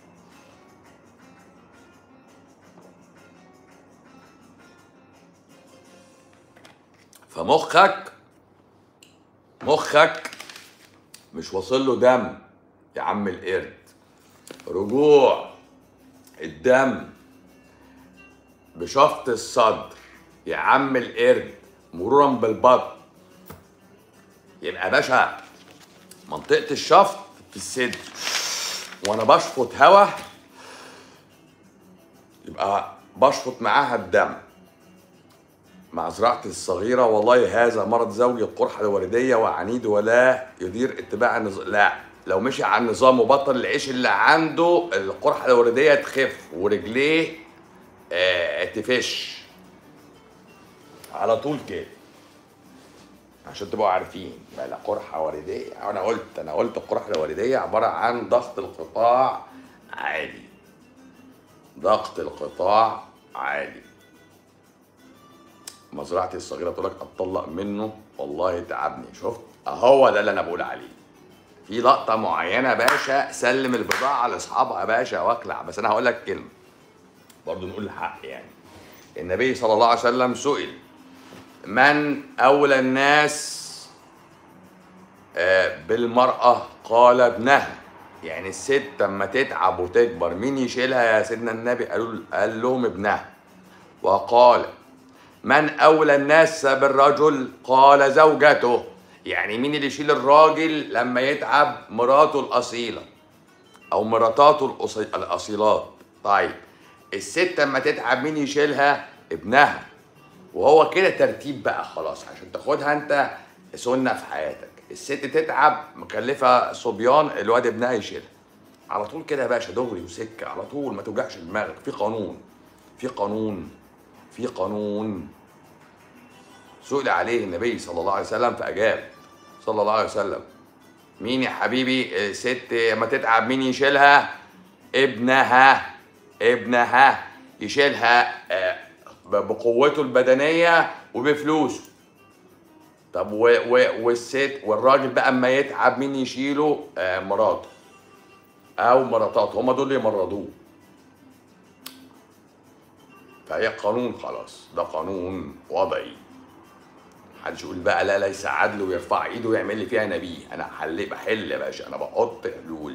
فمخك مخك مش واصل له دم يا عم القرد رجوع الدم بشفط الصدر يا عم القرد مرورا بالبطن يبقى يا باشا منطقة الشفط في الصدر وانا بشفط هوا يبقى بشفط معاها الدم مع زراعتي الصغيرة والله هذا مرض زوجي القرحة الوردية وعنيد ولا يدير اتباع النظام لا لو مشي على النظام وبطل العيش اللي عنده القرحة الوردية تخف ورجليه آه تفش على طول كده عشان تبقوا عارفين بقى لا قرحة وردية انا قلت انا قلت القرحة الوردية عبارة عن ضغط القطاع عالي ضغط القطاع عالي مزرعتي الصغيره تقول لك اتطلق منه والله تعبني شفت اهو ده اللي انا بقول عليه في لقطه معينه يا باشا سلم البضاعه لاصحابها يا باشا واخلع بس انا هقول لك كلمه برضه نقول الحق يعني النبي صلى الله عليه وسلم سئل من اولى الناس آه، بالمراه قال ابنها يعني الست اما تتعب وتكبر مين يشيلها يا سيدنا النبي قالوا قال لهم ابنها وقال من أولى الناس بالرجل قال زوجته يعني مين اللي يشيل الراجل لما يتعب مراته الأصيلة أو مراتاته الأصي- الأصيلات طيب الست لما تتعب مين يشيلها ابنها وهو كده ترتيب بقى خلاص عشان تاخدها انت سنة في حياتك الست تتعب مكلفة صبيان الواد ابنها يشيلها على طول كده يا باشا دغري وسكة على طول ما توجعش دماغك في قانون في قانون في قانون سئل عليه النبي صلى الله عليه وسلم فأجاب صلى الله عليه وسلم مين يا حبيبي الست لما تتعب مين يشيلها ابنها ابنها يشيلها آه، ب- بقوته البدنية وبفلوسه طب و و والست والراجل بقى اما يتعب مين يشيله آه مراته او مراتاته هما دول اللي يمرضوه فهي قانون خلاص ده قانون وضعي محدش يقول بقى لا لا يساعد له ويرفع ايده ويعمل لي فيها نبيه انا حل بحل يا باشا انا بحط حلول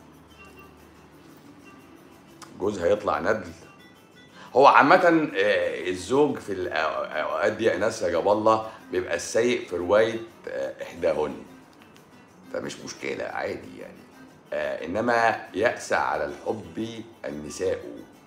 جوزها يطلع ندل هو عامة آه، الزوج في الأوقات دي يا ناس يا جاب الله بيبقى السيء في رواية آه، إحداهن فمش مشكلة عادي يعني آه، إنما يأسى على الحب النساء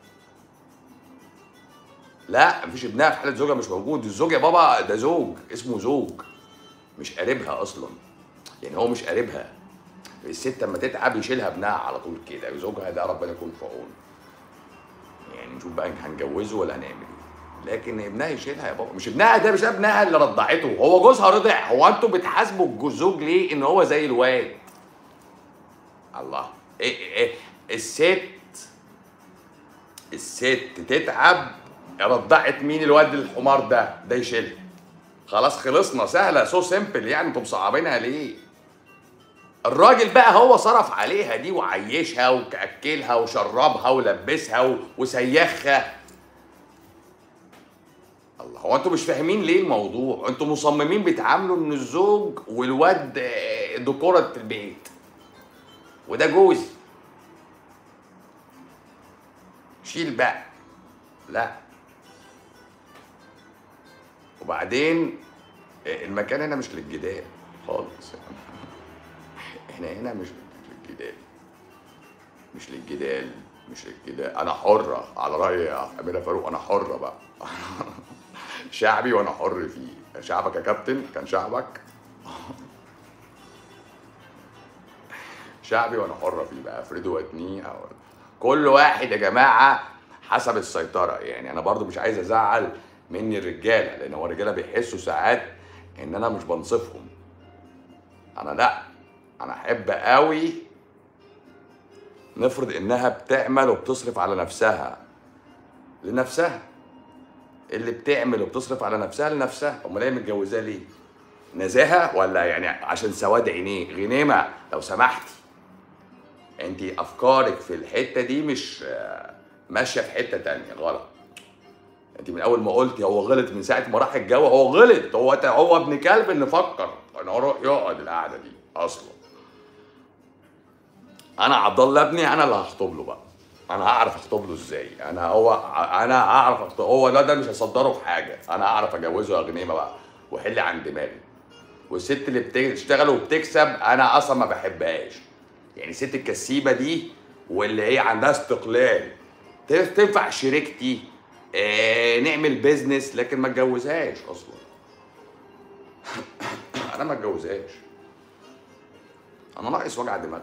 لا مفيش ابنها في حالة زوجها مش موجود الزوج يا بابا ده زوج اسمه زوج مش قريبها أصلا يعني هو مش قريبها الست لما تتعب يشيلها ابنها على طول كده زوجها ده ربنا يكون في عونه يعني نشوف بقى هنجوزه ولا هنعمل ايه لكن ابنها يشيلها يا بابا مش ابنها ده مش ابنها اللي رضعته هو جوزها رضع هو انتوا بتحاسبوا الزوج ليه ان هو زي الواد الله ايه ايه الست الست تتعب رضعت مين الواد الحمار ده ده يشيلها خلاص خلصنا سهله سو سيمبل يعني انتم مصعبينها ليه الراجل بقى هو صرف عليها دي وعيشها واكلها وشربها ولبسها و- وسيخها الله هو انتوا مش فاهمين ليه الموضوع انتوا مصممين بتعاملوا ان الزوج والواد آه، ديكورة البيت وده جوزي شيل بقى لا وبعدين آه، المكان هنا مش للجدال خالص يعني احنا هنا مش للجدال مش للجدال مش للجدال انا حرة على رأي أميرة فاروق انا حرة بقى شعبي وانا حر فيه شعبك يا كابتن كان شعبك شعبي وانا حر فيه بقى افرده واتنيه أو كل واحد يا جماعه حسب السيطره يعني انا برضو مش عايز ازعل مني الرجاله لان هو الرجاله بيحسوا ساعات ان انا مش بنصفهم انا لا انا احب قوي نفرض انها بتعمل وبتصرف على نفسها لنفسها اللي بتعمل وبتصرف على نفسها لنفسها امال هي متجوزاه ليه نزاهه ولا يعني عشان سواد عينيه غنيمه لو سمحتي انت افكارك في الحته دي مش آه، ماشيه في حته تانية غلط انت من اول ما قلتي هو غلط من ساعه ما راح الجو هو غلط هو هو ابن كلب ان فكر ان هو يروح يقعد القعده دي اصلا انا عبد الله ابني انا اللي هخطب له بقى انا هعرف اخطب له ازاي انا هو انا هعرف أخطب هو ده ده مش هصدره في حاجه انا هعرف اجوزه يا غنيمه بقى وحل عن دماغي والست اللي بتشتغل وبتكسب انا اصلا ما بحبهاش يعني الست الكسيبه دي واللي هي عندها استقلال تف- تنفع شريكتي آه نعمل بيزنس لكن ما اتجوزهاش اصلا انا ما اتجوزهاش انا ناقص وجع دماغ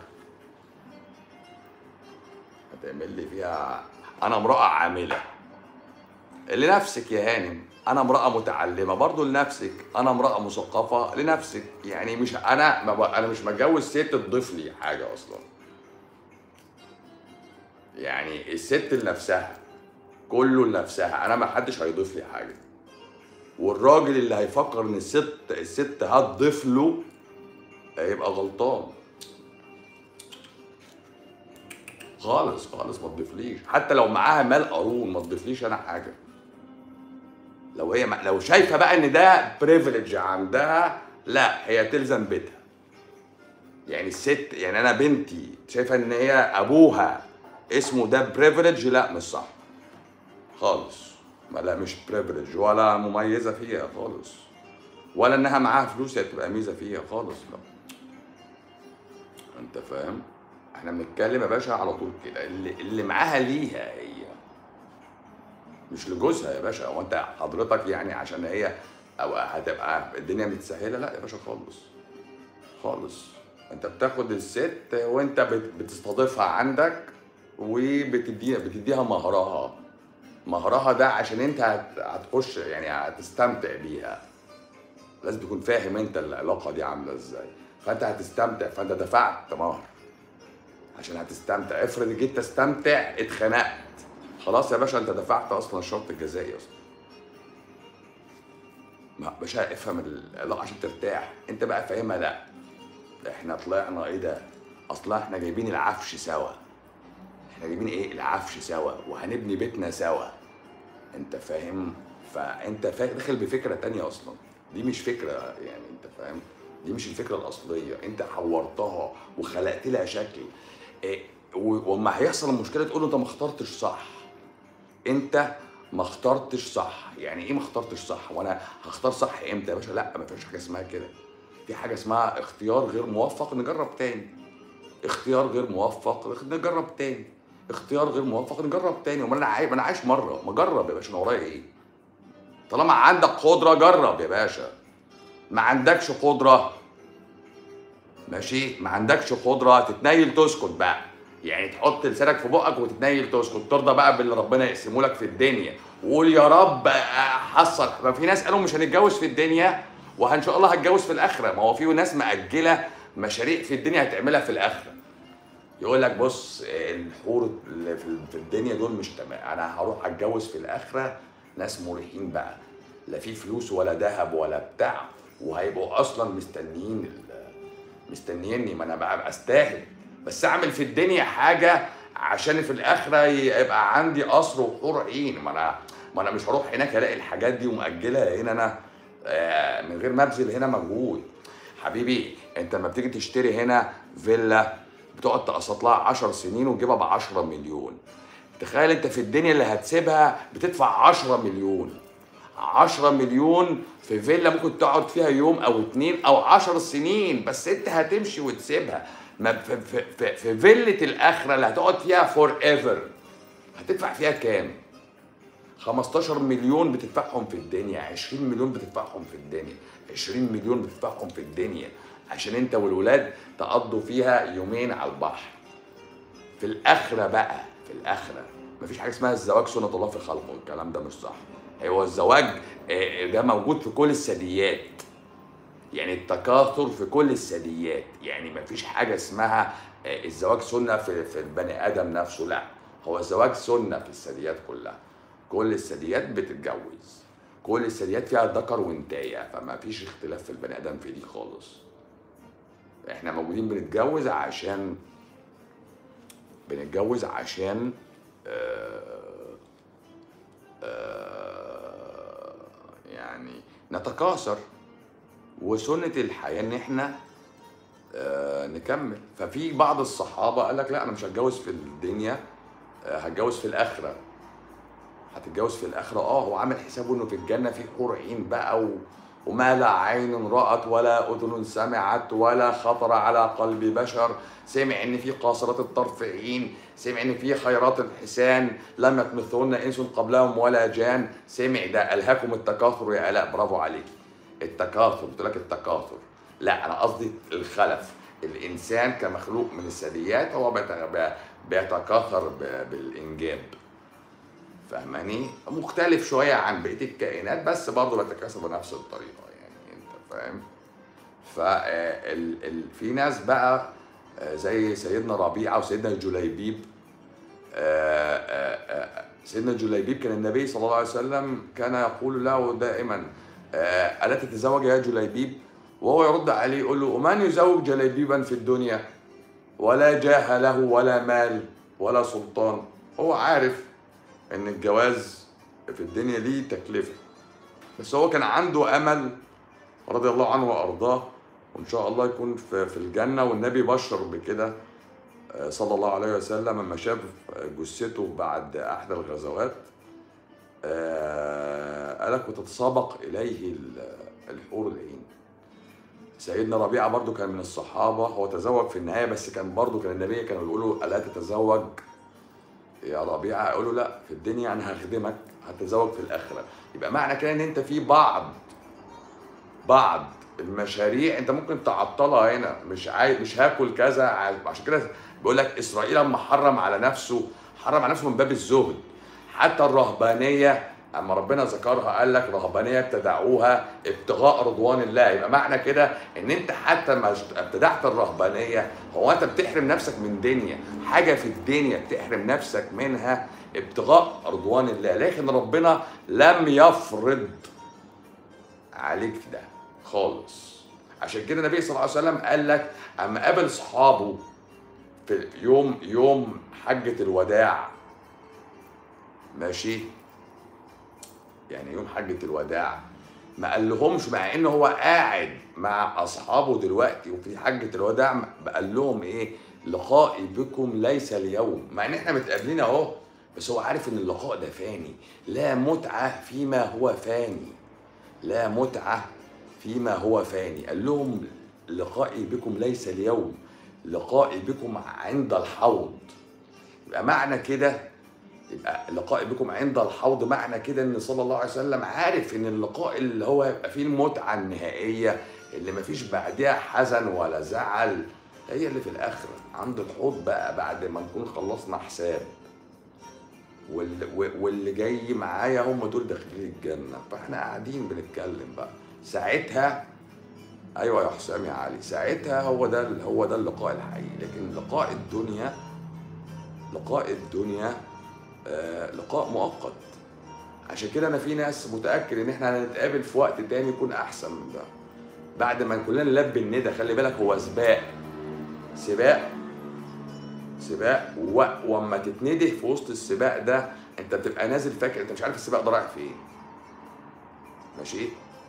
هتعمل لي فيها انا امراه عامله لنفسك يا هانم انا امراه متعلمه برضو لنفسك انا امراه مثقفه لنفسك يعني مش انا ما ب... انا مش متجوز ست تضيف لي حاجه اصلا يعني الست لنفسها كله لنفسها انا ما حدش هيضيف لي حاجه والراجل اللي هيفكر ان الست الست هتضيف له هيبقى غلطان خالص خالص ما تضيفليش حتى لو معاها مال قارون ما تضيفليش انا حاجه لو هي لو شايفه بقى ان ده بريفليج عندها لا هي تلزم بيتها يعني الست يعني انا بنتي شايفه ان هي ابوها اسمه ده بريفليج لا مش صح خالص ما لا مش بريفليج ولا مميزه فيها خالص ولا انها معاها فلوس هي تبقى ميزه فيها خالص لا انت فاهم احنا بنتكلم يا باشا على طول كده اللي, اللي معاها ليها هي مش لجوزها يا باشا هو انت حضرتك يعني عشان هي او هتبقى الدنيا متسهله لا يا باشا خالص خالص انت بتاخد الست وانت بت- بتستضيفها عندك وبتديها بتديها مهرها مهرها ده عشان انت هت- هتخش يعني هتستمتع بيها لازم تكون فاهم انت العلاقه دي عامله ازاي فانت هتستمتع فانت دفعت مهر عشان هتستمتع افرض جيت تستمتع اتخنقت خلاص يا باشا انت دفعت اصلا الشرط الجزائي اصلا ما باشا افهم العلاقه عشان ترتاح انت بقى فاهمها لا احنا طلعنا ايه ده اصلا احنا جايبين العفش سوا احنا جايبين ايه العفش سوا وهنبني بيتنا سوا انت فاهم فانت فا- داخل بفكره تانية اصلا دي مش فكره يعني انت فاهم دي مش الفكره الاصليه انت حورتها وخلقت لها شكل إيه و- وما هيحصل المشكله تقول له انت ما اخترتش صح انت ما اخترتش صح يعني ايه ما اخترتش صح وانا هختار صح امتى يا باشا لا ما فيش حاجه اسمها كده في حاجه اسمها اختيار غير موفق نجرب تاني اختيار غير موفق نجرب تاني اختيار غير موفق نجرب تاني امال انا عايش انا عايش مره ما جرب يا باشا انا ورايا ايه طالما عندك قدره جرب يا باشا ما عندكش قدره ماشي ما عندكش قدره تتنيل تسكت بقى يعني تحط لسانك في بقك وتتنيل تسكت ترضى بقى باللي ربنا يقسمه لك في الدنيا وقول يا رب حصل ما في ناس قالوا مش هنتجوز في الدنيا وان شاء الله هتجوز في الاخره ما هو في ناس مأجله مشاريع في الدنيا هتعملها في الاخره يقول لك بص الحور اللي في في الدنيا دول مش تمام انا هروح اتجوز في الاخره ناس مريحين بقى لا في فلوس ولا ذهب ولا بتاع وهيبقوا اصلا مستنيين ال- مستنيني ما انا بقى استاهل بس اعمل في الدنيا حاجه عشان في الاخره يبقى عندي قصر وحور عين ما انا ما انا مش هروح هناك الاقي الحاجات دي ومأجلها هنا انا آه، من غير ما ابذل هنا مجهود حبيبي انت لما بتيجي تشتري هنا فيلا بتقعد تقسط لها 10 سنين وتجيبها ب 10 مليون تخيل انت في الدنيا اللي هتسيبها بتدفع 10 مليون 10 مليون في فيلا ممكن تقعد فيها يوم او اتنين او 10 سنين بس انت هتمشي وتسيبها ما في, في, في, في فيلة الاخرة اللي هتقعد فيها فور ايفر هتدفع فيها كام؟ 15 مليون بتدفعهم في الدنيا 20 مليون بتدفعهم في الدنيا 20 مليون بتدفعهم في الدنيا عشان انت والولاد تقضوا فيها يومين على البحر في الاخره بقى في الاخره مفيش حاجه اسمها الزواج سنه الله في خلقه الكلام ده مش صح هو الزواج آه، ده موجود في كل الثدييات يعني التكاثر في كل الثدييات يعني مفيش حاجه اسمها آه، الزواج سنه في في البني ادم نفسه لا هو الزواج سنه في الثدييات كلها كل الثدييات بتتجوز كل الثدييات فيها ذكر وانتايه فما فيش اختلاف في البني ادم في دي خالص احنا موجودين بنتجوز عشان بنتجوز عشان آه، آه، يعني نتكاثر وسنة الحياة ان احنا آه، نكمل ففي بعض الصحابة قال لك لا انا مش هتجوز في الدنيا آه، هتجوز في الاخرة هتتجوز في الاخرة اه هو عامل حسابه انه في الجنة في حور عين بقى و... وما لا عين رأت ولا أذن سمعت ولا خطر على قلب بشر سمع إن في قاصرات الطرف عين سمع إن في خيرات حسان لم يطمثهن إنس قبلهم ولا جان سمع ده ألهاكم التكاثر يا آلاء برافو عليك التكاثر قلت لك التكاثر لا أنا قصدي الخلف الإنسان كمخلوق من الثدييات هو بيت- بيتكاثر ب- بالإنجاب فاهماني مختلف شويه عن بقيه الكائنات بس برضه بيتكاثر بنفس الطريقه يعني انت فاهم ف ال... ال... في ناس بقى آه، زي سيدنا ربيعه وسيدنا جليبيب آه، آه، آه، سيدنا جليبيب كان النبي صلى الله عليه وسلم كان يقول له دائما آه، الا تتزوج يا جليبيب وهو يرد عليه يقول له ومن يزوج جليبيبا في الدنيا ولا جاه له ولا مال ولا سلطان هو عارف ان الجواز في الدنيا ليه تكلفه بس هو كان عنده امل رضي الله عنه وارضاه وان شاء الله يكون في, في الجنه والنبي بشر بكده آه، صلى الله عليه وسلم لما شاف جثته بعد احدى الغزوات آه، قال لك وتتسابق اليه ال- الحور العين سيدنا ربيعه برضو كان من الصحابه هو تزوج في النهايه بس كان برضو كان النبي كانوا بيقولوا الا تتزوج يا ربيعه يقولوا لا في الدنيا انا هخدمك هتزوج في الاخره يبقى معنى كده ان انت في بعض بعض المشاريع انت ممكن تعطلها هنا مش عايز مش هاكل كذا عايز- عشان كده بيقول لك اسرائيل لما حرم على نفسه حرم على نفسه من باب الزهد حتى الرهبانيه اما ربنا ذكرها قال لك رهبانيه ابتدعوها ابتغاء رضوان الله يبقى معنى كده ان انت حتى ما اشت- ابتدعت الرهبانيه هو انت بتحرم نفسك من دنيا حاجه في الدنيا بتحرم نفسك منها ابتغاء رضوان الله لكن ربنا لم يفرض عليك ده خالص عشان كده النبي صلى الله عليه وسلم قال لك اما قابل اصحابه في يوم يوم حجة الوداع ماشي يعني يوم حجة الوداع ما قال لهمش مع ان هو قاعد مع اصحابه دلوقتي وفي حجة الوداع ما قال لهم ايه لقائي بكم ليس اليوم مع ان احنا متقابلين اهو بس هو عارف ان اللقاء ده فاني لا متعة فيما هو فاني لا متعة فيما هو فاني قال لهم لقائي بكم ليس اليوم لقائي بكم عند الحوض يبقى معنى كده يبقى لقائي بكم عند الحوض معنى كده ان صلى الله عليه وسلم عارف ان اللقاء اللي هو يبقى فيه المتعة النهائية اللي مفيش بعدها حزن ولا زعل هي اللي في الاخره عند الحوض بقى بعد ما نكون خلصنا حساب واللي, واللي جاي معايا هم دول داخلين الجنه فاحنا قاعدين بنتكلم بقى ساعتها ايوه يا حسام يا علي ساعتها هو ده هو ده اللقاء الحقيقي لكن لقاء الدنيا لقاء الدنيا آه لقاء مؤقت عشان كده انا في ناس متاكد ان احنا هنتقابل في وقت تاني يكون احسن من ده بعد ما كلنا نلبي الندى خلي بالك هو سباق سباق سباق و... واما تتنده في وسط السباق ده انت بتبقى نازل فاكر انت مش عارف السباق ده رايح فين ماشي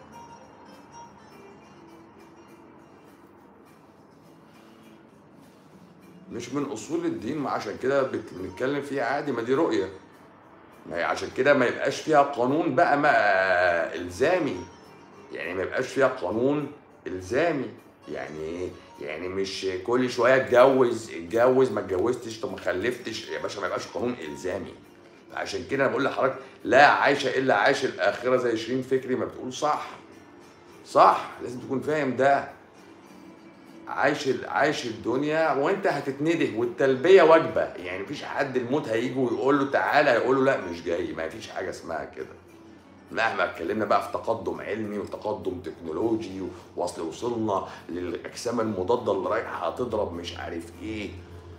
مش من اصول الدين ما عشان كده بت- بنتكلم فيها عادي ما دي رؤيه ما هي عشان كده ما يبقاش فيها قانون بقى ما الزامي يعني ما يبقاش فيها قانون الزامي يعني ايه يعني مش كل شويه اتجوز اتجوز ما اتجوزتش طب ما خلفتش يا باشا ما يبقاش قانون الزامي عشان كده انا بقول لحضرتك لا عايشه الا عايش الاخره زي شيرين فكري ما بتقول صح صح لازم تكون فاهم ده عايش ال- عايش الدنيا وانت هتتنده والتلبيه واجبه يعني مفيش حد الموت هيجي ويقول له تعالى يقول له لا مش جاي ما فيش حاجه اسمها كده مهما اتكلمنا بقى في تقدم علمي وتقدم تكنولوجي واصل وصلنا للاجسام المضاده اللي رايحه هتضرب مش عارف ايه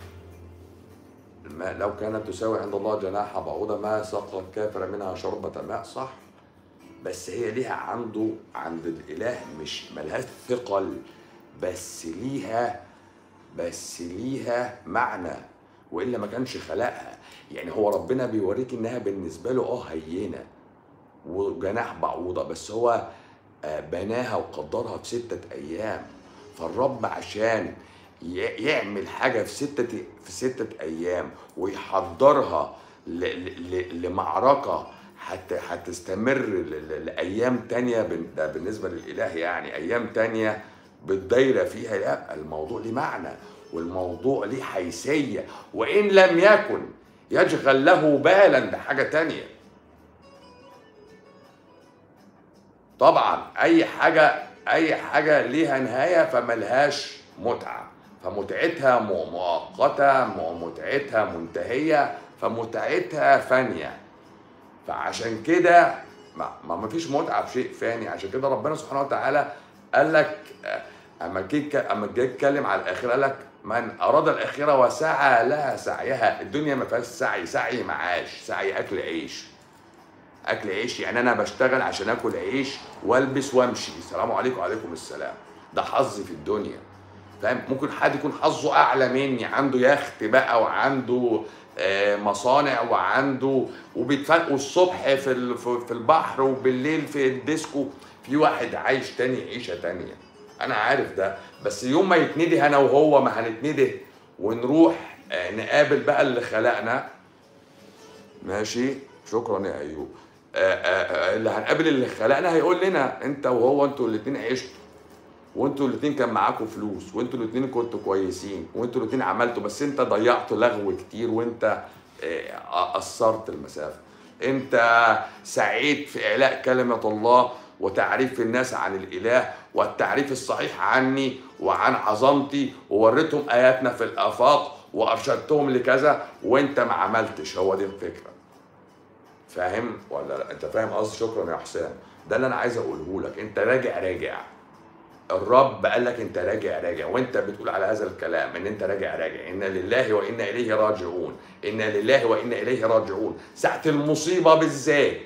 ما لو كانت تساوي عند الله جناح بعوضه ما سقى الكافر منها شربة ماء صح بس هي ليها عنده عند الاله مش ملهاش ثقل بس ليها بس ليها معنى والا ما كانش خلقها يعني هو ربنا بيوريك انها بالنسبه له اه هينه وجناح بعوضه بس هو آه، بناها وقدرها في ستة أيام فالرب عشان ي- يعمل حاجة في ستة في ستة أيام ويحضرها ل- ل- ل- لمعركة حتى هتستمر ل- ل- لأيام تانية بن- ده بالنسبة للإله يعني أيام تانية بالدايرة فيها لا الموضوع ليه معنى والموضوع ليه حيثية وإن لم يكن يشغل له بالا ده حاجة تانية طبعا اي حاجه اي حاجه ليها نهايه فملهاش متعه فمتعتها م- مؤقته م- متعتها منتهيه فمتعتها فانيه فعشان كده ما ما ما فيش متعه في شيء فاني عشان كده ربنا سبحانه وتعالى قال لك آه، اما جه اما جه يتكلم على الاخره قال لك من اراد الاخره وسعى لها سعيها الدنيا ما فيهاش سعي سعي معاش سعي اكل عيش اكل عيش يعني انا بشتغل عشان اكل عيش والبس وامشي السلام عليكم وعليكم السلام ده حظي في الدنيا فاهم ممكن حد يكون حظه اعلى مني عنده يخت بقى وعنده آه، مصانع وعنده وبيتفرقوا الصبح في ال- في في البحر وبالليل في الديسكو في واحد عايش تاني عيشه تانيه انا عارف ده بس يوم ما يتندي انا وهو ما هنتنده ونروح آه، نقابل بقى اللي خلقنا ماشي شكرا يا ايوب آه، آه، آه، اللي هنقابل اللي خلقنا هيقول لنا انت وهو انتوا الاثنين عشتوا وانتوا الاثنين كان معاكم فلوس وانتوا الاثنين كنتوا كويسين وانتوا الاثنين عملتوا بس انت ضيعت لغو كتير وانت آه، قصرت المسافه انت سعيت في اعلاء كلمه الله وتعريف الناس عن الاله والتعريف الصحيح عني وعن عظمتي ووريتهم اياتنا في الافاق وارشدتهم لكذا وانت ما عملتش هو دي الفكره فاهم ولا لا انت فاهم قصدي شكرا يا حسام ده اللي انا عايز اقوله لك انت راجع راجع الرب قال لك انت راجع راجع وانت بتقول على هذا الكلام ان انت راجع راجع ان لله وانا اليه راجعون ان لله وانا اليه راجعون ساعه المصيبه بالذات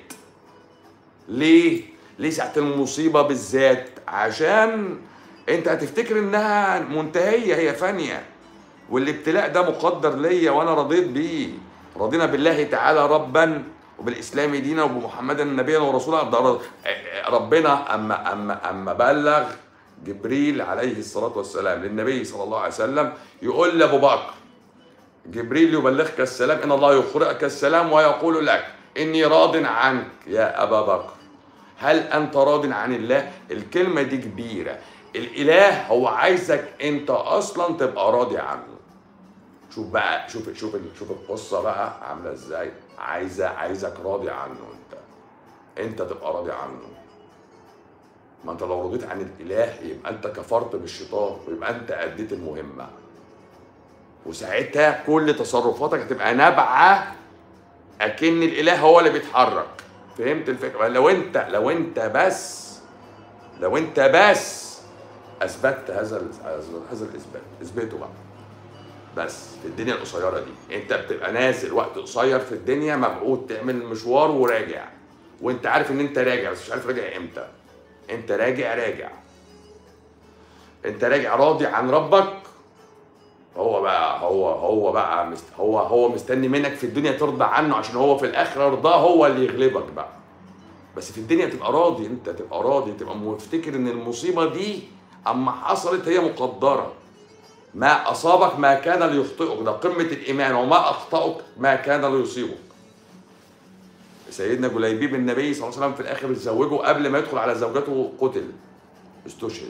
ليه ليه ساعه المصيبه بالذات عشان انت هتفتكر انها منتهيه هي فانيه والابتلاء ده مقدر ليا وانا رضيت بيه رضينا بالله تعالى ربا وبالاسلام دينا وبمحمدا نبيا ورسولا ده ر- ربنا اما اما اما بلغ جبريل عليه الصلاه والسلام للنبي صلى الله عليه وسلم يقول لابو بكر جبريل يبلغك السلام ان الله يقرئك السلام ويقول لك اني راض عنك يا ابا بكر هل انت راض عن الله الكلمه دي كبيره الاله هو عايزك انت اصلا تبقى راضي عنه شوف بقى شوف شوف شوف القصه بقى عامله ازاي عايزه عايزك راضي عنه انت انت تبقى راضي عنه ما انت لو رضيت عن الاله يبقى انت كفرت بالشيطان ويبقى انت اديت المهمه وساعتها كل تصرفاتك هتبقى نابعه اكن الاله هو اللي بيتحرك فهمت الفكره لو انت لو انت بس لو انت بس اثبتت هذا ال- هذا الاثبات اثبته بقى بس في الدنيا القصيره دي انت بتبقى نازل وقت قصير في الدنيا مبعوث تعمل مشوار وراجع وانت عارف ان انت راجع بس مش عارف راجع امتى انت راجع راجع انت راجع راضي عن ربك هو بقى هو هو بقى مست هو هو مستني منك في الدنيا ترضى عنه عشان هو في الاخره رضاه هو اللي يغلبك بقى بس في الدنيا تبقى راضي انت تبقى راضي تبقى مفتكر ان المصيبه دي اما حصلت هي مقدره ما اصابك ما كان ليخطئك ده قمه الايمان وما اخطاك ما كان ليصيبك سيدنا جليبيب النبي صلى الله عليه وسلم في الاخر اتزوجه قبل ما يدخل على زوجته قتل استشهد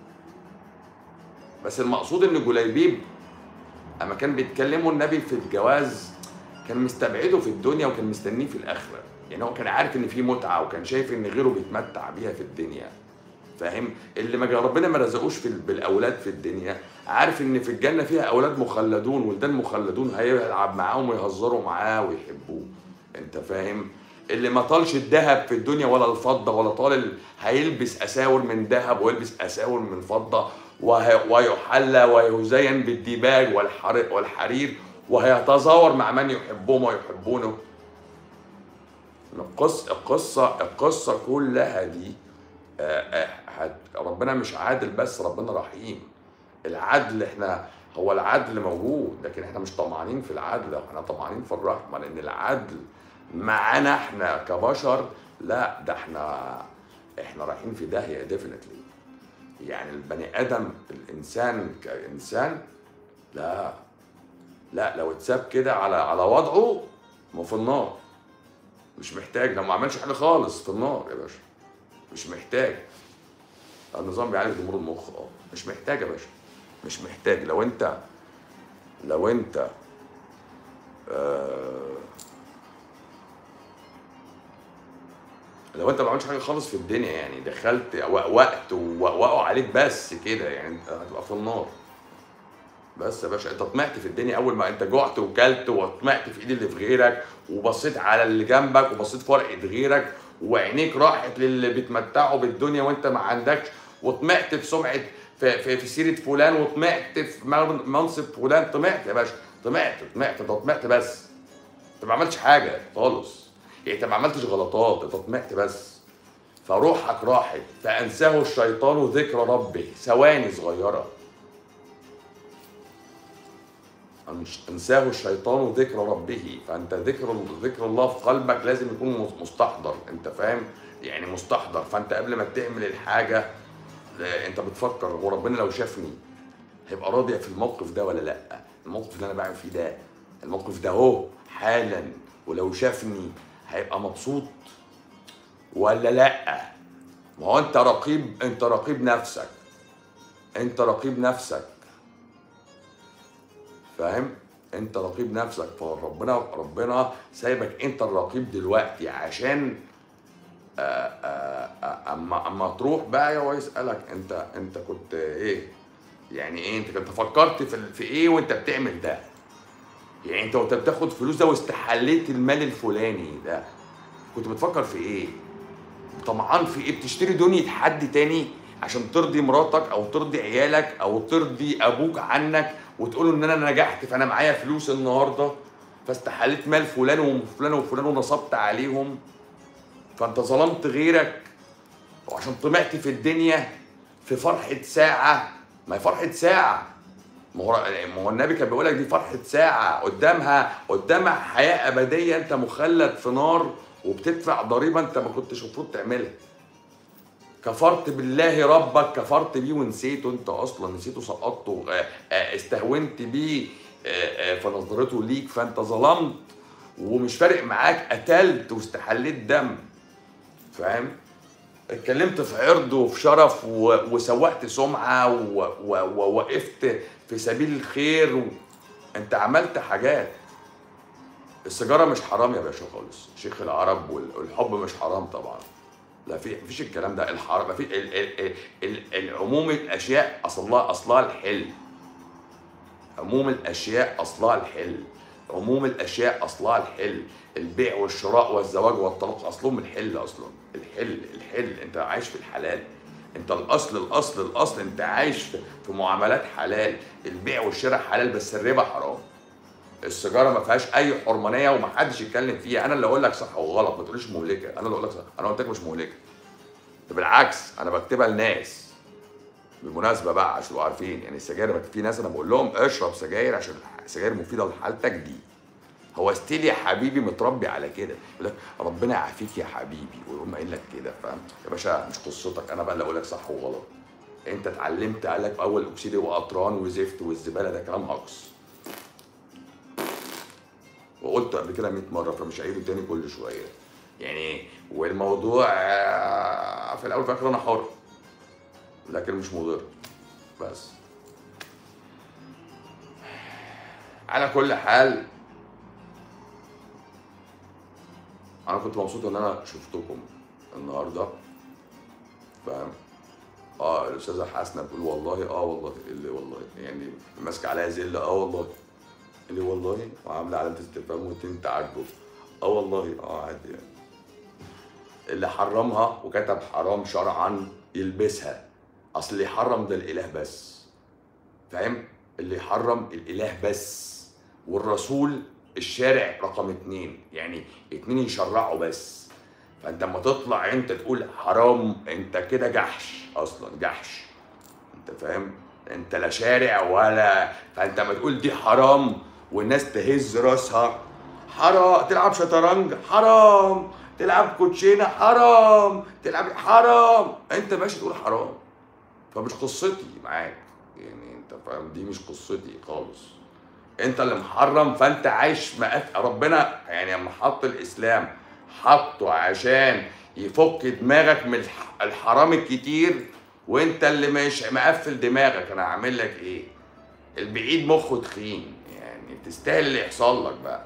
بس المقصود ان جليبيب اما كان بيتكلموا النبي في الجواز كان مستبعده في الدنيا وكان مستنيه في الاخره يعني هو كان عارف ان في متعه وكان شايف ان غيره بيتمتع بيها في الدنيا فاهم اللي ما ربنا ما رزقوش في بالاولاد في الدنيا عارف ان في الجنه فيها اولاد مخلدون ولدان مخلدون هيلعب معاهم ويهزروا معاه ويحبوه انت فاهم اللي ما طالش الذهب في الدنيا ولا الفضه ولا طال ال... هيلبس اساور من ذهب ويلبس اساور من فضه وه... ويحلى ويزين بالديباج والحر... والحرير وهيتزاور مع من يحبهم ويحبونه القصة القصة القصة كلها دي آه، آه، هت- ربنا مش عادل بس ربنا رحيم العدل احنا هو العدل موجود لكن احنا مش طمعانين في العدل احنا طمعانين في الرحمة لان العدل معانا احنا كبشر لا ده احنا احنا رايحين في داهية ديفينتلي يعني البني ادم الانسان كانسان لا لا لو اتساب كده على على وضعه ما في النار مش محتاج لو ما عملش حاجه خالص في النار يا باشا مش محتاج النظام بيعالج امور المخ اه مش محتاج يا باشا مش محتاج لو انت لو انت آه لو انت ما عملتش حاجه خالص في الدنيا يعني دخلت و- وقت ووقعوا عليك بس كده يعني انت هتبقى في النار بس يا باشا انت طمعت في الدنيا اول ما انت جعت وكلت وطمعت في ايد اللي في غيرك وبصيت على اللي جنبك وبصيت في ورقه غيرك وعينيك راحت للي بيتمتعوا بالدنيا وانت ما عندكش وطمعت في سمعه في, في, في سيره فلان وطمعت في مر- منصب فلان طمعت يا باشا طمعت طمعت انت طمعت بس انت ما عملتش حاجه خالص يعني انت ما عملتش غلطات انت طمعت بس فروحك راحت فانساه الشيطان ذكر ربه ثواني صغيره أنش- انساه الشيطان ذكر ربه فانت ذكر ذكر الله في قلبك لازم يكون مس- مستحضر انت فاهم يعني مستحضر فانت قبل ما تعمل الحاجه آه، انت بتفكر هو ربنا لو شافني هيبقى راضي في الموقف ده ولا لا الموقف اللي انا بعمل فيه ده الموقف ده اهو حالا ولو شافني هيبقى مبسوط ولا لا ما هو انت رقيب انت رقيب نفسك انت رقيب نفسك فاهم انت رقيب نفسك فربنا ربنا سايبك انت الرقيب دلوقتي عشان آه، آه، آه، اما اما تروح بقى هو يسالك انت انت كنت ايه يعني ايه انت كنت فكرت في ال- في ايه وانت بتعمل ده يعني انت وانت بتاخد فلوس ده واستحليت المال الفلاني ده كنت بتفكر في ايه طمعان في ايه بتشتري دنيا حد تاني عشان ترضي مراتك او ترضي عيالك او ترضي ابوك عنك وتقول له ان انا نجحت فانا معايا فلوس النهارده فاستحليت مال فلان وفلان وفلان ونصبت عليهم فانت ظلمت غيرك وعشان طمعت في الدنيا في فرحة ساعة ما هي فرحة ساعة ما هو ما هو النبي كان بيقول لك دي فرحة ساعة قدامها قدامها حياة أبدية أنت مخلد في نار وبتدفع ضريبة أنت ما كنتش المفروض تعملها كفرت بالله ربك كفرت بيه ونسيته انت اصلا نسيته سقطته آه، آه، استهونت بيه آه، آه، فنظرته ليك فانت ظلمت ومش فارق معاك قتلت واستحليت دم فاهم اتكلمت في عرض وفي شرف و- وسوقت سمعه و- و- ووقفت في سبيل الخير و... انت عملت حاجات السيجاره مش حرام يا باشا خالص شيخ العرب وال- والحب مش حرام طبعا لا في مفيش الكلام ده الحرام ما في ال- ال- ال- ال- العموم الاشياء اصلها اصلها الحل عموم الاشياء اصلها الحل عموم الاشياء اصلها الحل البيع والشراء والزواج والطلاق اصلهم الحل اصلا الحل الحل انت عايش في الحلال انت الاصل الاصل الاصل انت عايش في في معاملات حلال البيع والشراء حلال بس الربا حرام السيجاره ما فيهاش اي حرمانيه ومحدش يتكلم فيها انا اللي اقول لك صح وغلط ما تقوليش مهلكه انا اللي اقول لك صح انا قلت لك مش مهلكه ده بالعكس انا بكتبها لناس بالمناسبه بقى عشان تبقوا عارفين يعني السجاير في ناس انا بقول لهم اشرب سجاير عشان السجاير مفيده لحالتك دي هو ستيل يا حبيبي متربي على كده يقول لك ربنا يعافيك يا حبيبي ويقوم قايل لك كده فاهم يا باشا مش قصتك انا بقى اللي اقول لك صح وغلط انت اتعلمت قال لك اول اكسيد وقطران وزفت والزباله ده كلام هجص وقلت قبل كده 100 مره فمش هعيده تاني كل شويه يعني والموضوع آه، في الاول وفي الاخر انا حر لكن مش مضر بس على كل حال انا كنت مبسوط ان انا شفتكم النهارده فاهم اه الاستاذه حسنه بتقول والله اه والله اللي والله يعني ماسكه عليا زل اه والله اللي والله وعامله علامه استفهام واتنين تعجب اه والله اه عادي يعني اللي حرمها وكتب حرام شرعا يلبسها اصل اللي يحرم ده الاله بس فاهم اللي يحرم الاله بس والرسول الشارع رقم اتنين يعني اتنين يشرعوا بس فانت اما تطلع انت تقول حرام انت كده جحش اصلا جحش انت فاهم انت لا شارع ولا فانت ما تقول دي حرام والناس تهز راسها حرام تلعب شطرنج حرام تلعب كوتشينه حرام تلعب حرام انت ماشي تقول حرام فمش قصتي معاك يعني انت فاهم دي مش قصتي خالص انت اللي محرم فانت عايش مقف ربنا يعني لما حط الاسلام حطه عشان يفك دماغك من الح- الحرام الكتير وانت اللي مش مقفل دماغك انا هعمل لك ايه البعيد مخه تخين يعني تستاهل اللي يحصل لك بقى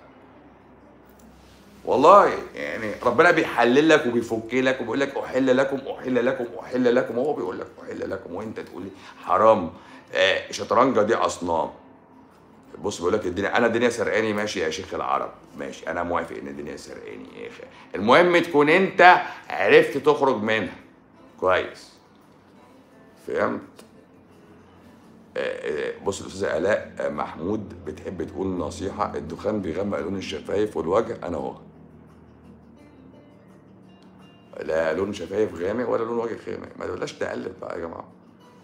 والله يعني ربنا بيحلل لك وبيفك لك وبيقول لك احل لكم احل لكم احل لكم هو بيقول لك احل لكم وانت تقول لي حرام آه شطرنجه دي اصنام بص بيقول لك الدنيا انا الدنيا سرقاني ماشي يا شيخ العرب ماشي انا موافق ان الدنيا سرقاني يا اخي المهم تكون انت عرفت تخرج منها كويس فهمت آه، آه، بص الاستاذه الاء آه، محمود بتحب تقول نصيحه الدخان بيغمق لون الشفايف والوجه انا هو لا لون شفايف غامق ولا لون وجه غامق ما تقولش تقلب بقى يا جماعه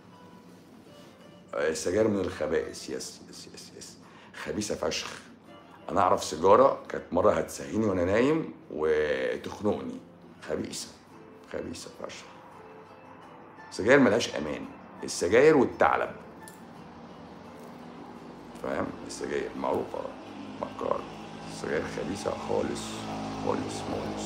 آه، السجاير من الخبائث يس يس يس يس خبيثه فشخ انا اعرف سيجاره كانت مره هتسهيني وانا نايم وتخنقني خبيثه خبيثه فشخ السجاير ملهاش امان السجاير والثعلب فاهم السجاير معروفه مكار السجاير خبيثه خالص خالص خالص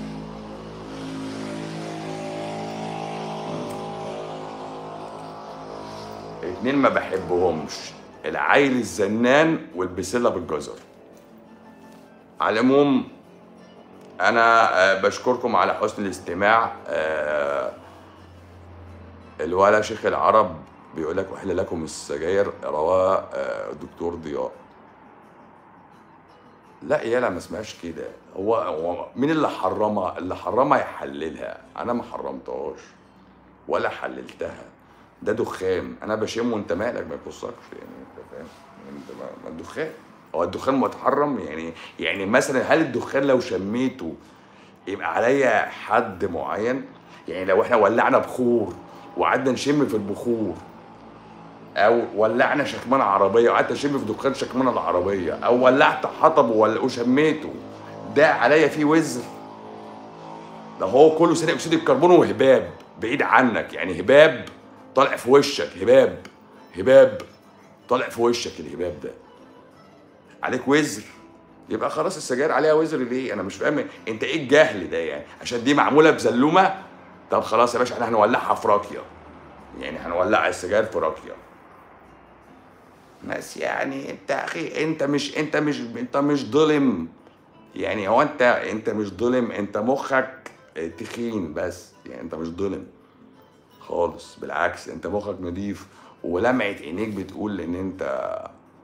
اتنين ما بحبهمش العيل الزنان والبسله بالجزر على العموم انا آه، بشكركم على حسن الاستماع آه، الولا شيخ العرب بيقول لك احل لكم السجاير رواه آه، الدكتور ضياء لا يالا ما اسمهاش كده هو هو مين اللي حرمها اللي حرمها يحللها انا ما حرمتهاش ولا حللتها ده دخان انا بشمه وانت مالك ما يخصكش يعني انت فاهم يعني انت ما ما الدخان هو الدخان متحرم يعني يعني مثلا هل الدخان لو شميته يبقى عليا حد معين يعني لو احنا ولعنا بخور وقعدنا نشم في البخور او ولعنا شكمانه عربيه وقعدت اشم في دخان شكمانه العربيه او ولعت حطب ولا- وشميته ده عليا فيه وزر ده هو كله ثاني اكسيد الكربون وهباب بعيد عنك يعني هباب طالع في وشك هباب هباب طالع في وشك الهباب ده عليك وزر يبقى خلاص السجاير عليها وزر ليه انا مش فاهم انت ايه الجهل ده يعني عشان دي معموله بزلومه طب خلاص يا باشا احنا هنولعها في راكيه يعني هنولع السجاير في راكيه بس يعني انت يا اخي انت مش انت مش انت مش ظلم يعني هو انت انت مش ظلم انت مخك تخين بس يعني انت مش ظلم خالص بالعكس انت مخك نضيف ولمعة عينيك بتقول ان انت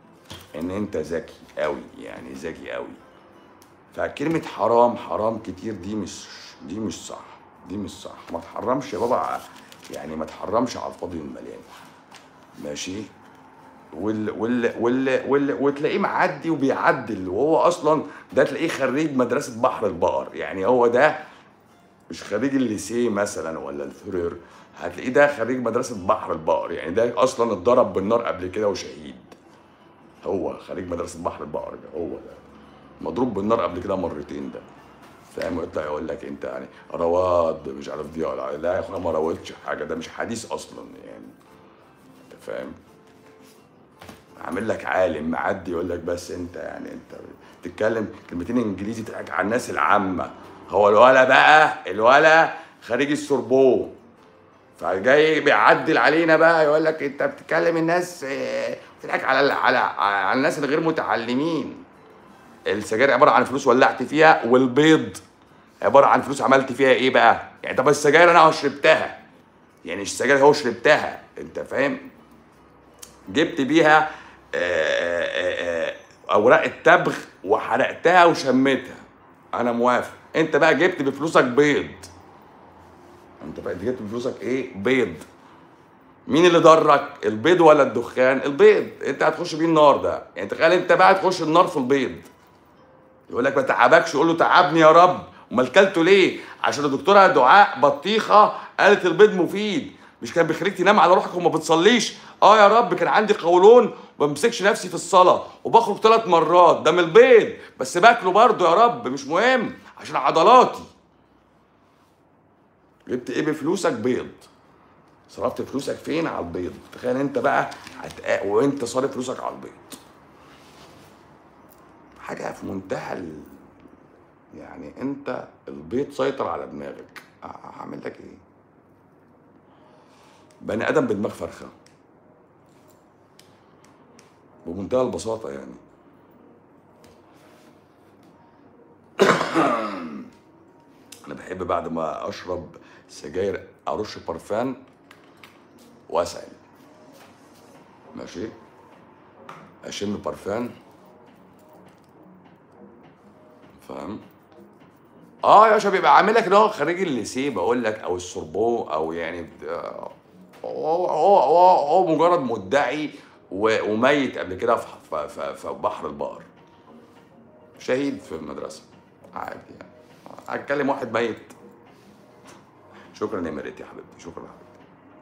ان انت ذكي قوي يعني ذكي قوي فكلمة حرام حرام كتير دي مش دي مش صح دي مش صح ما تحرمش يا بابا يعني ما تحرمش على الفاضي والمليان ماشي وال وال وال وال وتلاقيه معدي وبيعدل وهو اصلا ده تلاقيه خريج مدرسه بحر البقر يعني هو ده مش خريج الليسيه مثلا ولا الفرير هتلاقيه ده خريج مدرسه بحر البقر يعني ده اصلا اتضرب بالنار قبل كده وشهيد هو خريج مدرسه بحر البقر ده هو ده مضروب بالنار قبل كده مرتين ده فاهم ويطلع يقول لك انت يعني رواد مش عارف دي ولا لا يا اخويا ما روتش حاجه ده مش حديث اصلا يعني انت فاهم عامل لك عالم معدي يقول لك بس انت يعني انت تتكلم كلمتين انجليزي تضحك على الناس العامه هو الولا بقى الولا خريج السوربون فجاي بيعدل علينا بقى يقول لك انت بتتكلم الناس اه، بتضحك على على على الناس الغير متعلمين السجاير عباره عن فلوس ولعت فيها والبيض عباره عن فلوس عملت فيها ايه بقى يعني طب السجاير انا شربتها يعني السجاير هو شربتها انت فاهم جبت بيها آه، آه، آه، اوراق التبغ وحرقتها وشميتها انا موافق انت بقى جبت بفلوسك بيض انت بقى جبت بفلوسك ايه بيض مين اللي ضرك البيض ولا الدخان البيض انت هتخش بيه النار ده يعني تخيل انت بقى تخش النار في البيض يقول لك ما تعبكش قول له تعبني يا رب امال كلته ليه عشان الدكتوره دعاء بطيخه قالت البيض مفيد مش كان بيخليك تنام على روحك وما بتصليش اه يا رب كان عندي قولون وما بمسكش نفسي في الصلاه وبخرج ثلاث مرات ده من البيض بس باكله برضه يا رب مش مهم عشان عضلاتي جبت ايه بفلوسك بيض صرفت فلوسك فين على البيض تخيل انت بقى هتق... وانت صارف فلوسك على البيض حاجه في منتهى ال... يعني انت البيض سيطر على دماغك ه- هعمل لك ايه بني ادم بدماغ فرخه بمنتهى البساطه يعني انا بحب بعد ما اشرب سجاير ارش برفان واسعل ماشي اشم برفان فاهم اه يا باشا بيبقى عامل لك ان هو خريج الليسيه بقول لك او السوربو او يعني آه، هو هو هو, هو مجرد مدعي و- وميت قبل كده في في- في في بحر البقر شهيد في المدرسه عادي يعني هتكلم واحد ميت شكرا يا مريت يا حبيبتي شكرا يا حبيبتي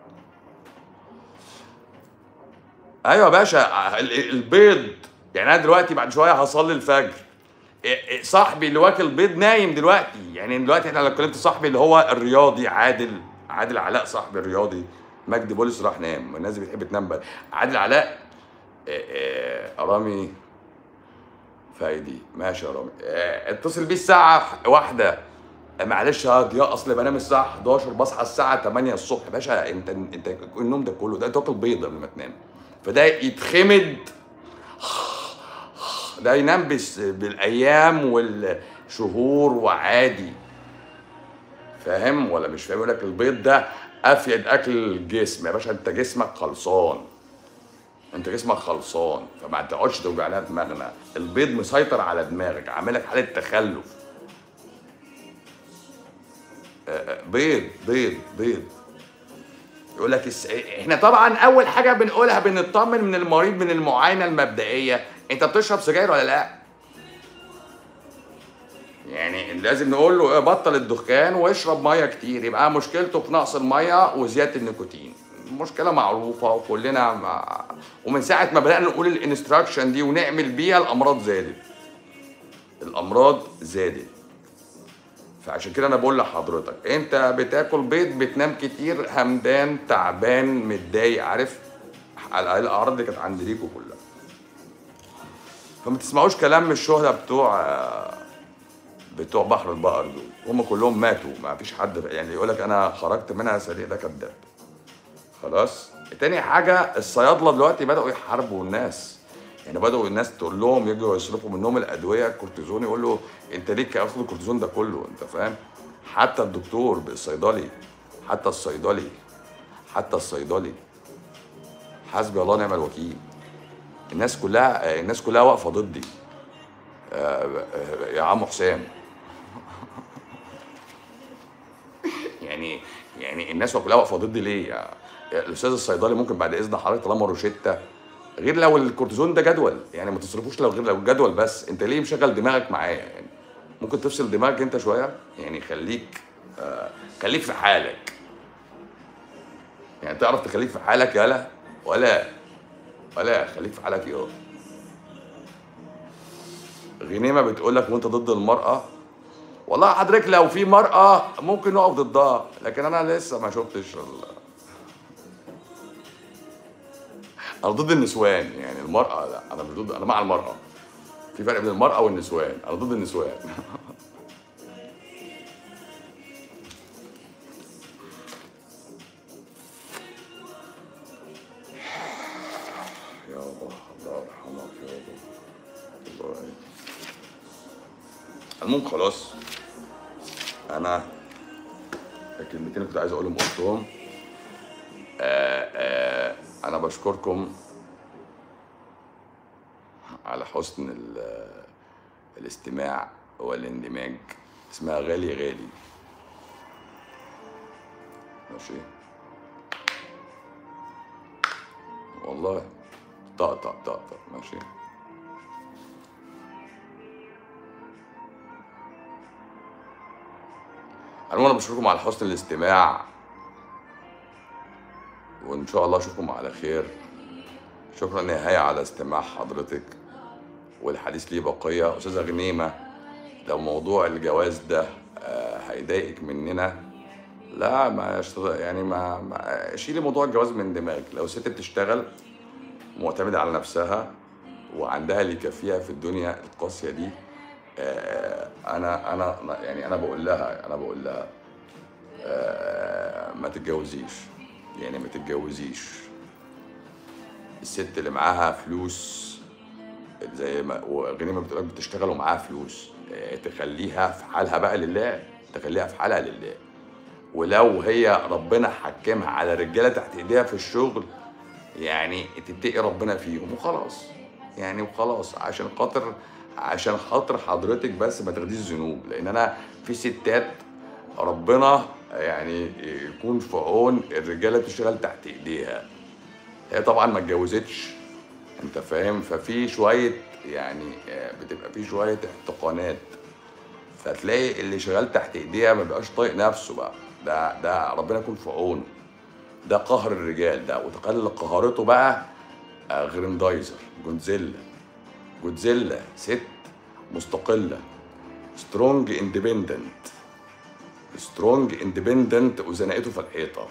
ايوه يا باشا ال- البيض يعني انا دلوقتي بعد شويه هصلي الفجر إيه- إيه صاحبي اللي واكل بيض نايم دلوقتي يعني دلوقتي احنا لو كلمت صاحبي اللي هو الرياضي عادل عادل علاء صاحبي الرياضي مجدي بولس راح نام الناس دي بتحب تنام بدري عادل علاء إيه، إيه، رامي فايدي ماشي يا رامي إيه، اتصل بيه الساعة واحدة معلش يا ضياء اصل بنام الساعة 11 بصحى الساعة 8 الصبح باشا انت انت النوم ده كله ده انت واكل بيض قبل ما تنام فده يتخمد ده ينام بس بالايام والشهور وعادي فاهم ولا مش فاهم يقول لك البيض ده افيد اكل الجسم يا باشا انت جسمك خلصان انت جسمك خلصان فما تقعدش توجع لها دماغنا البيض مسيطر على دماغك عاملك حاله تخلف آه، آه، بيض بيض بيض يقول لك الس... احنا طبعا اول حاجه بنقولها بنطمن من المريض من المعاينه المبدئيه انت بتشرب سجاير ولا لا يعني لازم نقول له بطل الدخان واشرب ميه كتير يبقى مشكلته في نقص الميه وزياده النيكوتين مشكله معروفه وكلنا مع... ومن ساعه ما بدانا نقول الانستراكشن دي ونعمل بيها الامراض زادت الامراض زادت فعشان كده انا بقول لحضرتك انت بتاكل بيض بتنام كتير همدان تعبان متضايق عارف على الاعراض اللي كانت عند ريكو كلها فما تسمعوش كلام الشهداء بتوع بتوع بحر البقر دول هم كلهم ماتوا ما فيش حد يعني يقول لك انا خرجت منها سريع ده كذاب خلاص تاني حاجه الصيادله دلوقتي بداوا يحاربوا الناس يعني بداوا الناس تقول لهم يجوا يصرفوا منهم الادويه الكورتيزون يقول له انت ليك اخد الكورتيزون ده كله انت فاهم حتى الدكتور الصيدلي حتى الصيدلي حتى الصيدلي حسبي الله ونعم الوكيل الناس كلها الناس كلها واقفه ضدي آه، آه، يا عم حسام يعني يعني الناس كلها واقفه ضدي ليه يا يا الاستاذ الصيدلي ممكن بعد اذن حضرتك طالما روشته غير لو الكورتيزون ده جدول يعني ما تصرفوش لو غير لو جدول بس انت ليه مشغل دماغك معايا يعني ممكن تفصل دماغك انت شويه يعني خليك آه خليك في حالك يعني تعرف تخليك في حالك يالا ولا ولا خليك في حالك يا غنيمه بتقول لك وانت ضد المراه والله حضرتك لو في مرأة ممكن نقف ضدها لكن أنا لسه ما شفتش ال... أنا ضد النسوان يعني المرأة لا أنا مش ضد أنا مع المرأة في فرق بين المرأة والنسوان أنا ضد النسوان يابا الله يرحمك يابا الله يعينك. المهم خلاص انا الكلمتين اللي كنت عايز اقولهم قلتهم آه آه انا بشكركم على حسن ال- الاستماع والاندماج اسمها غالي غالي ماشي والله طق طق طق طق ماشي المهم انا بشكركم على حسن الاستماع وان شاء الله اشوفكم على خير شكرا نهاية على استماع حضرتك والحديث ليه بقية أستاذة غنيمة لو موضوع الجواز ده آه، هيضايقك مننا لا ما يشتغل يعني ما, ما شيلي موضوع الجواز من دماغك لو ست بتشتغل معتمدة على نفسها وعندها اللي يكفيها في الدنيا القاسية دي آه، انا انا يعني انا بقول لها انا بقول لها آه، ما تتجوزيش يعني ما تتجوزيش الست اللي معاها فلوس زي ما وغنيمه بتقول لك بتشتغل ومعاها فلوس آه، تخليها في حالها بقى لله تخليها في حالها لله ولو هي ربنا حكمها على رجاله تحت ايديها في الشغل يعني تتقي ربنا فيهم وخلاص يعني وخلاص عشان خاطر عشان خاطر حضرتك بس ما تاخديش ذنوب لان انا في ستات ربنا يعني يكون في عون الرجاله بتشتغل تحت ايديها هي طبعا ما اتجوزتش انت فاهم ففي شويه يعني آه، بتبقى في شويه احتقانات فتلاقي اللي شغال تحت ايديها ما بيبقاش طايق نفسه بقى ده ده ربنا يكون في عونه ده قهر الرجال ده وتقلل اللي قهرته بقى آه، غريندايزر جودزيلا جودزيلا ست مستقلة سترونج اندبندنت سترونج اندبندنت وزنقته في الحيطة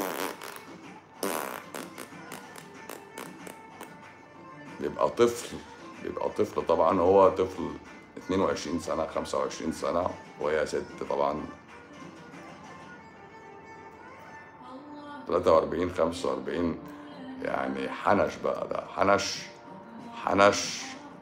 بيبقى طفل بيبقى طفل طبعا هو طفل 22 سنة 25 سنة وهي ست طبعا 43 45 يعني حنش بقى ده حنش حنش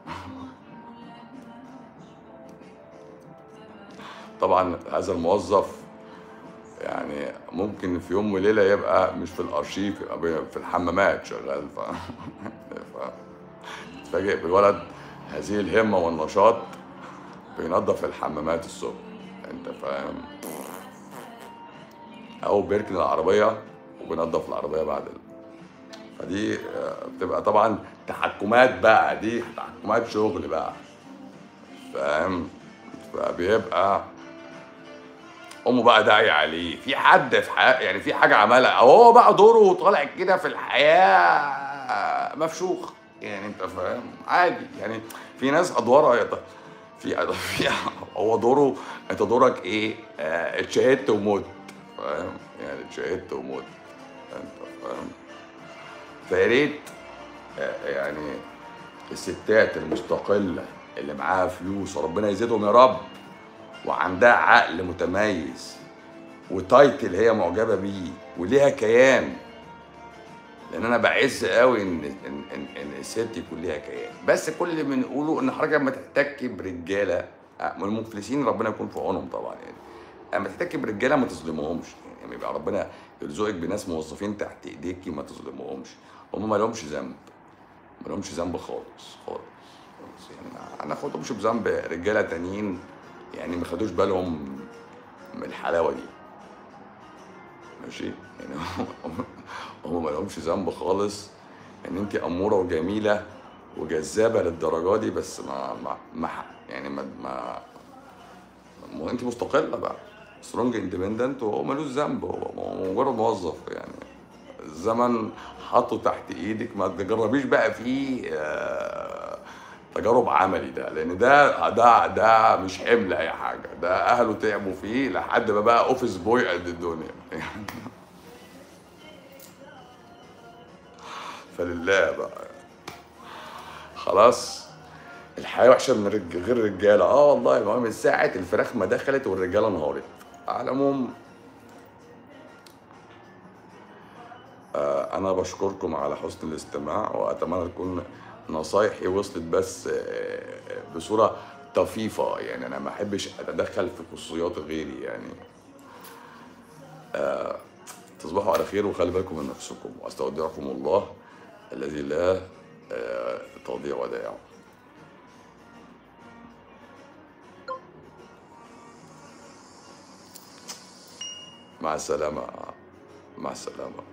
طبعا هذا الموظف يعني ممكن في يوم وليله يبقى مش في الارشيف يبقى بي- في الحمامات شغال ف... ف... تتفاجئ بالولد هذه الهمه والنشاط بينظف الحمامات الصبح انت فاهم او بيركن العربيه وبينظف العربيه بعد ال... فدي آه، بتبقى طبعا تحكمات بقى دي تحكمات شغل بقى فاهم فبيبقى امه بقى داعي عليه في حد في حياة يعني في حاجه عملها او هو بقى دوره طالع كده في الحياه مفشوخ يعني انت فاهم عادي يعني في ناس ادوارها يط- في في هو دوره انت دورك ايه؟ آه، اتشهدت ومت فاهم يعني اتشهدت ومت انت فاهم فيا ريت آه، يعني الستات المستقله اللي معاها فلوس وربنا يزيدهم يا رب وعندها عقل متميز وتايتل هي معجبه بيه وليها كيان لان انا بعز قوي ان ان ان, إن الست يكون ليها كيان بس كل اللي بنقوله ان حضرتك لما تحتك برجاله آه، من المفلسين ربنا يكون في عونهم طبعا يعني لما تحتك برجاله ما تظلمهمش يعني يبقى ربنا يرزقك بناس موظفين تحت ايديكي ما تظلمهمش هم ما لهمش ذنب مالهمش ذنب خالص خالص خالص يعني انا اخدهمش بذنب رجاله تانيين يعني ما خدوش بالهم من الحلاوه دي ماشي يعني هم هم ما لهمش ذنب خالص ان انت اموره وجميله وجذابه للدرجه دي بس ما ما, ما يعني ما, ما ما انت مستقله بقى سترونج اندبندنت وهو ملوش ذنب هو مجرد موظف يعني الزمن حطه تحت ايدك ما تجربيش بقى فيه آه، تجارب عملي ده لان ده ده ده مش حمل اي حاجه ده اهله تعبوا فيه لحد ما بقى اوفيس بوي قد الدنيا فلله بقى خلاص الحياه وحشه من رج... غير الرجاله اه والله ما هو من ساعه الفراخ ما دخلت والرجاله انهارت على العموم آه، انا بشكركم على حسن الاستماع واتمنى تكون نصايحي وصلت بس آه، بصوره طفيفه يعني انا ما احبش اتدخل في خصوصيات غيري يعني تصبحوا على خير وخلي بالكم من نفسكم واستودعكم الله الذي لا آه، تضيع ودائعه مع السلامة مع السلامة